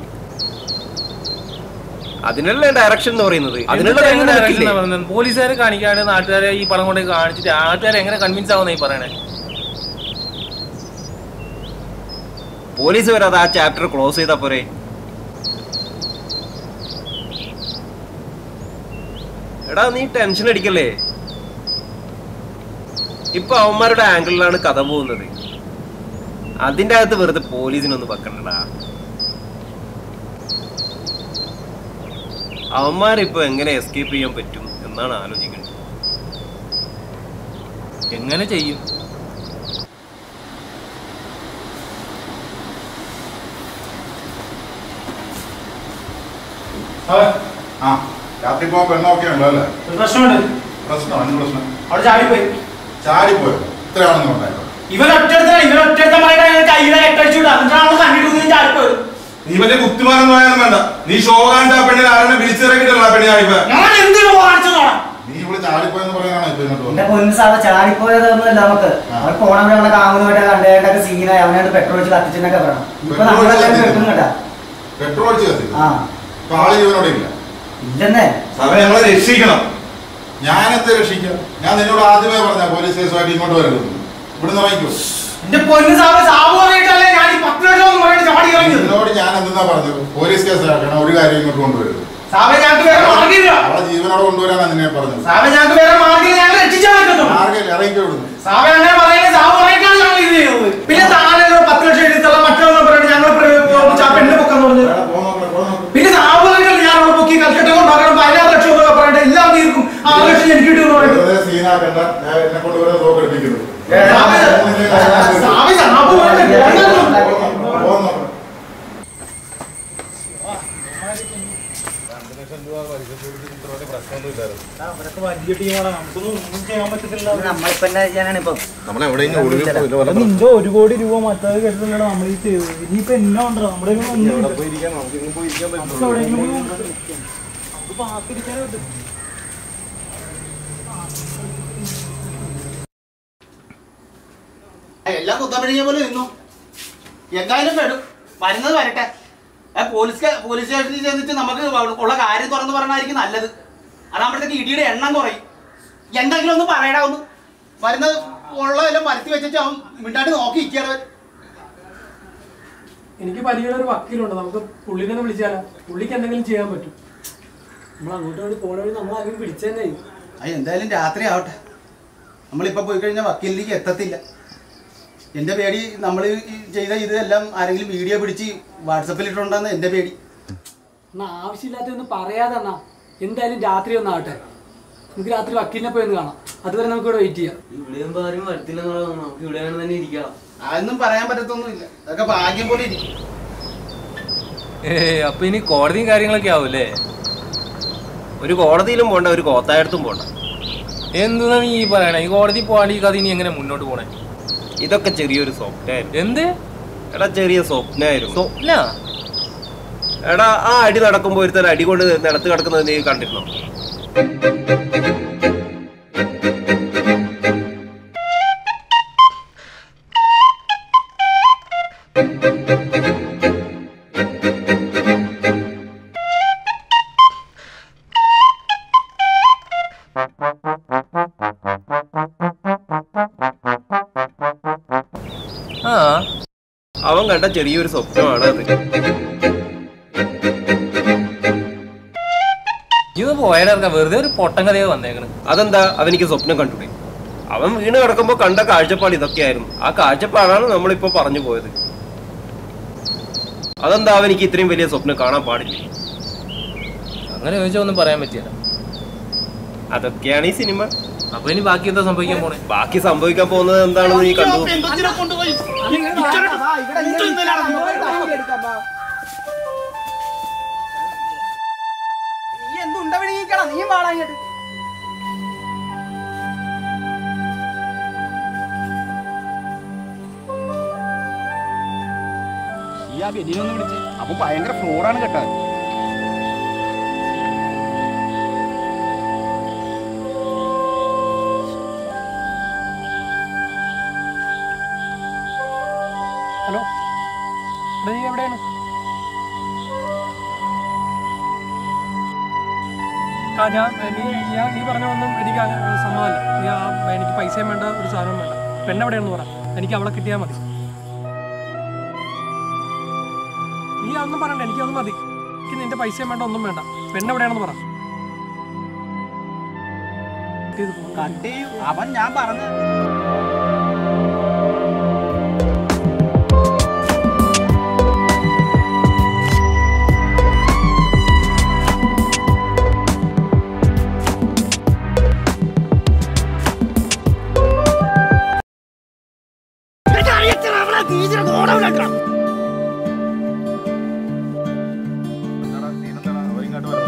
അതിനുള്ള ഡയറക്ഷൻ എന്ന് പറയുന്നത് അതിനുള്ള എന്നിട്ട് time എങ്ങനെ നിനക്കില്ലേ? direction ആ പറയുന്നത്? പോലീസുകാരെ കാണിക്കാണ്ട് നാട്ടുകാരെ ഈ പണം കൊണ്ട് കാണിച്ചിട്ട് നാട്ടുകാരെ എങ്ങനെ കൺവിൻസ് ആവുന്ന ഈ പറയണേ പോലീസ് വരെ അത് ആ ചാപ്റ്റർ ക്ലോസ് ചെയ്താ പോരെ എടാ നീ ടെൻഷൻ അടിക്കല്ലേ ഇപ്പൊ അവന്മാരുടെ ആംഗിളിലാണ് കഥ പോകുന്നത് അതിന്റെ അകത്ത് വെറുതെ പോലീസിനൊന്നും വെക്കണ്ടടാ അവന്മാരിപ്പോ എങ്ങനെ എസ്കേപ്പ് ചെയ്യാൻ പറ്റും എന്നാണ് ആലോചിക്കുന്നത് എങ്ങനെ ചെയ്യും ആ രാത്രി പോകാൻ പെണ്ണൊക്കെ ഉണ്ടോ അല്ലേ ഒരു പ്രശ്നമുണ്ട് പ്രശ്നം എന്ത് പ്രശ്നം അവിടെ ചാടിപ്പോയി ചാടിപ്പോയോ ഇത്രയാണെന്ന് ഉണ്ടായിരുന്നു ഇവൻ ഒറ്റടുത്താണ് ഇവൻ ഒറ്റടുത്ത പറഞ്ഞിട്ട് കയ്യിലെ എട്ടടിച്ചു വിടാം എന്നിട്ടാണ് കണ്ടിട്ട് ചാടിപ്പോയത് നീ വലിയ കുത്തിമാരൊന്നും ആയാലും വേണ്ട നീ ഷോ കാണിച്ച ആ പെണ്ണിനെ ആരുടെ വിളിച്ചിറക്കിട്ടല്ല പെണ്ണി ചാടിപ്പോ ഞാൻ എന്തിനു കാണിച്ചു നോടാം നീ ഇവിടെ ചാടിപ്പോയെന്ന് പറയാനാണ് ഇപ്പൊ ഇങ്ങോട്ട് എന്റെ വന്നത് പൊന്നു സാധ ചാടിപ്പോയതൊന്നുമില്ല നമുക്ക് അവൻ പോണ നമ്മളെ കാമുമായിട്ട് കണ്ടേട്ടൊക്കെ സീനായി അവനായിട്ട് പെട്രോൾ ഒഴിച്ച് കത്തിച്ചെന്നൊക്കെ പറയണം ഇപ്പൊ പെട്രോൾ ഒഴിച്ച് നമ്മളെല്ലാം കത്തിച്ചു. കേൾക്കും കേട്ടാ പെട്രോൾ അടിച്ച് കത്തി ആ ഇപ്പൊ ആള് ജീവനോടെ ഇല്ല ഇല്ലെന്നേ അവരെ ഞങ്ങളെ രക്ഷിക്കണം ഞാൻ എന്ത് രക്ഷിക്കാം ഞാൻ നിന്നോട് ആദ്യമേ പറഞ്ഞ പോലീസ് കേസുമായിട്ട് ഇങ്ങോട്ട് വരരുത് ഇവിടുന്ന് ഇറങ്ങിക്കോ എന്റെ പൊന്നു സാബ് സാബ് പറഞ്ഞിട്ടല്ലേ ഞാൻ ഈ പത്ത് ലക്ഷം എന്ന് പറഞ്ഞിട്ട് ചാടി ഇറങ്ങിയത് നിന്നോട് ഞാൻ എന്തെന്നാ പറഞ്ഞത് പോലീസ് കേസാക്കണം ഒരു കാര്യം ഇങ്ങോട്ട് കൊണ്ടുവരരുത് സാബെ ഞങ്ങൾക്ക് വേറെ മാർഗമില്ല അവളെ ജീവനോടെ കൊണ്ടുവരാനാണ് നിന്നെ പറഞ്ഞത് സാബെ ഞങ്ങൾക്ക് വേറെ മാർഗമില്ല ഞങ്ങൾ രക്ഷിച്ചാൽ പറ്റുന്നു മാർഗ്ഗമില്ല ഇറങ്ങിക്കോ ഇവിടുന്ന് സാബെ അങ്ങനെ പറയുന്നത് സാബ് പറഞ്ഞിട്ടാണ് ഞങ്ങൾ ഇത് ചെയ്യുന്നത് പിന്നെ താനെ ഒരു പത്ത് ലക്ഷം എടുത്തുള്ള മറ്റൊന്ന് പറഞ്ഞിട്ട് ഞങ്ങൾ പെണ്ണ് പൊക്കെന്ന് പറഞ്ഞത് പിന്നെ സാബ് പറഞ്ഞിട്ട് ഞാൻ അവിടെ പൊക്കി കൽക്കട്ട കൊണ്ടാക്കണം പതിനാറ് ലക്ഷം എന്നൊക്കെ പറഞ്ഞിട്ട് എല്ലാം തീർക്കും ആറ് ലക്ഷം എനിക്ക് കിട്ടുമെന്ന് പറയുന്നത് വെറുതെ സീനാക്കണ്ട ഞാൻ എന്നെ കൊണ്ട് വരെ തോക്ക് എടുപ്പിക്കുന്നത് സാബ് സാബ് സാബ് പറഞ്ഞിട്ട് വലിയ ടീമാണ് നമുക്കൊന്നും ഒന്നും ചെയ്യാൻ പറ്റത്തില്ല നമ്മളിപ്പോ എന്നാ ചെയ്യാനാണ് ഇപ്പം നിന്റെ ഒരു കോടി രൂപ മറ്റേത് കേട്ടിട്ടുണ്ടോ നമ്മൾ ഈ ചെയ്തത് ഇനിയിപ്പോ എന്നാ ഉണ്ടോ നമ്മുടെ കയ്യിൽ ഒന്നും ഇല്ല. നമുക്ക് എവിടെയെങ്കിലും പോയി നമുക്ക് പാത്തിരിക്കാനേ പറ്റും എല്ലാം കുത്തപ്പിടിഞ്ഞ പോലെ നിന്നു എന്തായാലും വരും വരുന്നത് വരട്ടെ ആ പോലീസ് പോലീസ് സ്റ്റേഷനിൽ ചെന്നിട്ട് നമുക്ക് ഉള്ള കാര്യം തുറന്ന് പറഞ്ഞായിരിക്കും നല്ലത് അതാകുമ്പോഴത്തേക്ക് ഇടിയുടെ എണ്ണം കുറയും എന്തെങ്കിലും ഒന്ന് പറയടാ ഒന്ന് വരുന്നത് ഉള്ളതെല്ലാം വരുത്തി വെച്ചിട്ട് അവൻ മിണ്ടാണ്ട് നോക്കി ഇരിക്കുകയാണ് എനിക്ക് പരിചയമുള്ള ഒരു വക്കീലുണ്ട് നമുക്ക് പുള്ളിനെ ഒന്ന് വിളിച്ചാലോ പുള്ളിക്ക് എന്തെങ്കിലും ചെയ്യാൻ പറ്റും നമ്മൾ അങ്ങോട്ട് വേണ്ടി പോണ വഴി നമ്മൾ ആരെങ്കിലും പിടിച്ചതന്നെ അത് എന്തായാലും രാത്രി ആവട്ടെ നമ്മളിപ്പോ പോയി കഴിഞ്ഞാൽ വക്കീലിലേക്ക് എത്തത്തില്ല എന്റെ പേടി നമ്മൾ ചെയ്ത ഇതെല്ലാം ആരെങ്കിലും വീഡിയോ പിടിച്ച് വാട്സപ്പിൽ ഇട്ടുണ്ടെന്ന് എന്റെ പേടി എന്നാ ആവശ്യമില്ലാത്തൊന്നും പറയാതെ എന്നാ എന്തായാലും രാത്രി ഒന്നാവട്ടെ നമുക്ക് രാത്രി വക്കീലിനെ പോയി ഒന്ന് കാണാം അതുവരെ നമുക്ക് ഇവിടെ വെയിറ്റ് ചെയ്യാം ഇവിടെ ആരും വരത്തില്ലെന്ന് നമുക്ക് ഇവിടെ തന്നെ ഇരിക്കാം അതൊന്നും പറയാൻ പറ്റത്തൊന്നുമില്ല അതൊക്കെ ഭാഗ്യം പോലെ ഇരിക്കും ഏ അപ്പൊ ഇനി കോടതിയും കാര്യങ്ങളൊക്കെ ആവൂലേ ഒരു കോടതിയിലും പോണ്ട ഒരു കോത്തായടത്തും പോണ്ട എന്തുന്നാ നീ ഈ പറയണേ ഈ കോടതി പോകാണ്ട് ഈ കഥ ഇനി എങ്ങനെ മുന്നോട്ട് പോണേ ഇതൊക്കെ ചെറിയൊരു സ്വപ്നമായിരുന്നു എന്ത് എടാ ചെറിയ സ്വപ്നമായിരുന്നു സ്വപ്ന എടാ ആ അടി നടക്കുമ്പോ ഒരുത്തൻ അടി കൊണ്ട് നിലത്ത് കിടക്കുന്നത് നീ കണ്ടിരുന്നോ ആ അവൻ കണ്ട ചെറിയൊരു സ്വപ്നമാണ് അത് ഇത് പോയാലിറക്കാം വെറുതെ ഒരു പൊട്ടൻ കഥയോ വന്നേക്കണ് അതെന്താ അവനിക്ക് സ്വപ്നം കണ്ടുകൂടെ അവൻ വീണ് കിടക്കുമ്പോ കണ്ട കാഴ്ചപ്പാട് ഇതൊക്കെയായിരുന്നു ആ കാഴ്ചപ്പാടാണ് നമ്മളിപ്പോ പറഞ്ഞു പോയത് അതെന്താ അവനിക്ക് ഇത്രയും വലിയ സ്വപ്നം കാണാൻ പാടില്ല അങ്ങനെ ചോദിച്ചാൽ ഒന്നും പറയാൻ പറ്റില്ല അതൊക്കെയാണ് ഈ സിനിമ അപ്പൊ ഇനി ബാക്കി എന്താ സംഭവിക്കാൻ പോണേ ബാക്കി സംഭവിക്കാൻ പോകുന്നത് എന്താണെന്ന് നീ കണ്ടു നീ എന്തുണ്ട വിളിക്കണം നീ വാടാ ഇങ്ങോട്ട് ഈ ആ ബെനിനൊന്ന് വിളിച്ച് അപ്പൊ ഭയങ്കര ഫ്രോഡാണ് കേട്ടോ ഹലോ എടാ, നീ എവിടെയാണ് ആ ഞാൻ നീ ഞാൻ നീ പറഞ്ഞൊന്നും എനിക്ക് ആ സമ്മതമല്ല നീ ആ എനിക്ക് പൈസയും വേണ്ട ഒരു സാധനവും വേണ്ട പെണ്ണെവിടെയാണെന്ന് പറ എനിക്ക് അവളെ കിട്ടിയാൽ മതി നീ അതൊന്നും പറയണ്ട എനിക്കത് മതി എനിക്ക് നിന്റെ പൈസയും വേണ്ട ഒന്നും വേണ്ട പെണ്ണെവിടെയാണെന്ന് പറ കട്ട് ചെയ്യൂ അവൻ ഞാൻ പറഞ്ഞു അവരിങ്ങോട്ട്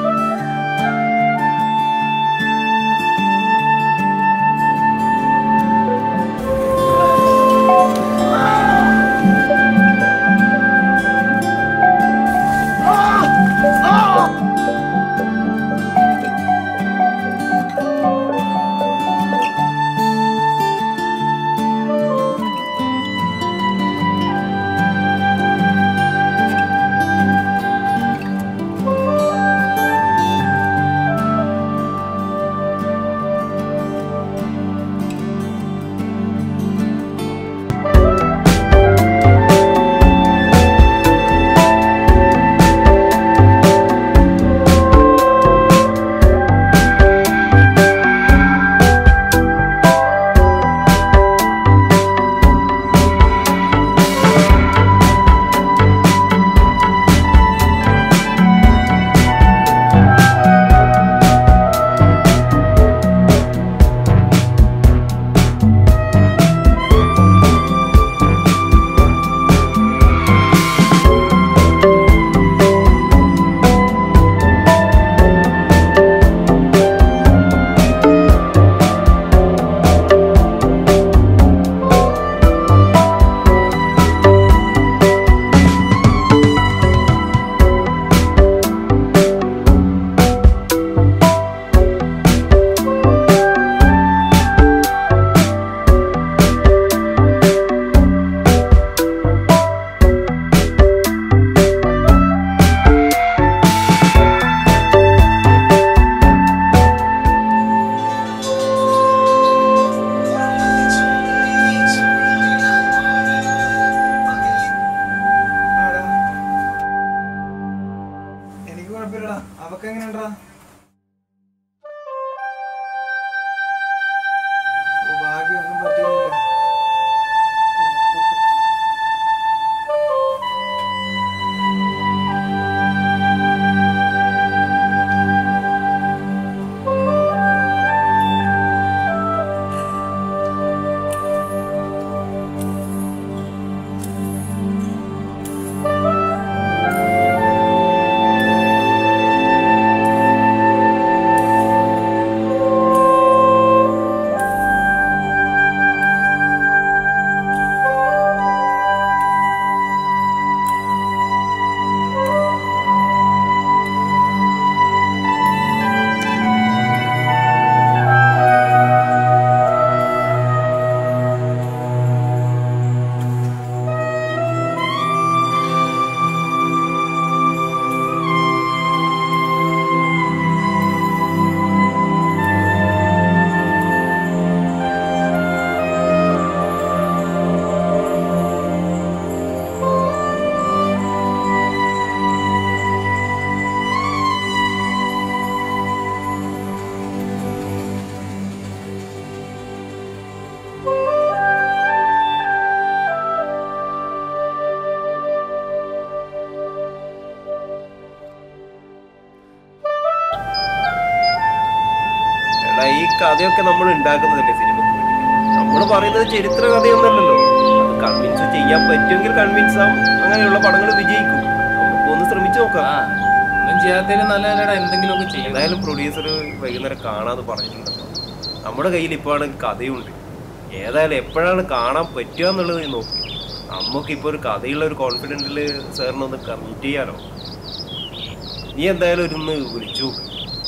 കഥയൊക്കെ നമ്മൾ ഉണ്ടാക്കുന്നതല്ലേ സിനിമക്ക് വേണ്ടി നമ്മൾ പറയുന്നത് ചരിത്ര കഥയൊന്നുമല്ലല്ലോ അത് കൺവിൻസ് ചെയ്യാൻ പറ്റുമെങ്കിൽ കൺവിൻസ് ആവും അങ്ങനെയുള്ള പടങ്ങൾ വിജയിക്കും നമുക്ക് ഒന്ന് ശ്രമിച്ചു നോക്കാം ഒന്നും ചെയ്യാത്തതിന് നല്ലതല്ലടാ എന്തെങ്കിലുമൊക്കെ ചെയ്യും ഏതായാലും പ്രൊഡ്യൂസർ വൈകുന്നേരം കാണാതെ പറഞ്ഞിട്ടുണ്ടല്ലോ നമ്മുടെ കയ്യിൽ ഇപ്പോൾ ആണെങ്കിൽ കഥയുണ്ട് ഏതായാലും എപ്പോഴാണ് കാണാൻ പറ്റുക എന്നുള്ളത് നീ നോക്കി നമുക്കിപ്പോൾ ഒരു കഥയുള്ള ഒരു കോൺഫിഡൻറ്റിൽ സാറിനൊന്ന് മീറ്റ് ചെയ്യാലോ നീ എന്തായാലും ഒരു ഒന്ന് വിളിച്ചു നോക്ക്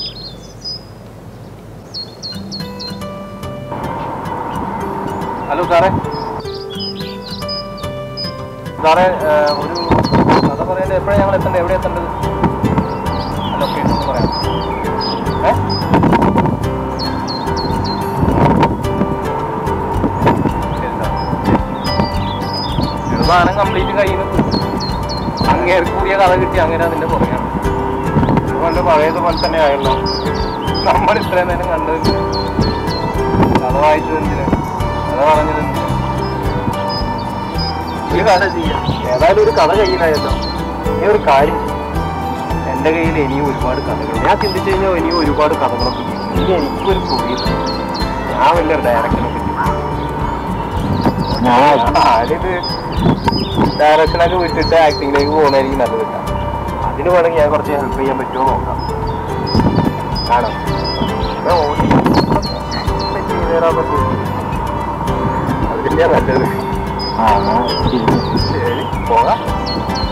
ഹലോ സാറേ സാറേ ഏഹ്, ഒരു കഥ പറയാൻ എപ്പോഴാണ് ഞങ്ങൾ എത്തേണ്ടത് എവിടെ എത്തേണ്ടത് ലൊക്കേഷൻ ഒന്ന് പറയാം ഏ ശരി സാർ. ഇത് സാധനം കംപ്ലീറ്റ് കയ്യിൽ അങ്ങേർക്ക് കൂടിയ കഥ കിട്ടി അങ്ങനെ അതിന്റെ പുറകെയാണ് അതുകൊണ്ട് പഴയതുപോലെ തന്നെ ആയല്ലോ നമ്മൾ ഇത്രയും നേരം കണ്ടത് കഥ വായിച്ചത് എന്തിനാ കഥ പറഞ്ഞത് എന്തിനാ ഒരു കഥ ചെയ്യാം ഏതായാലും ഒരു കഥ കയ്യിലായല്ലോ നീ ഒരു കാര്യം ചെയ്യ്. എന്റെ കയ്യിൽ ഇനിയും ഒരുപാട് കഥകൾ ഞാൻ ചിന്തിച്ചു കഴിഞ്ഞാൽ ഇനിയും ഒരുപാട് കഥകളൊക്കെ ഉണ്ട്. ഇനി എനിക്കൊരു പ്രൊഡ്യൂസർ ഞാൻ വലിയൊരു ഡയറക്ഷനെ പറ്റി ഞാനിത് ഡയറക്ഷനൊക്കെ വിട്ടിട്ട് ആക്ടിങ്ങിലേക്ക് പോകുന്നതായിരിക്കും നല്ലത് കേട്ടോ. അതിന് വേണമെങ്കിൽ ഞാൻ കുറച്ച് ഹെൽപ്പ് ചെയ്യാൻ പറ്റുമോ നോക്കാം ആണോ എന്നാ ഓടി സെറ്റ് ചെയ്ത് തരാൻ പറ്റുമോ അത് തന്നെയാ നല്ലത് ആ ശരി പോകാം